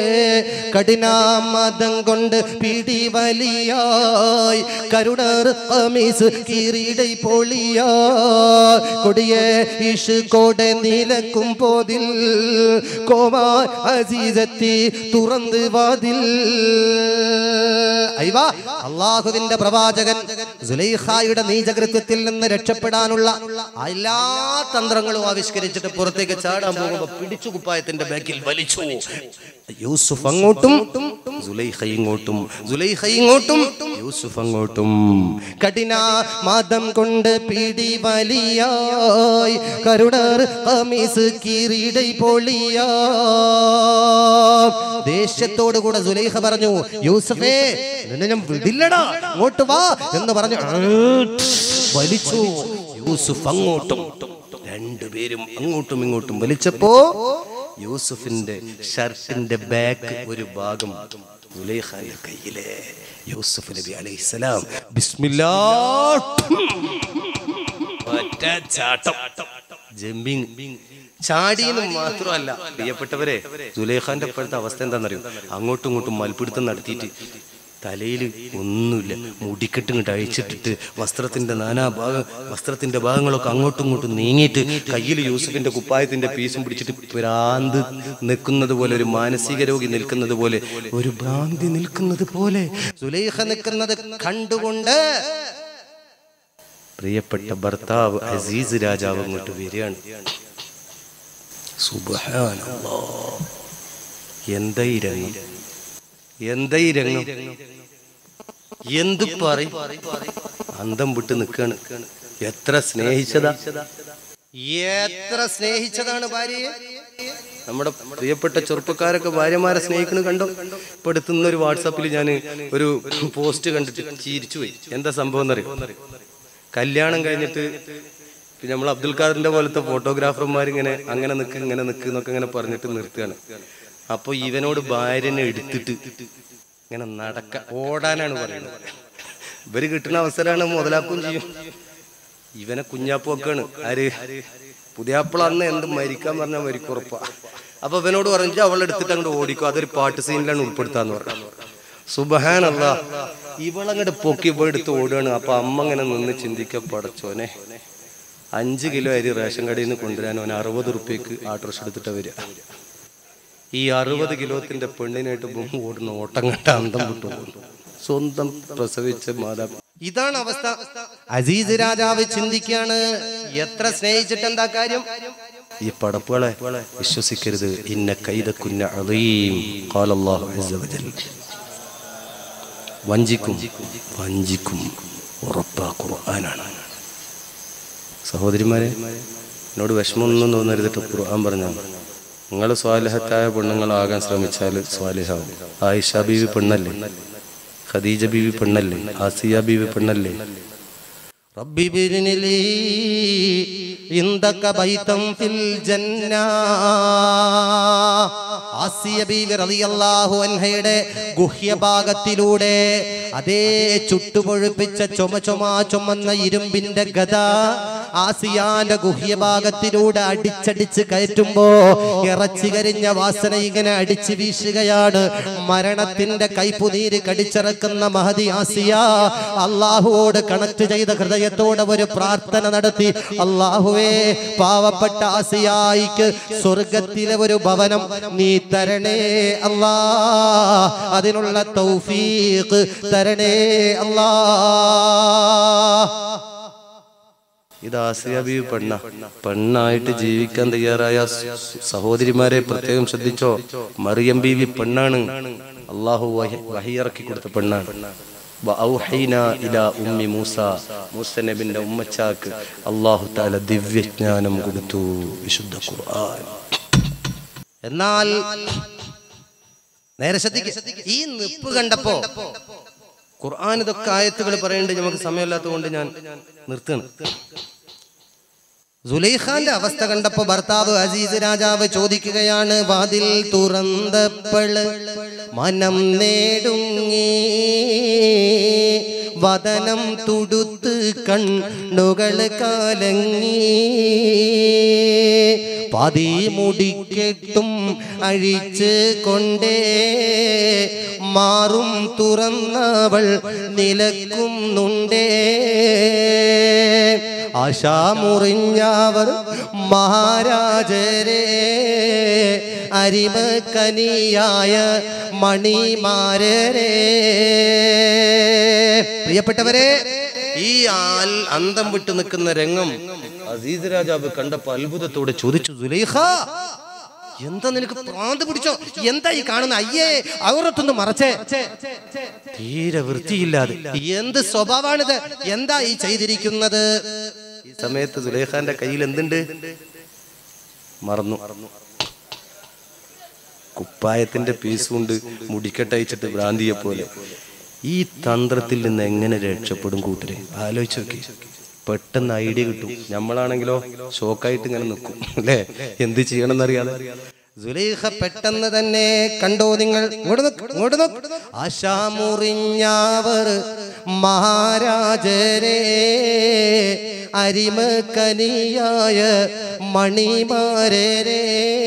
കഠിനാമതം കൊണ്ട് പിടി വലിയായി കരുണർ കമീസ് കീറിടை പൊളിയാ കൊടിയെ ഇഷുക്കോടെ നീലക്കും പോതിൽ കോമാ അസീസത്തി തുറന്ന് വാതിൽ അയ്വാ അള്ളാഹുവിന്റെ പ്രവാചകൻ സുലൈഖായുടെ നീചകൃത്യത്തിൽ നിന്ന് രക്ഷപ്പെടാനുള്ള എല്ലാ തന്ത്രങ്ങളും ആവിഷ്കരിച്ചിട്ട് പുറത്തേക്ക് ചാടാൻ പോകുമ്പോ പിടിച്ചു കുപ്പായത്തിന്റെ ബാക്കിൽ വലിച്ചു യൂസുഫ് അങ്ങോട്ടും സുലൈഖ ഇങ്ങോട്ടും സുലൈഖ ഇങ്ങോട്ടും യൂസുഫ് അങ്ങോട്ടും കഠിന മതം കൊണ്ട് പിടി വലിയായി കരുണർ കമീസ് കീറിടை പൊളിയാ ദേഷ്യത്തോടു കൂടെ സുലൈഖ പറഞ്ഞു യൂസഫേ നിന്നെ ഞാൻ വിടില്ലടാ ഇങ്ങോട്ട് വാ എന്ന് പറഞ്ഞു വലിച്ചു യൂസുഫ് അങ്ങോട്ടും രണ്ടുപേരും അങ്ങോട്ടും ഇങ്ങോട്ടും വലിച്ചപ്പോ യൂസുഫിന്റെ ഷർട്ടിന്റെ ബാക്ക് ഒരു ഭാഗം സുലൈഖാന്റെ കയ്യിലെ യൂസുഫ് നബി അലൈഹിസ്സലാം ബിസ്മില്ലാ ഒറ്റ ചാട്ടം ജമ്പിങ് ചാടിയെന്ന് മാത്രമല്ല പ്രിയപ്പെട്ടവരെ സുലേഖാന്റെ ഇപ്പോഴത്തെ അവസ്ഥ എന്താണെന്നറിയോ അങ്ങോട്ടും ഇങ്ങോട്ടും മൽപ്പിടുത്തം നടത്തിയിട്ട് തലയിൽ ഒന്നുമില്ല മുടിക്കെട്ട് ഇങ്ങോട്ട് അഴിച്ചിട്ടിട്ട് വസ്ത്രത്തിന്റെ നാനാ ഭാഗം വസ്ത്രത്തിന്റെ ഭാഗങ്ങളൊക്കെ അങ്ങോട്ടും ഇങ്ങോട്ടും നീങ്ങിയിട്ട് കയ്യിൽ യൂസഫിന്റെ കുപ്പായത്തിന്റെ പീസും പിടിച്ചിട്ട് ഭ്രാന്ത് നിൽക്കുന്നത് പോലെ ഒരു മാനസിക രോഗി നിൽക്കുന്നത് പോലെ ഒരു ഭ്രാന്തി നിൽക്കുന്നത് പോലെ സുലൈഖ നിൽക്കുന്നത് കണ്ടുകൊണ്ട് പ്രിയപ്പെട്ട ഭർത്താവ് അസീസ് രാജാവ് അങ്ങോട്ട് വരികയാണ് സുബ്ഹാനല്ലാ. എന്താ ഈ രംഗം എന്താ ഈ രംഗം എന്ത് പറയും അന്തം വിട്ട് നിൽക്കാണ് എത്ര സ്നേഹിച്ചതാ എത്ര സ്നേഹിച്ചതാണ് ഭാര്യയെ നമ്മുടെ പ്രിയപ്പെട്ട ചെറുപ്പക്കാരൊക്കെ ഭാര്യമാരെ സ്നേഹിക്കുന്നു കണ്ടോ ഇപ്പൊ അടുത്തുനിന്ന് ഒരു വാട്സാപ്പിൽ ഞാൻ ഒരു പോസ്റ്റ് കണ്ടിട്ട് ചിരിച്ചു പോയി എന്താ സംഭവം എന്നറിയോ കല്യാണം കഴിഞ്ഞിട്ട് പിന്നെ നമ്മൾ അബ്ദുൽ ഖാദറിന്റെ പോലത്തെ ഫോട്ടോഗ്രാഫർമാർ ഇങ്ങനെ അങ്ങനെ നിക്ക് ഇങ്ങനെ നിക്ക് എന്നൊക്കെ ഇങ്ങനെ പറഞ്ഞിട്ട് നിർത്തുകയാണ് അപ്പൊ ഇവനോട് ഭാര്യനെ എടുത്തിട്ട് ഇങ്ങനെ നടക്ക ഓടാനാണ് പറയുന്നത് ഇവര് കിട്ടുന്ന അവസരമാണ് മുതലാക്കുകയും ചെയ്യും ഇവനെ കുഞ്ഞാപ്പൊക്കെയാണ് ആര് പുതിയാപ്പിള അന്ന് എന്ത് മരിക്കാൻ പറഞ്ഞാൽ മരിക്കുറപ്പാ അപ്പൊ ഇവനോട് പറഞ്ഞു അവൾ എടുത്തിട്ട് അങ്ങോട്ട് ഓടിക്കും അതൊരു പാട്ട് സീനിലാണ് ഉൾപ്പെടുത്താന്ന് പറഞ്ഞു സുബഹാനല്ല ഇവളങ്ങോട്ട് പൊക്കി ഇവ എടുത്ത് ഓടുകയാണ് അപ്പൊ അമ്മ ഇങ്ങനെ നിന്ന് ചിന്തിക്ക പടച്ചോനെ അഞ്ച് കിലോ അരി റേഷൻ കടയിൽ നിന്ന് കൊണ്ടുവരാൻ അവൻ അറുപത് റുപ്യക്ക് ആട്ടോറിക്ഷ എടുത്തിട്ട് വരിക ഈ അറുപത് കിലോത്തിന്റെ പെണ്ണിനായിട്ട് ഇവൻ ഓടുന്ന ഓട്ടം കണ്ട അന്തം വിട്ടു പോകുന്നു സ്വന്തം പ്രസവിച്ച മാതാപിതാ ഇതാണ് അവസ്ഥ അസീസ് രാജാവ് ചിന്തിക്കാണ് എത്ര സ്നേഹിച്ചിട്ട് എന്താ കാര്യം ഈ പടപ്പുകളെ വിശ്വസിക്കരുത് ഇന്ന കൈത കുഞ്ഞ അളീം ഖാലല്ലാഹു അസ്സ വജൽ വഞ്ചിക്കും വഞ്ചിക്കും ഉറപ്പാ ഖുർആനാണ് സഹോദരിമാരെ എന്നോട് വിഷമമൊന്നും തോന്നരുതിട്ട് ഖുർആൻ പറഞ്ഞാൽ നിങ്ങൾ സ്വാലിഹത്തായ പെണ്ണുങ്ങളാകാൻ ശ്രമിച്ചാൽ സ്വാലിഹാവും ആയിഷ ബീവി പെണ്ണല്ലേ ഖദീജ ബീവി പെണ്ണല്ലേ ആസിയ ബീവി പെണ്ണല്ലേ رب ابن لي عندك بيتا في الجنة ആസിയ ബീവി റളിയല്ലാഹു അൻഹയുടെ ഗുഹ്യഭാഗത്തിലൂടെ അതേ ചുട്ടുപൊഴുപ്പിച്ച ചുമ ചുമ ചുമന്ന ഇരുമ്പിന്റെ ഗത ആസിയാന്റെ ഗുഹ്യഭാഗത്തിലൂടെ അടിച്ചടിച്ച് കയറ്റുമ്പോ ഇറച്ചി കരിഞ്ഞ വാസന ഇങ്ങനെ അടിച്ചു വീശുകയാണ് മരണത്തിന്റെ കൈപ്പുനീര് കടിച്ചിറക്കുന്ന മഹതി ആസിയ അള്ളാഹുവോട് കണക്ട് ചെയ്ത ഹൃദയത്തോടെ ഒരു പ്രാർത്ഥന നടത്തി അള്ളാഹുവേ പാവപ്പെട്ട ആസിയായിക്ക് സ്വർഗത്തിലെ ഒരു ഭവനം നീ തരണേ അല്ലാ അതിനുള്ള തൗഫീഖ് തരണേ അല്ലാ ഇത് ആസിയ ബീവി പെണ്ണ പെണ്ണായിട്ട് ജീവിക്കാൻ തയ്യാറായ സ- സഹോദരിമാരെ പ്രത്യേകം ശ്രദ്ധിച്ചോ മറിയം ബീവി പെണ്ണാണ് അള്ളാഹു വഹി- വഹിയിറക്കി കൊടുത്ത പെണ്ണാണ് വഔഹൈന ഇലാ ഉമ്മി മൂസ മൂസ നബിന്റെ ഉമ്മച്ചാക്ക് അള്ളാഹു താല ദിവ്യജ്ഞാനം കൊടുത്തു വിശുദ്ധ ഖുർആൻ എന്നാൽ നേരെ ശ്രദ്ധിക്ക ഈ നിപ്പ് കണ്ടപ്പോ ഖുർആൻ ഇതൊക്കെ ആയത്തുകൾ പറയേണ്ടത് നമുക്ക് സമയമില്ലാത്തത് കൊണ്ട് ഞാൻ നിർത്തണം സുലൈഖാന്റെ അവസ്ഥ കണ്ടപ്പോ ഭർത്താവ് അസീസ് രാജാവ് ചോദിക്കുകയാണ് വാതിൽ തുറന്നപ്പള് മനം നേടുങ്ങി വദനം തുടുത്ത് കണ്ണുകൾ കാലങ്ങി പാതി മുടിക്കെട്ടും അഴിച്ച് കൊണ്ടേ മാറും തുറന്നവൾ നിലക്കുന്നുണ്ടേ ആശാമുറിഞ്ഞവർ മഹാരാജരെ അരിമക്കനിയായ മണിമാരരെ പ്രിയപ്പെട്ടവരെ ഈ ആൽ അന്തം വിട്ടു നിൽക്കുന്ന രംഗം അസീസ് രാജാവ് കണ്ടപ്പോ അത്ഭുതത്തോടെ ചോദിച്ചു സുലൈഖ എന്താ നിനക്ക് പ്രാന്ത് പിടിച്ചോ എന്താ ഈ കാണുന്ന അയ്യേ അവറത്തൊന്ന് മറച്ചേ തീരെ വൃത്തിയില്ലാതെ എന്ത് സ്വഭാവമാണിത് എന്താ ഈ ചെയ്തിരിക്കുന്നത് ഈ സമയത്ത് സുലേഖാന്റെ കയ്യിൽ എന്തുണ്ട് മറന്നു കുപ്പായത്തിന്റെ പീസുകൊണ്ട് മുടിക്കെട്ടയച്ചിട്ട് ഭ്രാന്തിയെ പോലെ ഈ തന്ത്രത്തിൽ നിന്ന് എങ്ങനെ രക്ഷപ്പെടും കൂട്ടരെ ആലോചിച്ച് നോക്കി പെട്ടെന്ന് ഐഡിയ കിട്ടും നമ്മളാണെങ്കിലോ ഷോക്കായിട്ട് ഇങ്ങനെ നിൽക്കും അല്ലേ എന്ത് ചെയ്യണം എന്നറിയാതെ സുലൈഖ പെട്ടെന്ന് തന്നെ കണ്ടോ നിങ്ങൾ ഇങ്ങോട്ട് നോക്ക്, ഇങ്ങോട്ട് നോക്ക്. ആശാമുറിഞ്ഞാവർ മഹാരാജരെ അരിമക്കനിയായ മണിമാരരെ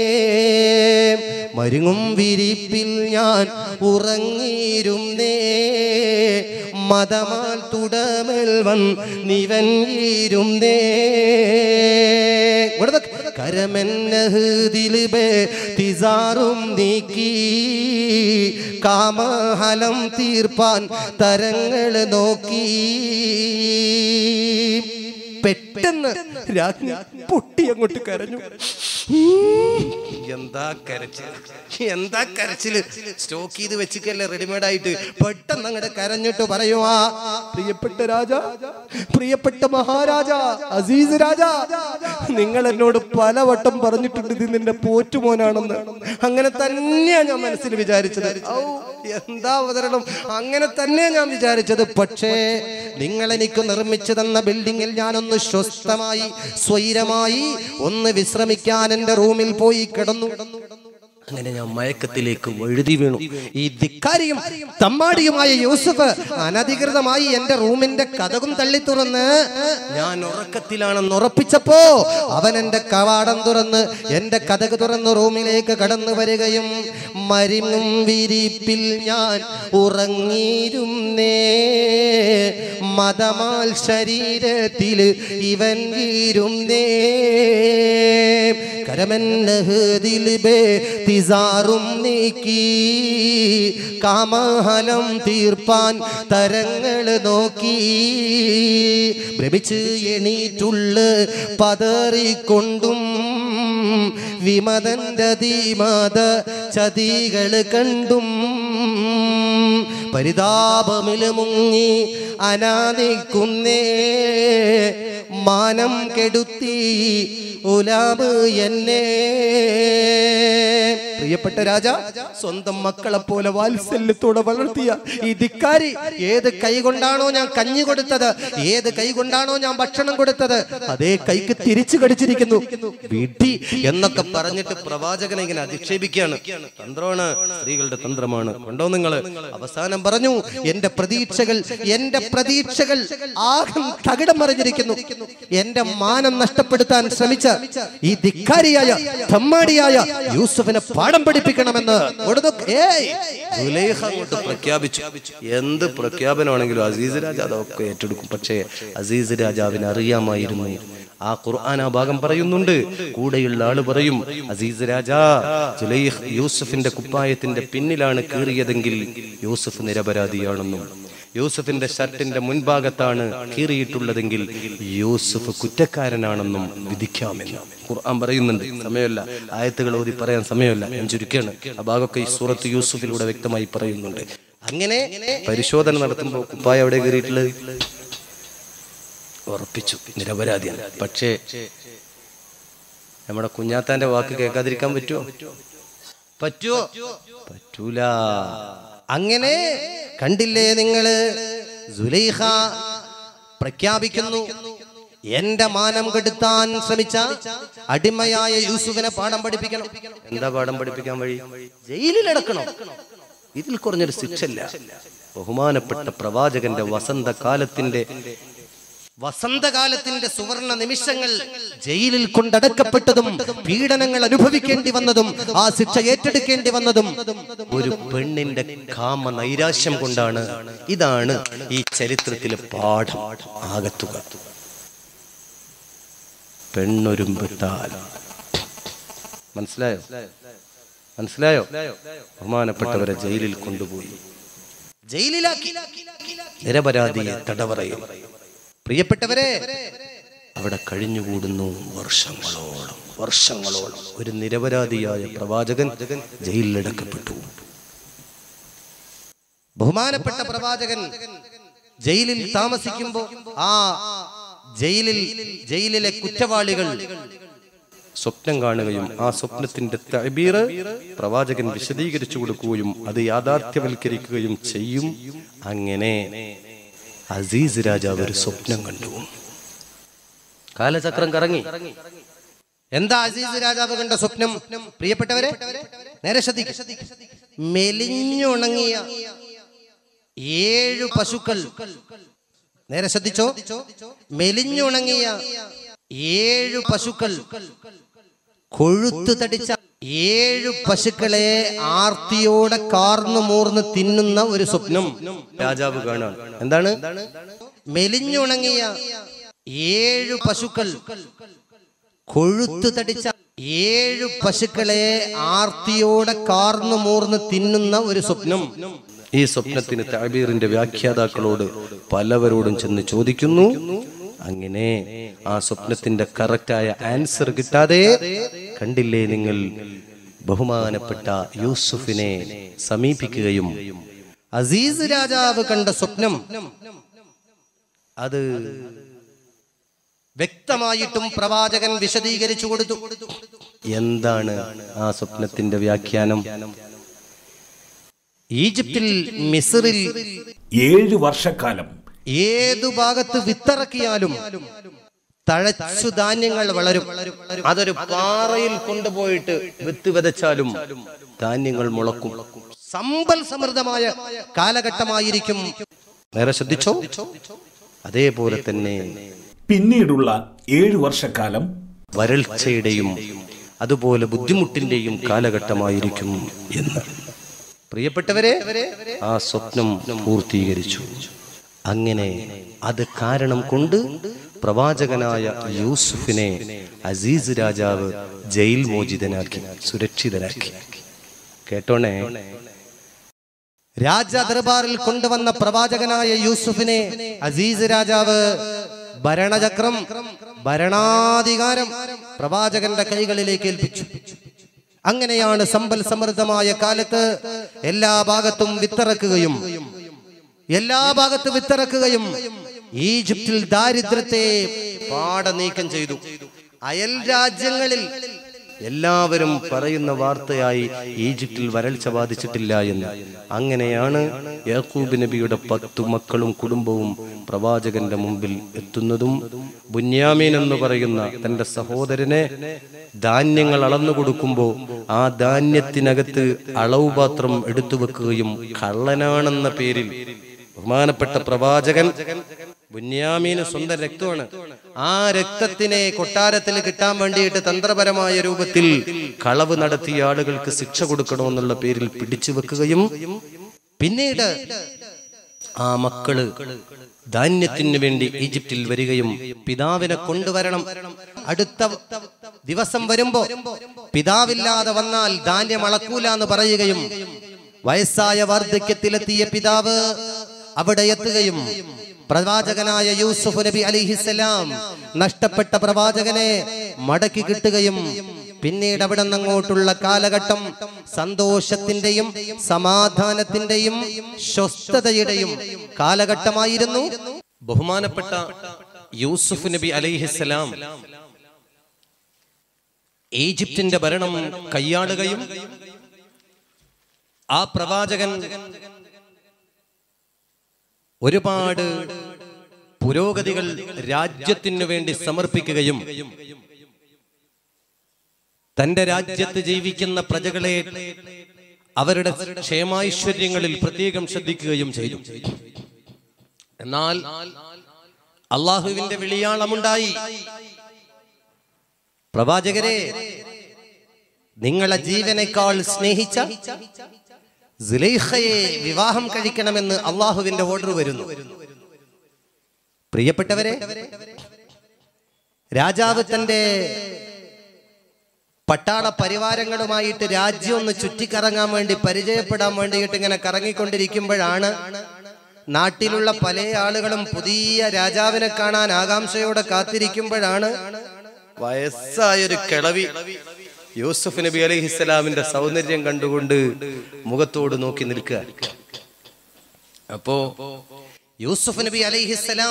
മരുങ്ങും വിരിപ്പിൽ ഞാൻ ഉറങ്ങിയിരുന്നേ മതമാൽ തുടമൽ വൻ നിവൻയിരുന്നേ ഇവിടെ നോക്ക്. കരമെന്നഹൃതില് തിസാറും നീക്കി കാമഹലം തീർപ്പാൻ തരങ്ങൾ നോക്കി പെട്ടെന്ന് രാജ്ഞി പൊട്ടി അങ്ങോട്ട് കരഞ്ഞു എന്താ കരച്ചിൽ എന്താ കരച്ചില് സ്റ്റോക്ക് ചെയ്ത് വെച്ചിക്കല്ലേ റെഡിമെയ്ഡ് ആയിട്ട് പെട്ടെന്ന് അങ്ങോട്ട് കരഞ്ഞിട്ട് പറയുവാ പ്രിയപ്പെട്ട രാജ പ്രിയപ്പെട്ട മഹാരാജ അസീസ് രാജ നിങ്ങൾ എന്നോട് പലവട്ടം പറഞ്ഞിട്ടുണ്ട് ഇത് നിന്റെ പോറ്റുമോനാണെന്ന് അങ്ങനെ തന്നെയാ ഞാൻ മനസ്സിൽ വിചാരിച്ചത് ഔ, എന്താ അവതരണം അങ്ങനെ തന്നെയാ ഞാൻ വിചാരിച്ചത് പക്ഷേ നിങ്ങൾ എനിക്ക് നിർമ്മിച്ചു തന്ന ബിൽഡിങ്ങിൽ ഞാനൊന്ന് സ്വസ്ഥമായി സ്വൈരമായി ഒന്ന് വിശ്രമിക്കാൻ എന്റെ റൂമിൽ പോയി കിടന്നു അങ്ങനെ ഞാൻ മയക്കത്തിലേക്ക് വഴുതി വീണു ഈ ധിക്കാരിയും തമ്മാടിയുമായ യൂസുഫ് അനധികൃതമായി എന്റെ റൂമിന്റെ കഥകും തള്ളി തുറന്ന് ഞാൻ ഉറക്കത്തിലാണെന്ന് ഉറപ്പിച്ചപ്പോ അവൻ എന്റെ കവാടം തുറന്ന് എന്റെ കഥക് തുറന്ന് റൂമിലേക്ക് കടന്നു വരികയും മരിമും വിരിപ്പിൽ ഞാൻ ഉറങ്ങിയിരുന്നേ മതമാൽ ശരീരത്തിൽ ഇവൻ വീരുന്നേ കരമെന്നഹതിൽ ബേ തിസാറും നീക്കി കാമഹലം തീർപ്പാൻ തരങ്ങൾ നോക്കി ഭ്രമിച്ച് എണീറ്റുള്ള പതറിക്കൊണ്ടും വിമതന്റെ ധീമത ചതികൾ കണ്ടും പരിതാപമില് മുങ്ങി അനാദിക്കുന്നേ മാനം കെടുത്തി ഉലാബ് എന്നെ പ്രിയപ്പെട്ട രാജ സ്വന്തം മക്കളെ പോലെ വാത്സല്യത്തോടെ വളർത്തിയ ഈ ധിക്കാരി ഏത് കൈ കൊണ്ടാണോ ഞാൻ കഞ്ഞി കൊടുത്തത് ഏത് കൈ കൊണ്ടാണോ ഞാൻ ഭക്ഷണം കൊടുത്തത് അതേ കൈക്ക് തിരിച്ചു കടിച്ചിരിക്കുന്നു വിഡി എന്നൊക്കെ പറഞ്ഞിട്ട് പ്രവാചകനെ ഇങ്ങനെ അധിക്ഷേപിക്കുകയാണ് തന്ത്രമാണ് സ്ത്രീകളുടെ തന്ത്രമാണ് കണ്ടോ നിങ്ങള് അവസാനം പറഞ്ഞു എന്റെ പ്രതീക്ഷകൾ എന്റെ പ്രതീക്ഷകൾ ആകെ തകിടം മറിഞ്ഞിരിക്കുന്നു എന്റെ മാനം നഷ്ടപ്പെടുത്താൻ ശ്രമിച്ച ഈ ധിക്കാരിയായ തമ്മാടിയായ യൂസുഫിനെ പാഠം പഠിപ്പിക്കണമെന്ന് കൊടുത്തു. ഏയ് സുലൈഖ അങ്ങോട്ട് പ്രഖ്യാപിച്ചു എന്ത് പ്രഖ്യാപനമാണെങ്കിലും അസീസ് രാജ അതൊക്കെ ഏറ്റെടുക്കും പക്ഷേ അസീസ് രാജാവിന് അറിയാമായിരുന്നു ആ ഖുർആൻ ആ ഭാഗം പറയുന്നുണ്ട് കൂടെയുള്ള ആള് പറയും അസീസ് രാജാ സുലൈഖ് യൂസഫിന്റെ കുപ്പായത്തിന്റെ പിന്നിലാണ് കീറിയതെങ്കിൽ യൂസഫ് നിരപരാധിയാണെന്നും യൂസഫിന്റെ ഷർട്ടിന്റെ മുൻഭാഗത്താണ് കീറിയിട്ടുള്ളതെങ്കിൽ യൂസഫ് കുറ്റക്കാരനാണെന്നും വിധിക്കാമെന്ന് ഖുർആൻ പറയുന്നുണ്ട് സമയമല്ല ആയത്തുകൾ ഓതി പറയാൻ സമയമല്ല ഞാൻ ചുരുക്കാണ് ആ ഭാഗമൊക്കെ ഈ സൂറത്ത് യൂസുഫിലൂടെ വ്യക്തമായി പറയുന്നുണ്ട് അങ്ങനെ പരിശോധന നടത്തുമ്പോൾ കുപ്പായ എവിടെ കയറിയിട്ടുള്ളത് ഉറപ്പിച്ചു നിരപരാധിയാണ് പക്ഷേ നമ്മുടെ കുഞ്ഞാത്താന്റെ വാക്ക് കേൾക്കാതിരിക്കാൻ പറ്റുമോ പറ്റുമോ പറ്റൂല അങ്ങനെ കണ്ടില്ലേ നിങ്ങള് സുലൈഖ പ്രഖ്യാപിക്കുന്നു എന്റെ മാനം കെടുത്താൻ ശ്രമിച്ച അടിമയായ യൂസുഫിനെ പാഠം പഠിപ്പിക്കണം എന്താ പാഠം പഠിപ്പിക്കാൻ വഴി ജയിലിലടക്കണം ഇതിൽ കുറഞ്ഞൊരു ശിക്ഷല്ല ബഹുമാനപ്പെട്ട പ്രവാചകന്റെ വസന്തകാലത്തിന്റെ വസന്തകാലത്തിന്റെ സുവർണ നിമിഷങ്ങൾ ജയിലിൽ കൊണ്ടടക്കപ്പെട്ടതും പീഡനങ്ങൾ അനുഭവിക്കേണ്ടി വന്നതും ആ ശിക്ഷ ഏറ്റെടുക്കേണ്ടി വന്നതും ഒരു പെണ്ണിന്റെ കാമ നൈരാശ്യം കൊണ്ടാണ് ഇതാണ് ഈ ചരിത്രത്തിലെ പാഠം ആകത്തുക പെണ്ണൊരുമ്പെട്ടാൽ മനസ്സിലായോ മനസ്സിലായോ ബഹുമാനപ്പെട്ടവരെ ജയിലിൽ കൊണ്ടുപോയി ജയിലിലാക്കി നിരപരാധിയെ തടവറയിൽ പ്രിയപ്പെട്ടവരെ അവിടെ കഴിഞ്ഞുകൂടുന്നു വർഷങ്ങളോളം വർഷങ്ങളോളം ഒരു നിരപരാധിയായ പ്രവാചകൻ ജയിലിലടക്കപ്പെട്ടു ബഹുമാനപ്പെട്ട പ്രവാചകൻ ജയിലിൽ താമസിക്കുമ്പോ ആ ജയിലിൽ ജയിലിലെ കുറ്റവാളികൾ സ്വപ്നം കാണുകയും ആ സ്വപ്നത്തിന്റെ തഅബീർ പ്രവാചകൻ വിശദീകരിച്ചു കൊടുക്കുകയും അത് യാഥാർത്ഥ്യവൽക്കരിക്കുകയും ചെയ്യും അങ്ങനെ അസീസ് രാജാവ് ഒരു സ്വപ്നം കണ്ടു കാലചക്രം കറങ്ങി എന്താ അസീസ് രാജാവ് കണ്ട സ്വപ്നം പ്രിയപ്പെട്ടവരെ നേരെ ശ്രദ്ധിക്കും മെലിഞ്ഞുണങ്ങിയ ഏഴു പശുക്കൾ നേരെ ശ്രദ്ധിച്ചോ മെലിഞ്ഞുണങ്ങിയ ഏഴു പശുക്കൾ കൊഴുത്തു തടിച്ച ഏഴു പശുക്കളെ ആർത്തിയോടെ കാർന്നു മൂർന്ന് തിന്നുന്ന ഒരു സ്വപ്നം രാജാവ് കാണാൻ എന്താണ് മെലിഞ്ഞുണങ്ങിയ ഏഴു പശുക്കൾ കൊഴുത്തു തടിച്ച ഏഴു പശുക്കളെ ആർത്തിയോടെ കാർന്നു മൂർന്ന് തിന്നുന്ന ഒരു സ്വപ്നം ഈ സ്വപ്നത്തിന് താബീറിന്റെ വ്യാഖ്യാതാക്കളോട് പലവരോടും ചെന്ന് ചോദിക്കുന്നു അങ്ങനെ ആ സ്വപ്നത്തിന്റെ കറക്റ്റായ ആൻസർ കിട്ടാതെ കണ്ടില്ലേ നിങ്ങൾ ബഹുമാനപ്പെട്ട യൂസുഫിനെ സമീപിക്കുകയും അസീസ് രാജാവ് കണ്ട സ്വപ്നം അത് വ്യക്തമായിട്ടും പ്രവാചകൻ വിശദീകരിച്ചു കൊടുത്തു എന്താണ് ആ സ്വപ്നത്തിന്റെ വ്യാഖ്യാനം ഈജിപ്തിൽ മിസറിൽ ഏഴ് വർഷക്കാലം ഏതു ഭാഗത്ത് വിത്തിറക്കിയാലും തഴച്ചു ധാന്യങ്ങൾ വളരും അതൊരു പാറയിൽ കൊണ്ടുപോയിട്ട് വിത്ത് വിതച്ചാലും ധാന്യങ്ങൾ മുളക്കും സമ്പൽ സമൃദ്ധമായ കാലഘട്ടമായിരിക്കും നേരെ ശ്രദ്ധിച്ചോ അതേപോലെ തന്നെ പിന്നീടുള്ള ഏഴ് വർഷക്കാലം വരൾച്ചയുടെയും അതുപോലെ ബുദ്ധിമുട്ടിന്റെയും കാലഘട്ടമായിരിക്കും എന്ന് പ്രിയപ്പെട്ടവരെ ആ സ്വപ്നം പൂർത്തീകരിച്ചു അങ്ങനെ അത് കാരണം കൊണ്ട് പ്രവാചകനായ യൂസുഫിനെ അസീസ് രാജാവ് ജയിൽ മോചിതനാക്കി സുരക്ഷിതനാക്കി കേട്ടോണേ രാജ ദർബാറിൽ കൊണ്ടുവന്ന പ്രവാചകനായ യൂസുഫിനെ അസീസ് രാജാവ് ഭരണചക്രം ഭരണാധികാരം പ്രവാചകന്റെ കൈകളിലേക്ക് ഏൽപ്പിച്ചു അങ്ങനെയാണ് സമ്പൽ സമൃദ്ധമായ കാലത്ത് എല്ലാ ഭാഗത്തും വിത്തിറക്കുകയും എല്ലാ ഭാഗത്തും വിത്തിറക്കുകയും ഈജിപ്തിൽ ദാരിദ്ര്യത്തെ പാടെ നീക്കം ചെയ്തു അയൽ രാജ്യങ്ങളിൽ എല്ലാവരും പറയുന്ന വാർത്തയായി ഈജിപ്തിൽ വരൾച്ച ബാധിച്ചിട്ടില്ല എന്ന് അങ്ങനെയാണ് യാക്കൂബ് നബിയുടെ പത്തു മക്കളും കുടുംബവും പ്രവാചകന്റെ മുമ്പിൽ എത്തുന്നതും ബുന്യാമീൻ എന്ന് പറയുന്ന തന്റെ സഹോദരനെ ധാന്യങ്ങൾ അളന്നു കൊടുക്കുമ്പോൾ ആ ധാന്യത്തിനകത്ത് അളവ് പാത്രം എടുത്തു വെക്കുകയും കള്ളനാണെന്ന പേരിൽ ബഹുമാനപ്പെട്ട പ്രവാചകൻ ബുന്യാമീന് സ്വന്തം രക്തമാണ് ആ രക്തത്തിനെ കൊട്ടാരത്തിൽ കിട്ടാൻ വേണ്ടിയിട്ട് തന്ത്രപരമായ രൂപത്തിൽ കളവ് നടത്തിയ ആളുകൾക്ക് ശിക്ഷ കൊടുക്കണമെന്നുള്ള പേരിൽ പിടിച്ചു വെക്കുകയും പിന്നീട് ആ മക്കള് ധാന്യത്തിന് വേണ്ടി ഈജിപ്തിൽ വരികയും പിതാവിനെ കൊണ്ടുവരണം അടുത്ത ദിവസം വരുമ്പോ പിതാവില്ലാതെ വന്നാൽ ധാന്യം അളക്കൂല എന്ന് പറയുകയും വയസ്സായ വാർദ്ധക്യത്തിലെത്തിയ പിതാവ് അവിടെ എത്തുകയും പ്രവാചകനായ യൂസുഫ് നബി അലിഹിസലാം നഷ്ടപ്പെട്ട പ്രവാചകനെ മടക്കി കിട്ടുകയും പിന്നീട് അവിടെ അങ്ങോട്ടുള്ള കാലഘട്ടം സന്തോഷത്തിന്റെയും സമാധാനത്തിന്റെയും സ്വസ്ഥതയുടെയും കാലഘട്ടമായിരുന്നു ബഹുമാനപ്പെട്ട യൂസുഫ് നബി അലൈഹിസ്സലാം ഈജിപ്തിന്റെ ഭരണം കൈയാളുകയും ആ പ്രവാചകൻ ഒരുപാട് പുരോഗതികൾ രാജ്യത്തിനു വേണ്ടി സമർപ്പിക്കുകയും തന്റെ രാജ്യത്ത് ജീവിക്കുന്ന പ്രജകളെ അവരുടെ ക്ഷേമൈശ്വര്യങ്ങളിൽ പ്രത്യേകം ശ്രദ്ധിക്കുകയും ചെയ്തു എന്നാൽ അള്ളാഹുവിന്റെ വിളിയാളമുണ്ടായി പ്രവാചകരെ നിങ്ങളെ ജീവനേക്കാൾ സ്നേഹിച്ച സുലൈഖയെ വിവാഹം കഴിക്കണമെന്ന് അള്ളാഹുവിന്റെ ഓർഡർ വരുന്നു പ്രിയപ്പെട്ടവരെ രാജാവ് തന്റെ പട്ടാള പരിവാരങ്ങളുമായിട്ട് രാജ്യം ഒന്ന് ചുറ്റിക്കറങ്ങാൻ വേണ്ടി പരിചയപ്പെടാൻ വേണ്ടിയിട്ട് ഇങ്ങനെ കറങ്ങിക്കൊണ്ടിരിക്കുമ്പോഴാണ് നാട്ടിലുള്ള പല ആളുകളും പുതിയ രാജാവിനെ കാണാൻ ആകാംക്ഷയോടെ കാത്തിരിക്കുമ്പോഴാണ് വയസ്സായൊരു കിളവി യൂസുഫ് നബി അലൈഹിസ്സലാമിന്റെ സൗന്ദര്യം കണ്ടുകൊണ്ട് മുഖത്തോട് നോക്കി നിൽക്കുക അപ്പോ യൂസുഫ് നബി അലൈഹിസ്സലാം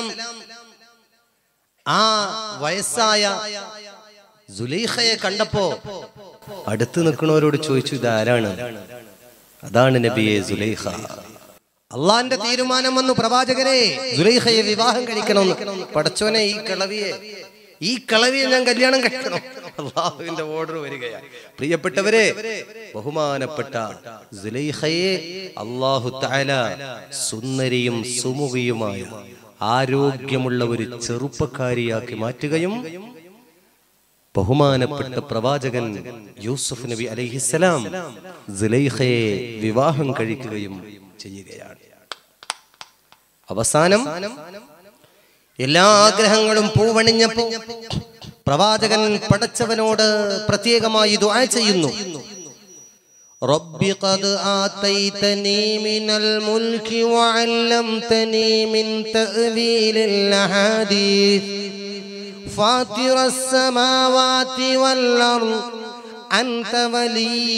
ആ വയസ്സായ സുലൈഖയെ കണ്ടപ്പോ അടുത്ത് നിൽക്കുന്നവരോട് ചോദിച്ചു ഇതാരാണ് അതാണ് നബിയെ സുലൈഖ അള്ളാന്റെ തീരുമാനം വന്നു പ്രവാചകരെ സുലൈഖയെ വിവാഹം കഴിക്കണമെന്ന് പടച്ചോനെ ഈ കിളവിയെ ഈ കിളവിയെ ഞാൻ കല്യാണം കഴിക്കണം അള്ളാഹുവിന്റെ ഓർഡർ വരികയാണ് പ്രിയപ്പെട്ടവരെ ബഹുമാനപ്പെട്ട സുലൈഖയെ അള്ളാഹു തആല സുന്ദരിയും സുമുഖിയുമായ ആരോഗ്യമുള്ള ഒരു ചെറുപ്പക്കാരിയാക്കി മാറ്റുകയും ബഹുമാനപ്പെട്ട പ്രവാചകൻ യൂസുഫ് നബി അലൈഹിസ്സലാം സുലൈഖയെ വിവാഹം കഴിക്കുകയും ചെയ്യുകയാണ് അവസാനം എല്ലാ ആഗ്രഹങ്ങളും പൂവണിഞ്ഞപ്പോ പ്രവാചകൻ പടച്ചവനോട് പ്രത്യേകമായി ദുആ ചെയ്യുന്നു رب قد آتيتني من الملك وعلمتني من تأويل الأحاديث فاطر السماوات والأرض أنت ولي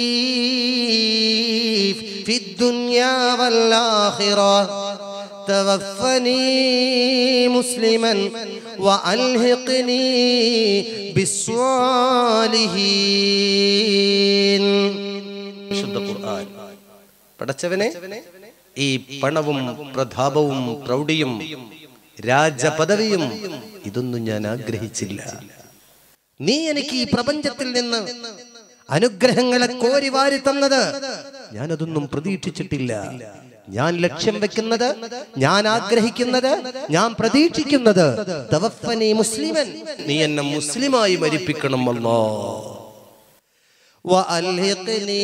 في الدنيا والآخرة توفني مسلما وألحقني بالصالحين വിശുദ്ധ ഖുർആൻ പടച്ചവനെ ഈ പണവും പ്രതാപവും പ്രൗഢിയും രാജപദവിയും ഇതൊന്നും ഞാൻ ആഗ്രഹിച്ചില്ല നീ എനിക്ക് ഈ പ്രപഞ്ചത്തിൽ നിന്ന് അനുഗ്രഹങ്ങളെ കോരി വാരി തന്നത് ഞാനതൊന്നും പ്രതീക്ഷിച്ചിട്ടില്ല ഞാൻ ലക്ഷ്യം വെക്കുന്നത് ഞാൻ ആഗ്രഹിക്കുന്നത് ഞാൻ പ്രതീക്ഷിക്കുന്നത് തവഫനി മുസ്ലിമൻ നീ എന്നെ മുസ്ലിമായി മരിപ്പിക്കണം അല്ലോ وألحقني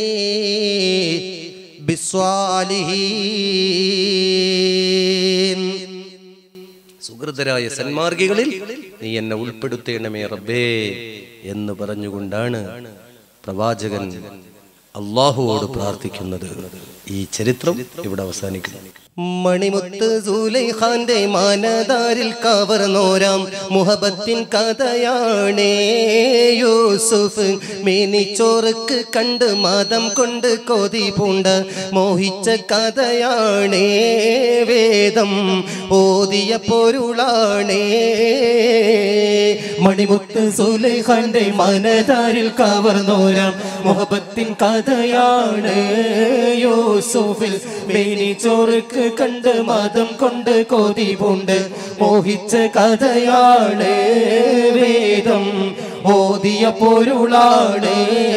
بالصالحين സുഹൃതരായ സന്മാർഗികളിൽ നീ എന്നെ ഉൾപ്പെടുത്തേണമേ റബ്ബേ എന്ന് പറഞ്ഞുകൊണ്ടാണ് പ്രവാചകൻ അള്ളാഹുവോട് പ്രാർത്ഥിക്കുന്നത് ഈ ചരിത്രം ഇവിടെ അവസാനിക്കുന്നു മണിമുത്ത് സൂലൈഖാന്റെ മാനദാരിൽ കവർന്നോരാം മുഹബത്തിൻ കഥയാണേ യൂസുഫ് മേനിച്ചോറുക്ക് കണ്ട് മതം കൊണ്ട് കൊതി പൂണ്ട് മോഹിച്ച കഥയാണേ വേദം ഓതിയ പൊരുളാണേ മണിമുത്ത് സുലൈഖാന്റെ മനതാരിൽ കവർന്നോരാം മുഹബത്തിൻ കഥയാണ് യൂസുഫിൽ മേനി ചോറുക്ക് കണ്ട് മതം കൊണ്ട് കൊതി പൂണ്ട് മോഹിച്ച കഥയാണ് വേദം ഓതിയ പൊരുളാണ്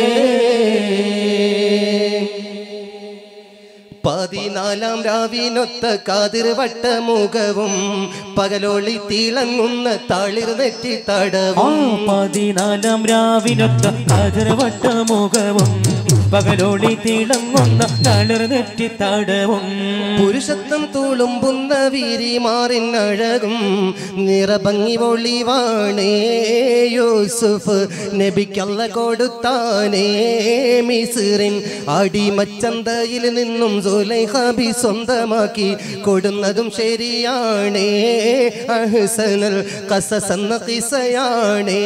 പതിനാലാം രാവിനൊത്ത കാതിർവട്ട മുഖവും പകലോളി തിളങ്ങുന്ന തളിർ നെറ്റി ആ തടവും പതിനാലാം രാവിനൊത്ത കതിർവട്ട മുഖവും പകലോളി തിളങ്ങുന്ന തളിർ നെറ്റി തടവും പുരുഷത്വം തുളുമ്പുന്ന വിരിമാറിനഴകും നിറഭംഗി ഒളിവാണേ യൂസുഫ് നബിക്കല്ല കൊടുത്താനേ മിസിറിൻ അടിമച്ചന്തയിൽ നിന്നും സുലൈഹബി സ്വന്തമാക്കി കൊടുന്നതും ശരിയാണേ അഹ്സനൽ കസസെന്ന കിസയാണേ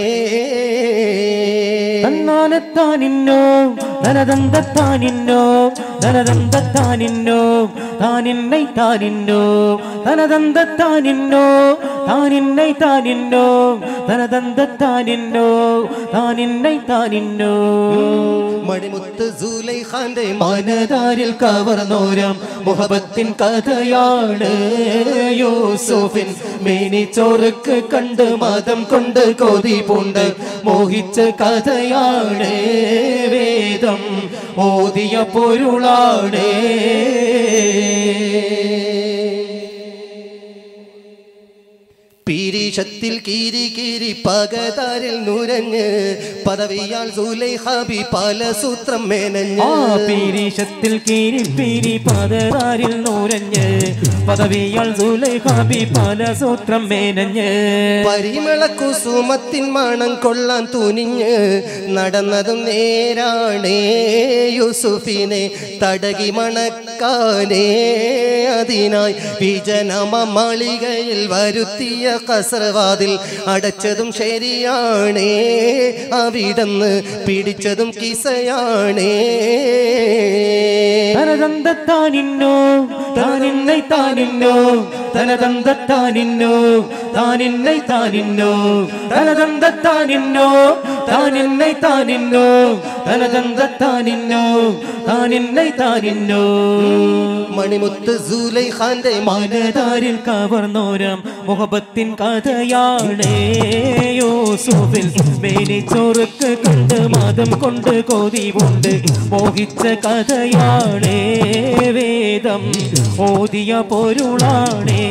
തന്നാനത്താനിന്നോ ധനദന്തത്താനിന്നോ ധനദന്തത്താനിന്നോ താനിന്നൈ താനിന്നോ ധനദന്തത്താനിന്നോ താനിന്നൈ താനിന്നോ ധനദന്തത്താനിന്നോ താനിന്നൈ താനിന്നോ മണിമുത്ത് സൂലൈഖാന്റെ മനതാരിൽ കവർന്നോരം മുഹബത്തിൻ കഥയാണ് യൂസുഫിൻ മേനി ചോറുക്ക് കണ്ട് മതം കൊണ്ട് കൊതി പൂണ്ട് മോഹിച്ച കഥയാണ് വേദം ഓതിയ പൊരുളാണ് പീരീഷത്തിൽ കീരി കീരി പകതാരിൽ നുരഞ്ഞ് പദവിയാൽ സുലൈഹാബി പല സൂത്രം മേനഞ്ഞ് ആ പീരീഷത്തിൽ കീരി പീരി പതതാരിൽ നൂരഞ്ഞ് പദവിയാൽ സുലൈഹാബി പല സൂത്രം മേനഞ്ഞ് പരിമള കുസുമത്തിൻ മണം കൊള്ളാൻ തുനിഞ്ഞ് നടന്നതും നേരാണേ യൂസുഫിനെ തടകി മണക്കാനേ അതിനായി വിജനമ മാളികയിൽ വരുത്തിയ കസർവാതിൽ അടച്ചതും ശരിയാണേ അവിടന്ന് പിടിച്ചതും കിസയാണേ തനതന്തത്താനിന്നോ താനിന്നൈ താനിന്നോ തനതന്തത്താനിന്നോ താനിന്നൈ താനിന്നോ തനതന്തത്താനിന്നോ താനിന്നൈ താനിന്നോ തനതന്തത്താനിന്നോ താനിന്നൈ താനിന്നോ മണിമുത്ത് സൂലൈഖാന്റെ മനതാരിൽ കവർന്നോരം മുഹബത്തിൻ കഥയാണ് യൂസുഫിൽ മേനി ചോറുക്ക് കണ്ട് മതം കൊണ്ട് കൊതി കൊണ്ട് മോഹിച്ച കഥയാണ് വേദം ഓതിയ പൊരുളാണേ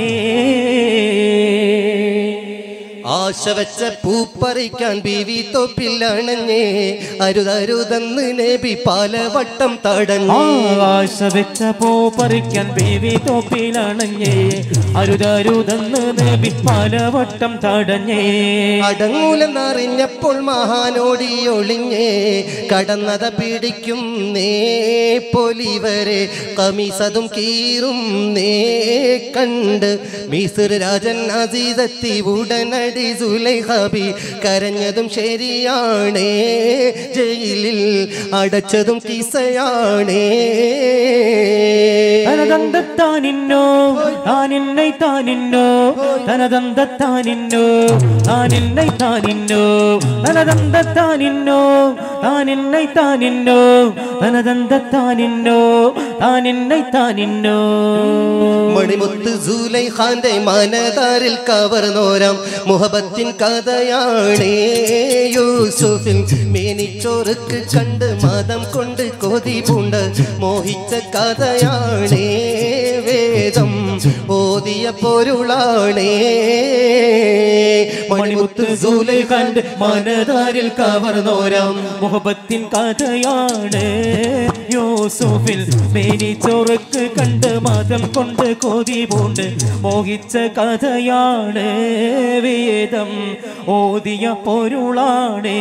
ആശ വെച്ച പൂപ്പറിക്കാൻ ബീവി തൊപ്പില്ലണഞ്ഞേ അരുതരുതെന്ന് നബി പലവട്ടം തടഞ്ഞേ ആകാശ വെച്ച പോ പറിക്കാൻ ബേബി തോപ്പിലണഞ്ഞേ അരുതരുതെന്ന് നബി പലവട്ടം തടഞ്ഞേ അടങ്ങൂലെന്നറിഞ്ഞപ്പോൾ മഹാനോടി ഒളിഞ്ഞേ കടന്നത പിടിക്കും നേ പൊലിവരെ കമിസതും കീറും നേ കണ്ട് മിസ്ർ രാജൻ അസീസത്തി ഉടനടി സുലൈഹബി കരഞ്ഞതും ശരിയാണേ ജയിലിൽ അടച്ചതും കിസയാണേ തനതന്തത്താനിന്നോ താനിന്നൈ താനിന്നോ തനതന്തത്താനിന്നോ താനിന്നൈ താനിന്നോ തനതന്തത്താനിന്നോ താനിന്നൈ താനിന്നോ തനതന്തത്താനിന്നോ താനിന്നൈ താനിന്നോ മണിമുത്ത് സൂലൈഖാന്റെ മനതാരിൽ കവർന്നോരാം മുഹബത്തിൻ കഥയാണേ യൂസുഫിൽ മേനിച്ചോറുക്ക് കണ്ട് മതം കൊണ്ട് കൊതി പൂണ്ട് മോഹിച്ച കഥയാണേ വേദം ഓതിയ പൊരുളാണേ മണിമുത്ത് സൂലൈഖാന്റെ മനതാരിൽ കവർന്നോരാം മുഹബത്തിൻ കഥയാണ് യൂസുഫിൽ മേനി ചോറുക്ക് കണ്ട് മതം കൊണ്ട് കൊതി പൂണ്ട് മോഹിച്ച കഥയാണ് വേദം ഓതിയ പൊരുളാണേ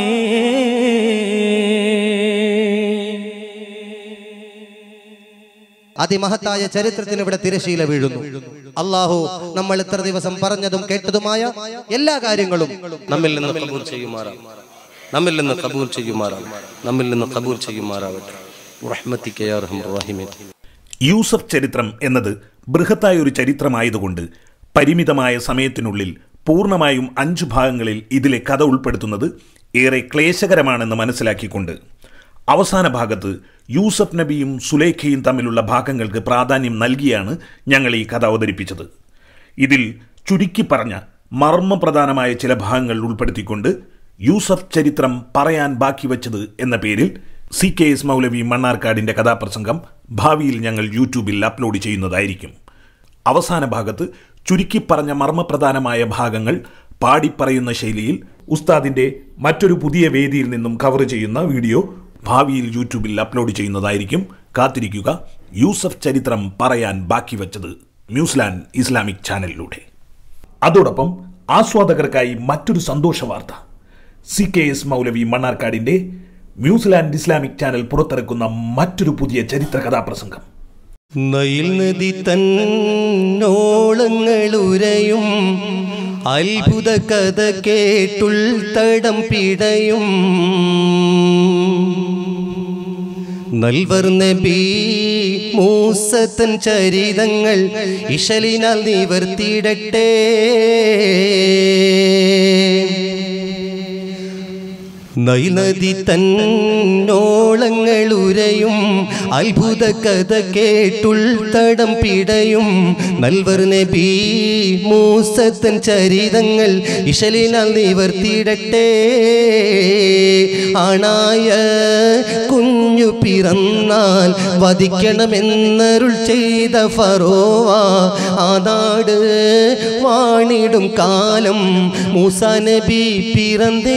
അതിമഹത്തായ ചരിത്രത്തിന് ഇവിടെ തിരശീല വീഴുന്നു അള്ളാഹു നമ്മൾ ഇത്ര ദിവസം പറഞ്ഞതും കേട്ടതുമായ എല്ലാ കാര്യങ്ങളും നമ്മിൽ നിന്ന് കബൂൽ ചെയ്യുമാറാം നമ്മിൽ നിന്ന് കബൂൽ ചെയ്യുമാറാം നമ്മിൽ നിന്ന് കബൂൽ ചെയ്യുമാറാവട്ടെ റഹ്മത്തിക്ക് യാ അർഹമർ റഹീമീൻ യൂസഫ് ചരിത്രം എന്നത് ബൃഹത്തായ ഒരു ചരിത്രമായതുകൊണ്ട് പരിമിതമായ സമയത്തിനുള്ളിൽ പൂർണ്ണമായും അഞ്ചു ഭാഗങ്ങളിൽ ഇതിലെ കഥ ഉൾപ്പെടുത്തുന്നത് ഏറെ ക്ലേശകരമാണെന്ന് മനസ്സിലാക്കിക്കൊണ്ട് അവസാന ഭാഗത്ത് യൂസഫ് നബിയും സുലേഖയും തമ്മിലുള്ള ഭാഗങ്ങൾക്ക് പ്രാധാന്യം നൽകിയാണ് ഞങ്ങൾ ഈ കഥ അവതരിപ്പിച്ചത് ഇതിൽ ചുരുക്കി പറഞ്ഞ മർമ്മപ്രധാനമായ ചില ഭാഗങ്ങൾ ഉൾപ്പെടുത്തിക്കൊണ്ട് യൂസഫ് ചരിത്രം പറയാൻ ബാക്കി വച്ചത് എന്ന പേരിൽ സി കെ എസ് മൗലവി മണ്ണാർക്കാടിന്റെ കഥാപ്രസംഗം ഭാവിയിൽ ഞങ്ങൾ യൂട്യൂബിൽ അപ്ലോഡ് ചെയ്യുന്നതായിരിക്കും അവസാന ഭാഗത്ത് ചുരുക്കി പറഞ്ഞ മർമ്മപ്രധാനമായ ഭാഗങ്ങൾ പാടിപ്പറയുന്ന ശൈലിയിൽ ഉസ്താദിന്റെ മറ്റൊരു പുതിയ വേദിയിൽ നിന്നും കവർ ചെയ്യുന്ന വീഡിയോ ഭാവിയിൽ യൂട്യൂബിൽ അപ്ലോഡ് ചെയ്യുന്നതായിരിക്കും കാത്തിരിക്കുക യൂസഫ് ചരിത്രം പറയാൻ ബാക്കി വച്ചത് ന്യൂസിലാൻഡ് ഇസ്ലാമിക് ചാനലിലൂടെ അതോടൊപ്പം ആസ്വാദകർക്കായി മറ്റൊരു സന്തോഷ വാർത്ത സി കെ എസ് മൗലവി മണ്ണാർക്കാടിന്റെ ന്യൂസിലാൻഡ് ഇസ്ലാമിക് ചാനൽ പുറത്തിറക്കുന്ന മറ്റൊരു പുതിയ ചരിത്ര കഥാപ്രസംഗം നയിൽ നദി തന്നോളങ്ങൾ ഉരയും അത്ഭുത കഥ കേട്ടുൾ തടം പിടയും നൽവർ നബി മൂസത്തൻ ചരിതങ്ങൾ ഇശലിനാൽ നിവർത്തിയിടട്ടെ നൈനദി തന്നോളങ്ങൾ ഉരയും അത്ഭുത കഥ കേട്ടുൾ തടം പിടയും നൽവർ നബി മൂസത്തൻ ചരിതങ്ങൾ ഇശലിനാൽ നിവർത്തിയിടട്ടെ ആണായ കുഞ്ഞു പിറന്നാൽ വധിക്കണമെന്നരുൾ ചെയ്ത ഫറോവ ആ നാട് വാണിടും കാലം മൂസ നബി പിറந்தേ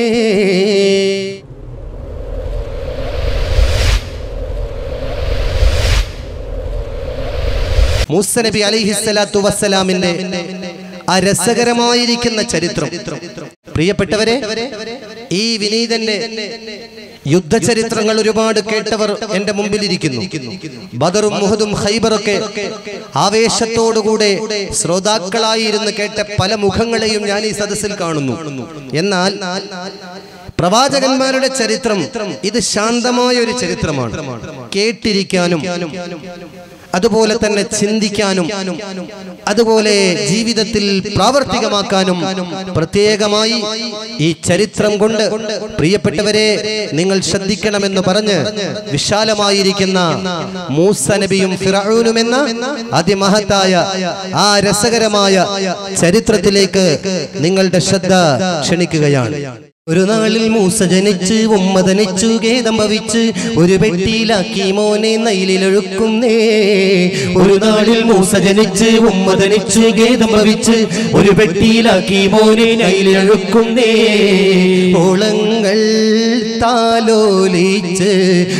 മൂസ നബി അലിഹിസ്സലാത്തു വസ്സലാമിന്റെ ആ രസകരമായിരിക്കുന്ന ചരിത്രം പ്രിയപ്പെട്ടവരെ ഈ വിനീതന്റെ യുദ്ധചരിത്രങ്ങൾ ഒരുപാട് കേട്ടവർ എന്റെ മുമ്പിലിരിക്കുന്നു ബദറും മുഹദും ഖൈബറൊക്കെ ആവേശത്തോടുകൂടെ ശ്രോതാക്കളായിരുന്ന് കേട്ട പല മുഖങ്ങളെയും ഞാൻ ഈ സദസ്സിൽ കാണുന്നു എന്നാൽ പ്രവാചകന്മാരുടെ ചരിത്രം ഇത് ശാന്തമായ ഒരു ചരിത്രമാണ് കേട്ടിരിക്കാനും അതുപോലെ തന്നെ ചിന്തിക്കാനും അതുപോലെ ജീവിതത്തിൽ പ്രാവർത്തികമാക്കാനും പ്രത്യേകമായി ഈ ചരിത്രം കൊണ്ട് പ്രിയപ്പെട്ടവരെ നിങ്ങൾ ശ്രദ്ധിക്കണമെന്ന് പറഞ്ഞ് വിശാലമായിരിക്കുന്ന മൂസ നബിയും ഫിറൌനും എന്ന അതിമഹത്തായ ആ രസകരമായ ചരിത്രത്തിലേക്ക് നിങ്ങളുടെ ശ്രദ്ധ ക്ഷണിക്കുകയാണ് ഒരു നാളിൽ മൂസ ജനിച്ച് ഉമ്മ ധനിച്ചു ഖേദം ഭവിച്ച് ഒരു പെട്ടിയിലാക്കി മോനെ നയിലൊഴുക്കുന്നേ ഒരു നാളിൽ മൂസ ജനിച്ച് ഉമ്മ ധനിച്ചു ഖേദം ഭവിച്ച് ഒരു പെട്ടിയിലാക്കി മോനെ നയിലൊഴുക്കുന്നേ ഓളങ്ങൾ താലോലിച്ച്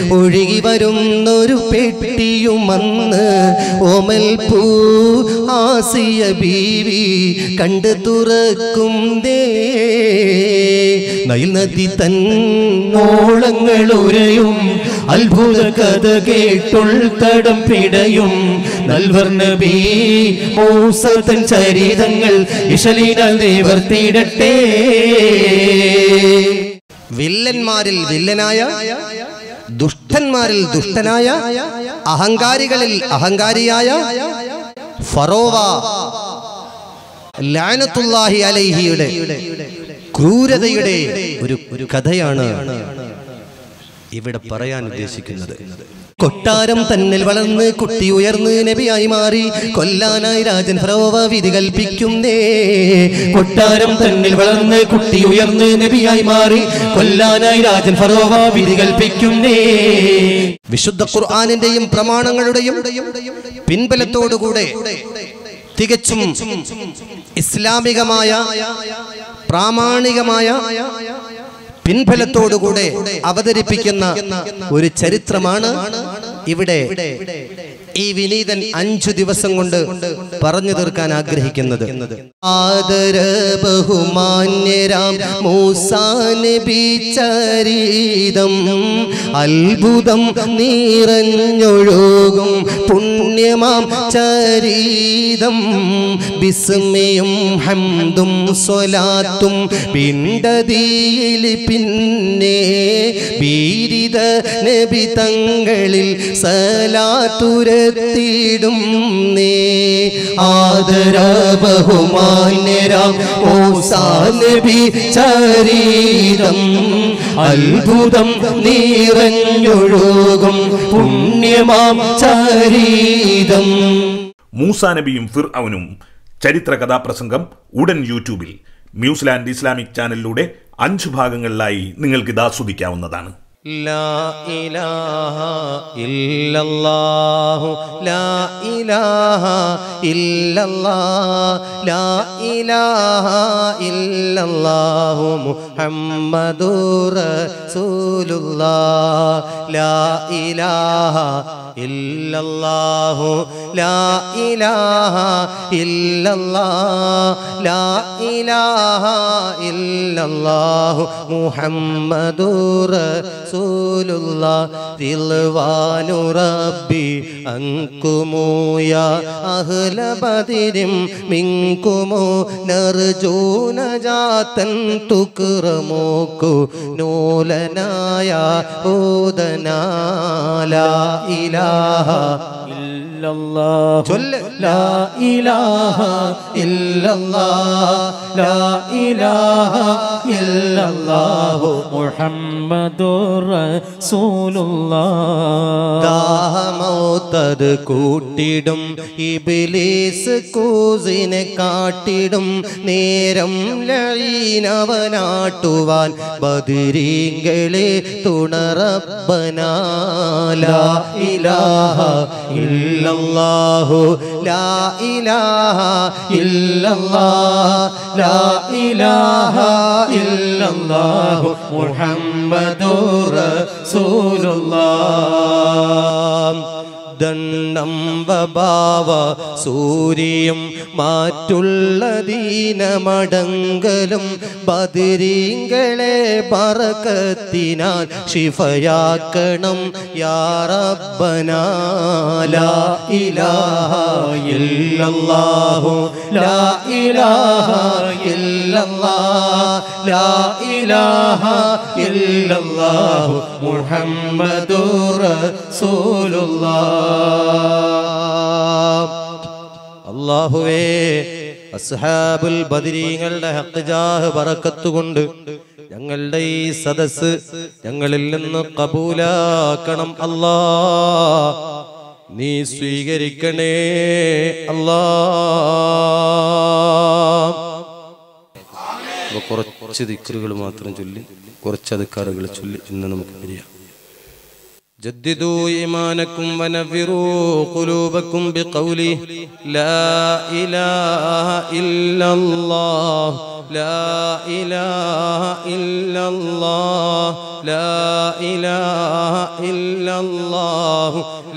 ഒഴുകി വരുന്നൊരു പെട്ടിയും അന്ന് ഓമൽ പൂ ആ ആസിയ ബീവി കണ്ടു തുറക്കും ദേ നൈൽ നദി തന്നോളങ്ങൾ ഉരയും അത്ഭുത കഥ കേട്ടുൾ തടം പിടയും നൽവർ നബി മൂസത്തൻ ചരിതങ്ങൾ ഇഷലീനാൽ നിവർത്തിയിടട്ടെ വില്ലന്മാരിൽ വില്ലനായ ദുഷ്ടന്മാരിൽ ദുഷ്ടനായ അഹങ്കാരികളിൽ അഹങ്കാരിയായ ഫറോവ ലാനത്തുല്ലാഹി അലൈഹിയുടെ ക്രൂരതയുടെ ഒരു ഒരു കഥയാണ് ഇവിടെ പറയാൻ ഉദ്ദേശിക്കുന്നത് കൊട്ടാരം തന്നിൽ വളർന്ന് കുട്ടി ഉയർന്ന് നബിയായി മാറി കൊല്ലാനായി രാജൻ ഫറോവ വിധി കൽപ്പിക്കുന്നേ കൊട്ടാരം തന്നിൽ വളർന്ന് കുട്ടി ഉയർന്ന് നബിയായി മാറി കൊല്ലാനായി രാജൻ ഫറോവ വിധി കൽപ്പിക്കുന്നേ വിശുദ്ധ ഖുർആാനിന്റെയും പ്രമാണങ്ങളുടെയും പിൻബലത്തോടുകൂടെ തികച്ചും ഇസ്ലാമികമായ പ്രാമാണികമായ പിൻബലത്തോടുകൂടെ അവതരിപ്പിക്കുന്ന ഒരു ചരിത്രമാണ് ഇവിടെ ഈ വിനീതൻ അഞ്ചു ദിവസം കൊണ്ട് പറഞ്ഞു തീർക്കാൻ ആഗ്രഹിക്കുന്നത് ആദര ബഹുമാന്യരാം മൂസാനബി ചരീതം അത്ഭുതം നിറഞ്ഞൊഴുകും പുണ്യമാം ചരീതം ബിസ്മയും ഹംദും സ്വലാത്തും പിണ്ടതിയിൽ പിന്നെ ബീരിത നബി തങ്ങളിൽ സലാത്തുരത്തിടും നേ ആദര ബഹുമാന്യരാം മൂസാ നബി ചരീരം അത്ഭുതം നിറഞ്ഞൊഴുകും പുണ്യമാം ചരീതം മൂസാ നബിയും ഫിർ അവനും ചരിത്ര കഥാപ്രസംഗം ഉടൻ യൂട്യൂബിൽ ന്യൂസിലാൻഡ് ഇസ്ലാമിക് ചാനലിലൂടെ അഞ്ചു ഭാഗങ്ങളിലായി നിങ്ങൾക്ക് ഇത് ആസ്വദിക്കാവുന്നതാണ് لا إله إلا الله لا إله إلا الله لا إله إلا الله محمد رسول الله لا إله إلا الله لا إله إلا الله لا إله إلا الله محمد رسول الله رضوان ربي أنكم يا أهل بدر منكم نرجو نجاة تكرمك نولنا يا هودنا لا إله ഇല്ലല്ലാഹു ചൊല്ല്. ലാ ഇലാഹ ഇല്ലല്ലാഹ് ലാ ഇലാഹ ഇല്ലല്ലാഹു മുഹമ്മദുർ റസൂലുള്ളാഹ് ദാഹമൗത്തത് കൂട്ടിടും ഇബിലീസ് കൂസിനെ കാട്ടിടും നേരം ലഴീനവനാട്ടുവാൻ ബദിരീങ്കളെ തുണറബനാല ഇലാഹ ഇല്ലല്ലാഹു ലാ ഇലാഹ ഇല്ലല്ലാഹ് ലാ ഇലാഹ ഇല്ലല്ലാഹു മുഹമ്മദുർ റസൂലുള്ളാഹ് ദണ്ണം വഭാവ സൂര്യം മാറ്റുള്ള ദീനമടങ്കലും ബദിരീങ്കളെ പറക്കത്തിനാൽ ഷിഫയാക്കണം യാ റബ്ബനാ ലാ ഇലാഹ ഇല്ലല്ലാഹു ലാ ഇലാഹ ഇല്ലല്ലാഹ് ലാ ഇലാഹ ഇല്ലല്ലാഹു മുഹമ്മദുർ റസൂലുള്ളാഹ് അല്ലാഹുവേ അസ്ഹാബുൽ ബദരീങ്ങളുടെ ഹഖ്ജാഹ് ബറക്കത്ത് കൊണ്ട് ഞങ്ങളുടെ ഈ സദസ് ഞങ്ങളിൽ നിന്ന് കബൂലാക്കണം അല്ലാ നീ സ്വീകരിക്കണേ അല്ലാ അപ്പൊ കുറച്ച് ദിക്കറുകൾ മാത്രം ചൊല്ലി കുറച്ച് അധികാറുകൾ ചൊല്ലി ഇന്ന് നമുക്ക് പിരിയാം جددوا إيمانكم ونفروا قلوبكم بقوله لا إله إلا الله لا إله إلا الله لا إله إلا الله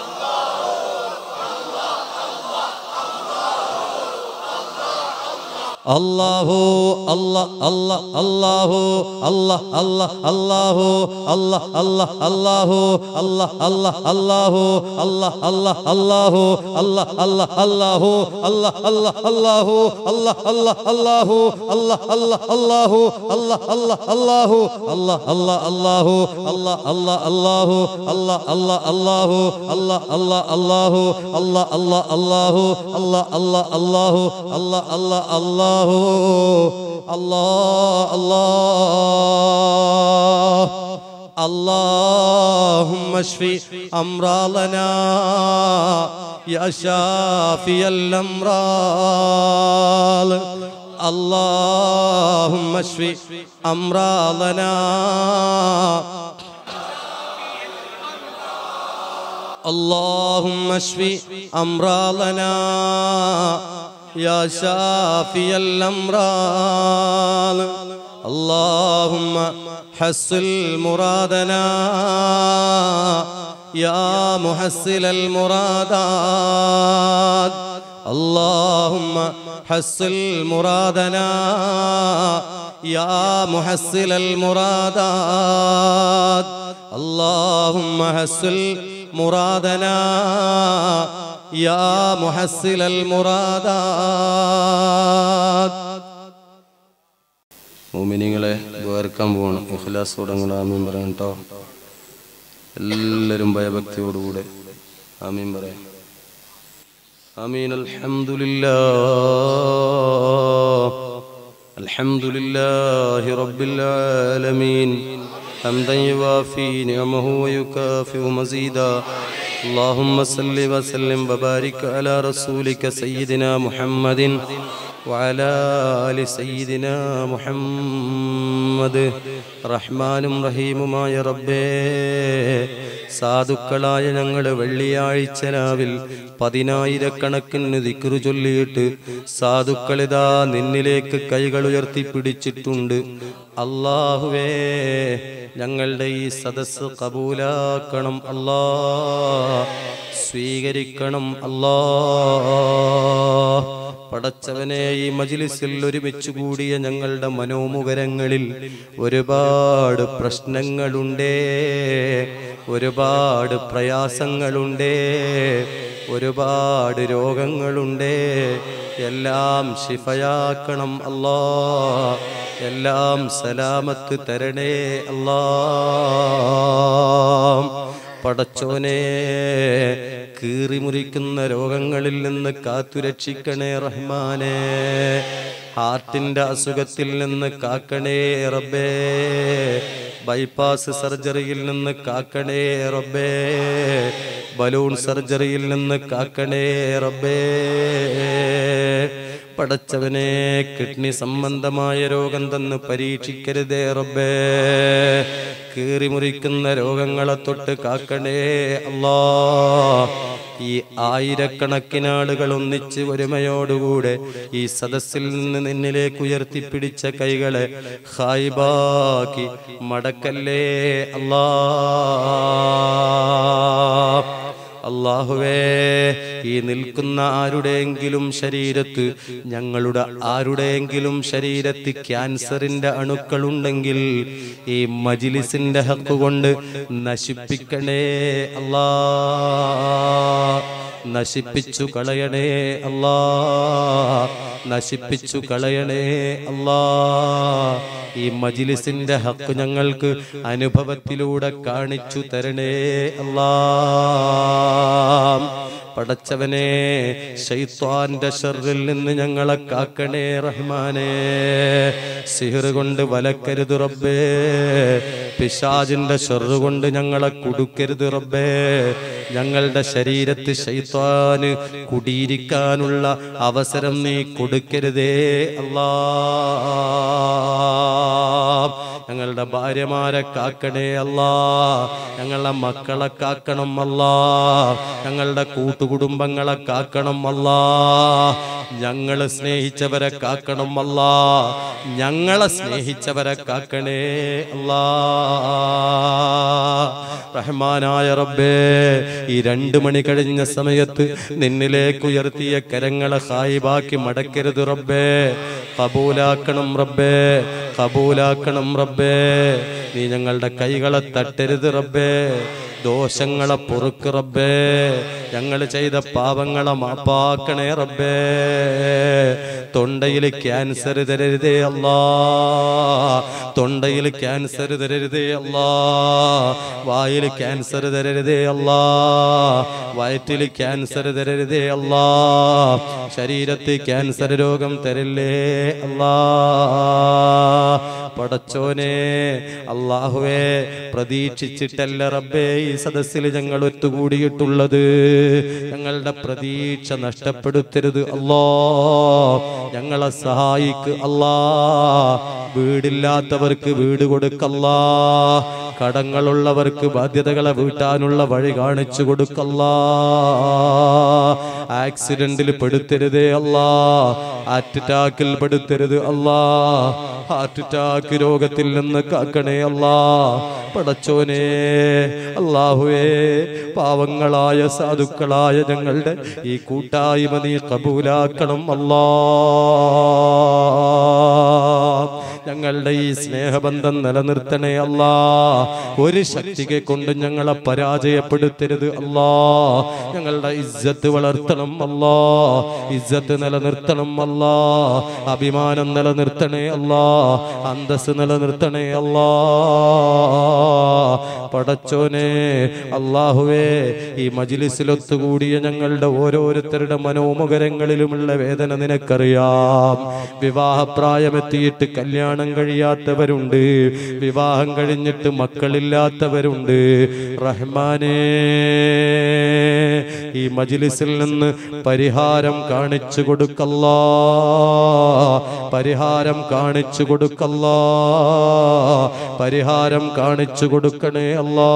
അല്ലാഹു അല്ല അല്ല അല്ലാഹു അല്ല അല്ല അല്ലാഹു അല്ല അല്ല അല്ലാഹു അല്ല അല്ല അല്ലാഹു അല്ല അല്ല അല്ലാഹു അല്ല അല്ല അല്ലാഹു അല്ല അല്ല അല്ലാഹു അല്ല അല്ല അല്ലാഹു അല്ല അല്ല അല്ലാഹു അല്ല അല്ല അല്ലാഹു അല്ല അല്ല അല്ലാഹു അല്ല അല്ല അല്ലാഹു അല്ല അല്ല അല്ലാഹു അല്ല അല്ല അല്ലാഹു അല്ല അല്ല അല്ലാഹു അല്ല അല്ല അല്ലാഹു അല്ല അല്ല അല്ലാഹു അല്ലാ അല്ലാ اللهم اشف امراضنا يا شافي الامراض اللهم اشف امراضنا اللهم اشف امراضنا يا شافي الامراض اللهم حصل مرادنا يا محصل المرادات اللهم حصل مرادنا يا محصل المرادات اللهم حصل مرادنا يا محصل المرادات മോമിനിങ്ങളെ വേർക്കാൻ പോകണം ഇഖ്ലാസോടെ നിങ്ങൾ ആമീൻ പറയാം കേട്ടോ എല്ലാവരും ഭയഭക്തിയോടുകൂടെ ആമീൻ പറയാം ആമീൻ അൽഹംദുലില്ലാ അൽഹംദുലില്ലാഹി റബ്ബിൽ ആലമീൻ حمدا يوافي نعمه ويكافئ مزيدا اللهم صل وسلم وبارك على رسولك سيدنا محمد وعلى آل سيدنا മുഹമ്മദ് റഹ്മാനും റഹീമുമായ റബ്ബേ സാധുക്കളായ ഞങ്ങൾ വെള്ളിയാഴ്ച രാവിൽ പതിനായിരക്കണക്കിന് ദിക്റു ചൊല്ലിയിട്ട് സാധുക്കളിതാ നിന്നിലേക്ക് കൈകൾ ഉയർത്തി പിടിച്ചിട്ടുണ്ട് അള്ളാഹുവേ ഞങ്ങളുടെ ഈ സദസ്സ് കബൂലാക്കണം അല്ലാ സ്വീകരിക്കണം അല്ലാ പടച്ചവനെ ഈ മജിലിസിൽ ഒരുമിച്ച് കൂടിയ ഞങ്ങളുടെ മനോമുഖരങ്ങളിൽ ഒരുപാട് പ്രശ്നങ്ങളുണ്ടേ ഒരുപാട് പ്രയാസങ്ങളുണ്ടേ ഒരുപാട് രോഗങ്ങളുണ്ടേ എല്ലാം ശിഫയാക്കണം അല്ലാ എല്ലാം സലാമത്ത് തരണേ അല്ലാ പടച്ചോനെ കീറിമുറിക്കുന്ന രോഗങ്ങളിൽ നിന്ന് കാത്തുരക്ഷിക്കണേ റഹ്മാനെ ഹാർട്ടിന്റെ അസുഖത്തിൽ നിന്ന് കാക്കണേ റബ്ബേ ബൈപ്പാസ് സർജറിയിൽ നിന്ന് കാക്കണേ റബ്ബേ ബലൂൺ സർജറിയിൽ നിന്ന് കാക്കണേ റബ്ബേ പടച്ചവനെ കിഡ്നി സംബന്ധമായ രോഗം തന്ന് പരീക്ഷിക്കരുതേ റബ്ബേ കീറിമുറിക്കുന്ന രോഗങ്ങളെ തൊട്ട് കാക്കണേ അല്ലാ ഈ ആയിരക്കണക്കിന് ആളുകൾ ഒന്നിച്ച് ഒരുമയോടുകൂടെ ഈ സദസ്സിൽ നിന്ന് നിന്നിലേക്ക് ഉയർത്തിപ്പിടിച്ച കൈകളെ ഹായിബാക്കി മടക്കല്ലേ അല്ലാ അള്ളാഹുവേ ഈ നിൽക്കുന്ന ആരുടെയെങ്കിലും ശരീരത്ത് ഞങ്ങളുടെ ആരുടെയെങ്കിലും ശരീരത്ത് ക്യാൻസറിന്റെ അണുക്കളുണ്ടെങ്കിൽ ഈ മജിലിസിന്റെ ഹക്ക് കൊണ്ട് നശിപ്പിക്കണേ അല്ലാ നശിപ്പിച്ചു കളയണേ അല്ലാ നശിപ്പിച്ചു കളയണേ അല്ലാ ഈ മജിലിസിന്റെ ഹക്ക് ഞങ്ങൾക്ക് അനുഭവത്തിലൂടെ കാണിച്ചു തരണേ അല്ലാ പടച്ചവനെ ശൈത്വാന്റെ ഷറിൽ നിന്ന് ഞങ്ങളെ കാക്കണേ റഹ്മാനെ സിഹിർ കൊണ്ട് വലക്കരുത് റബ്ബേ പിശാജിന്റെ ഷെറ് കൊണ്ട് ഞങ്ങളെ കുടുക്കരുത് റബ്ബേ ഞങ്ങളുടെ ശരീരത്ത് ശൈത്വാന് കുടിയിരിക്കാനുള്ള അവസരം നീ കൊടുക്കരുതേ അല്ലാ ഞങ്ങളുടെ ഭാര്യമാരെ കാക്കണേ അല്ലാ ഞങ്ങളുടെ മക്കളെ കാക്കണം അല്ലാ ഞങ്ങളുടെ കൂട്ടുകുടുംബങ്ങളെ കാക്കണം അല്ലാ ഞങ്ങളെ സ്നേഹിച്ചവരെ കാക്കണം അല്ലാ ഞങ്ങളെ സ്നേഹിച്ചവരെ കാക്കണേ അല്ലാ റഹ്മാനായ റബ്ബേ ഈ രണ്ടു മണി കഴിഞ്ഞ സമയത്ത് നിന്നിലേക്ക് ഉയർത്തിയ കരങ്ങളെ ഹായിബാക്കി മടക്കരുത് റബ്ബേ കബൂലാക്കണം റബ്ബേ കബൂലാക്കണം റബ്ബേ നീ ഞങ്ങളുടെ കൈകളെ തട്ടരുത് റബ്ബേ ദോഷങ്ങളെ പൊറുക്ക് റബ്ബേ ഞങ്ങൾ ചെയ്ത പാപങ്ങളെ മാപ്പാക്കണേ റബ്ബേ തൊണ്ടയിൽ ക്യാൻസർ തരരുതേ അല്ലാ തൊണ്ടയിൽ ക്യാൻസർ തരരുതേ അല്ലാ വായിൽ ക്യാൻസർ തരരുതേ അല്ലാ വയറ്റിൽ ക്യാൻസർ തരരുതേ അല്ലാ ശരീരത്തിൽ ക്യാൻസർ രോഗം തരില്ലേ അല്ലാ പടച്ചോനെ അള്ളാഹുവേ പ്രതീക്ഷിച്ചിട്ടല്ല റബ്ബേ ഈ സദസ്സിൽ ഞങ്ങൾ ഒത്തുകൂടിയിട്ടുള്ളത് ഞങ്ങളുടെ പ്രതീക്ഷ നഷ്ടപ്പെടുത്തരുത് അല്ലോ ഞങ്ങളെ സഹായിക്ക് അല്ലാ വീടില്ലാത്തവർക്ക് വീട് കൊടുക്കല്ലാ കടങ്ങളുള്ളവർക്ക് ബാധ്യതകളെ വീട്ടാനുള്ള വഴി കാണിച്ചു കൊടുക്കല്ലാ ആക്സിഡന്റിൽ പെടുത്തരുതേ അല്ലാ ഹാർട്ട് അറ്റാക്കിൽ പെടുത്തരുത് അല്ലാ ഹാർട്ട് അറ്റാക്ക് രോഗത്തിൽ നിന്ന് കാക്കണേ അല്ലാ പടച്ചോനെ അള്ളാഹുവേ പാവങ്ങളായ സാധുക്കളായ ഞങ്ങളുടെ ഈ കൂട്ടായ്മ നീ കബൂലാക്കണം അല്ലാ ഞങ്ങളുടെ ഈ സ്നേഹബന്ധം നിലനിർത്തണേ അല്ലാ ഒരു ശക്തിയെ കൊണ്ട് ഞങ്ങളെ പരാജയപ്പെടുത്തരുത് അല്ലാ ഞങ്ങളുടെ ഇജ്ജത്ത് വളർത്തണം അല്ലാ ഇജ്ജത്ത് നിലനിർത്തണം അല്ലാ അഭിമാനം നിലനിർത്തണേ അല്ലാ അന്തസ് നിലനിർത്തണേ അല്ലാ പടച്ചോനെ അള്ളാഹുവേ ഈ മജിലിസിലൊത്തുകൂടിയ ഞങ്ങളുടെ ഓരോരുത്തരുടെ മനോമുഖരങ്ങളിലുമുള്ള വേദന നിനക്കറിയാം വിവാഹപ്രായമെത്തിയിട്ട് കല്യാണം കഴിയാത്തവരുണ്ട് വിവാഹം കഴിഞ്ഞിട്ട് മക്കളില്ലാത്തവരുണ്ട് റഹ്മാനേ ഈ മജിലിസിൽ നിന്ന് പരിഹാരം കാണിച്ചു കൊടുക്കല്ലാ പരിഹാരം കാണിച്ചു കൊടുക്കല്ലാ പരിഹാരം കാണിച്ചു കൊടുക്കണേ അല്ലാ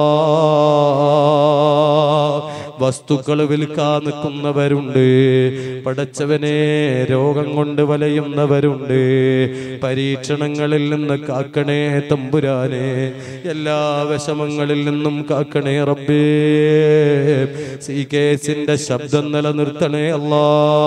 വസ്തുക്കൾ വിൽക്കാൻ നിൽക്കുന്നവരുണ്ട് പടച്ചവനെ രോഗം കൊണ്ട് വലയുന്നവരുണ്ട് പരീക്ഷണങ്ങളിൽ നിന്ന് കാക്കണേ തമ്പുരാനെ എല്ലാ വിഷമങ്ങളിൽ നിന്നും കാക്കണേ റബ്ബേ സി കേസിന്റെ ശബ്ദം നിലനിർത്തണേ അല്ലാ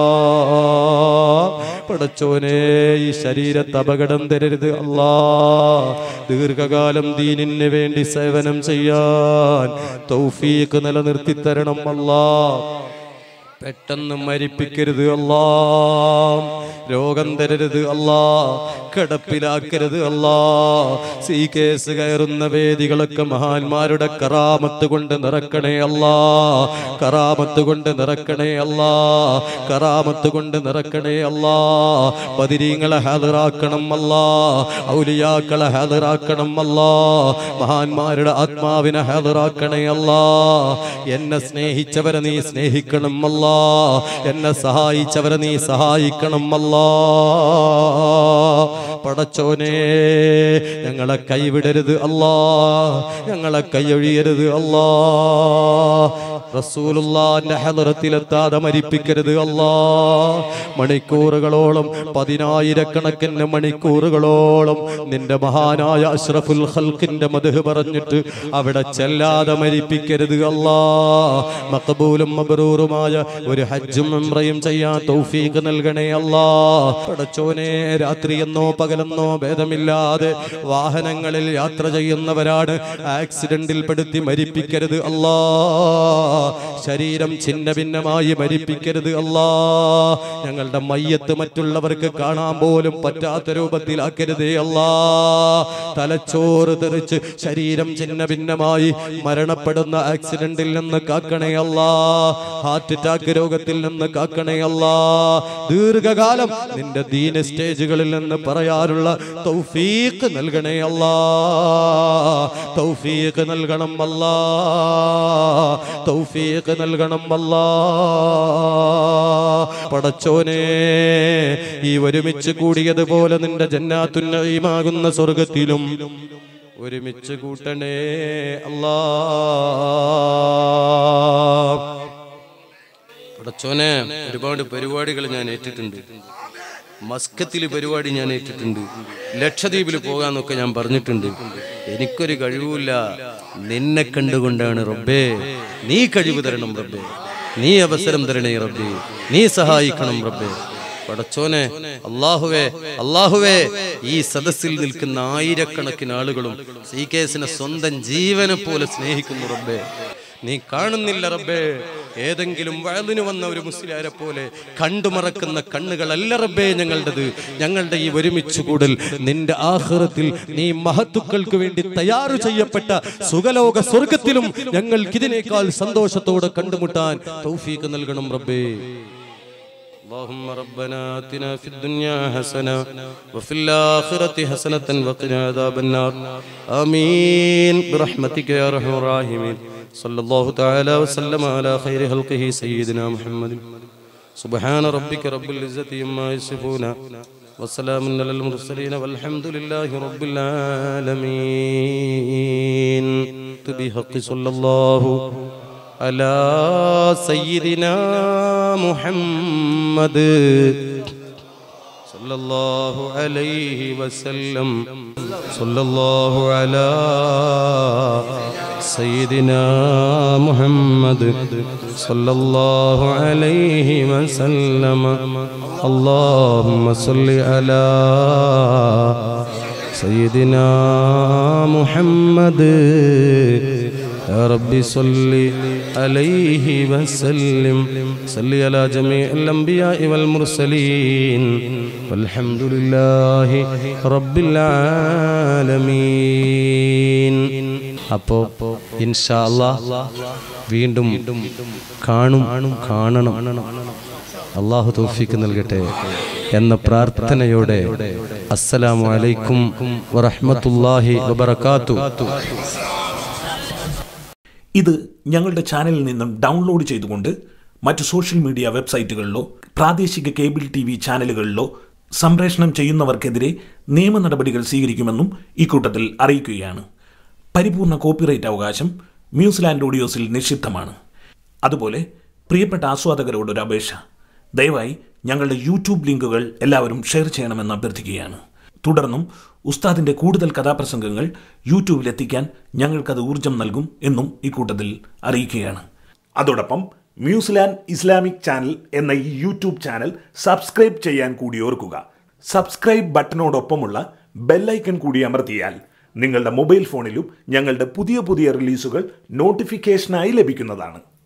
പടച്ചോനെ ഈ ശരീരത്ത് അപകടം തരരുത് അല്ലാ ദീർഘകാലം ദീനിന് വേണ്ടി സേവനം ചെയ്യാൻ തൗഫീഖ് നിലനിർത്തി തരണം അല്ലാ പെട്ടെന്ന് മരിപ്പിക്കരുത് അല്ലാ രോഗം തരരുത് അല്ലാ കിടപ്പിലാക്കരുത് അല്ലാ സി കേസ് കയറുന്ന വേദികളൊക്കെ മഹാന്മാരുടെ കറാമത്ത് കൊണ്ട് നിറക്കണേ അല്ലാ കറാമത്ത് കൊണ്ട് നിറക്കണേ അല്ലാ കറാമത്ത് കൊണ്ട് നിറക്കണേ അല്ലാ പതിരീങ്ങളെ ഹാജറാക്കണം അല്ലാ ഔലിയാക്കളെ ഹാജറാക്കണം അല്ലാ മഹാന്മാരുടെ ആത്മാവിനെ ഹാജറാക്കണേ അല്ലാ എന്നെ സ്നേഹിച്ചവരെ നീ സ്നേഹിക്കണം അല്ലാ എന്നെ സഹായിച്ചവരെ നീ സഹായിക്കണം അല്ലാ പടച്ചോനെ ഞങ്ങളെ കൈവിടരുത് അല്ലാ ഞങ്ങളെ കൈയൊഴിയരുത് അല്ലാ റസൂലുള്ളാന്റെ ഹലറത്തിലെത്താതെ മരിപ്പിക്കരുത് അല്ലാ മണിക്കൂറുകളോളം പതിനായിരക്കണക്കിന് മണിക്കൂറുകളോളം നിന്റെ മഹാനായ അഷ്റഫുൽ ഖൽഖിന്റെ മധു പറഞ്ഞിട്ട് അവിടെ ചെല്ലാതെ മരിപ്പിക്കരുത് അല്ലാ മഖബൂലും മബ്രൂറുമായ ഒരു ഹജ്ജും ഉംറയും ചെയ്യാൻ തൗഫീഖ് നൽകണേ അല്ലാ പടച്ചോനെ രാത്രിയെന്നോ പകലെന്നോ ഭേദമില്ലാതെ വാഹനങ്ങളിൽ യാത്ര ചെയ്യുന്നവരാണ് ആക്സിഡന്റിൽ പെടുത്തി മരിപ്പിക്കരുത് അല്ലാ ശരീരം ഛിന്ന ഭിന്നമായി മരിപ്പിക്കരുത് അല്ലാ ഞങ്ങളുടെ മയ്യത്ത് മറ്റുള്ളവർക്ക് കാണാൻ പോലും പറ്റാത്ത രൂപത്തിലാക്കരുതേ അല്ലാ തലച്ചോറ് തെറിച്ച് ശരീരം ഛിന്ന ഭിന്നമായി മരണപ്പെടുന്ന ആക്സിഡന്റിൽ നിന്ന് കാക്കണേ അല്ലാ ഹാർട്ട് അറ്റാക്ക് രോഗത്തിൽ നിന്ന് കാക്കണേ അല്ലാ ദീർഘകാലം നിന്റെ ദീന സ്റ്റേജുകളിൽ നിന്ന് പറയാനുള്ള തൗഫീഖ് നൽകണേ അല്ലാ തൗഫീഖ് നൽകണം അല്ലാ തൗഫീഖ് തൗഫീഖ് നൽകണം അല്ലാ പടച്ചോനെ ഈ ഒരുമിച്ച് കൂടിയതുപോലെ നിന്റെ ജന്നാത്തുന്നീമാകുന്ന സ്വർഗത്തിലും ഒരുമിച്ച് കൂട്ടണേ അല്ലാ പടച്ചോനെ ഒരുപാട് പരിപാടികൾ ഞാൻ ഏറ്റിട്ടുണ്ട് മസ്കത്തിൽ പരിപാടി ഞാൻ ഏറ്റിട്ടുണ്ട് ലക്ഷദ്വീപിൽ പോകാന്നൊക്കെ ഞാൻ പറഞ്ഞിട്ടുണ്ട് എനിക്കൊരു കഴിവുമില്ല നിന്നെ കണ്ടുകൊണ്ടാണ് റബ്ബേ നീ കഴിവ് തരണം റബ്ബേ നീ അവസരം തരണേ റബ്ബേ നീ സഹായിക്കണം റബ്ബേ പടച്ചോനെ അള്ളാഹുവേ അള്ളാഹുവേ ഈ സദസ്സിൽ നിൽക്കുന്ന ആയിരക്കണക്കിന് ആളുകളും സി കേസിനെ സ്വന്തം ജീവനെ പോലെ സ്നേഹിക്കുന്നു റബ്ബേ നീ കാണുന്നില്ല റബ്ബേ ഏതെങ്കിലും വയലിന് വന്ന ഒരു മുസ്ലിയാരെ പോലെ കണ്ടുമറക്കുന്ന കണ്ണുകളല്ല റബ്ബേ ഞങ്ങളുടേത് ഞങ്ങളുടെ ഈ ഒരുമിച്ച് കൂടൽ നിന്റെ ആഹ്റത്തിൽ നീ മഹത്തുക്കൾക്ക് വേണ്ടി തയ്യാറു ചെയ്യപ്പെട്ട സുഖലോക സ്വർഗത്തിലും ഞങ്ങൾക്ക് ഇതിനേക്കാൾ സന്തോഷത്തോടെ കണ്ടുമുട്ടാൻ തൗഫീക്ക് നൽകണം റബ്ബേ اللهم ربنا آتنا في الدنيا حسنة وفي الآخرة حسنة وقنا عذاب النار آمين برحمتك يا أرحم الراحمين صلى الله تعالى وسلم على خير خلقه سيدنا محمد سبحان ربك رب العزة عما يصفون وسلام على المرسلين والحمد لله رب العالمين بحق صلى الله على سيدنا محمد صلى الله عليه وسلم صلى الله على سيدنا محمد صلى الله عليه وسلم اللهم صل على سيدنا محمد يا ربي صل عليه وسلم صل على جميع الأنبياء والمرسلين والحمد لله رب العالمين അപ്പോ ഇൻഷാ അല്ലാ വീണ്ടും കാണും കാണണം അള്ളാഹു തൗഫീക്ക് നൽകട്ടെ എന്ന പ്രാർത്ഥനയോടെ അസ്സലാമു അലൈക്കും വറഹ്മത്തുള്ളാഹി വബറകാത്തു ഇത് ഞങ്ങളുടെ ചാനലിൽ നിന്നും ഡൗൺലോഡ് ചെയ്തുകൊണ്ട് മറ്റ് സോഷ്യൽ മീഡിയ വെബ്സൈറ്റുകളിലോ പ്രാദേശിക കേബിൾ ടി വി ചാനലുകളിലോ സംപ്രേഷണം ചെയ്യുന്നവർക്കെതിരെ നിയമ നടപടികൾ സ്വീകരിക്കുമെന്നും ഇക്കൂട്ടത്തിൽ അറിയിക്കുകയാണ് പരിപൂർണ കോപ്പിറൈറ്റ് അവകാശം ന്യൂസിലാൻഡ് ഓഡിയോസിൽ നിക്ഷിപ്തമാണ് അതുപോലെ പ്രിയപ്പെട്ട ആസ്വാദകരോട് ഒരു അപേക്ഷ ദയവായി ഞങ്ങളുടെ യൂട്യൂബ് ലിങ്കുകൾ എല്ലാവരും ഷെയർ ചെയ്യണമെന്ന് അഭ്യർത്ഥിക്കുകയാണ് തുടർന്നും ഉസ്താദിന്റെ കൂടുതൽ കഥാപ്രസംഗങ്ങൾ യൂട്യൂബിലെത്തിക്കാൻ ഞങ്ങൾക്കത് ഊർജം നൽകും എന്നും ഇക്കൂട്ടത്തിൽ അറിയിക്കുകയാണ് അതോടൊപ്പം ന്യൂസിലാൻഡ് ഇസ്ലാമിക് ചാനൽ എന്ന ഈ യൂട്യൂബ് ചാനൽ സബ്സ്ക്രൈബ് ചെയ്യാൻ കൂടി ഓർക്കുക സബ്സ്ക്രൈബ് ബട്ടണോടൊപ്പമുള്ള ബെല്ലൈക്കൺ കൂടി അമർത്തിയാൽ നിങ്ങളുടെ മൊബൈൽ ഫോണിലും ഞങ്ങളുടെ പുതിയ പുതിയ റിലീസുകൾ നോട്ടിഫിക്കേഷനായി ലഭിക്കുന്നതാണ്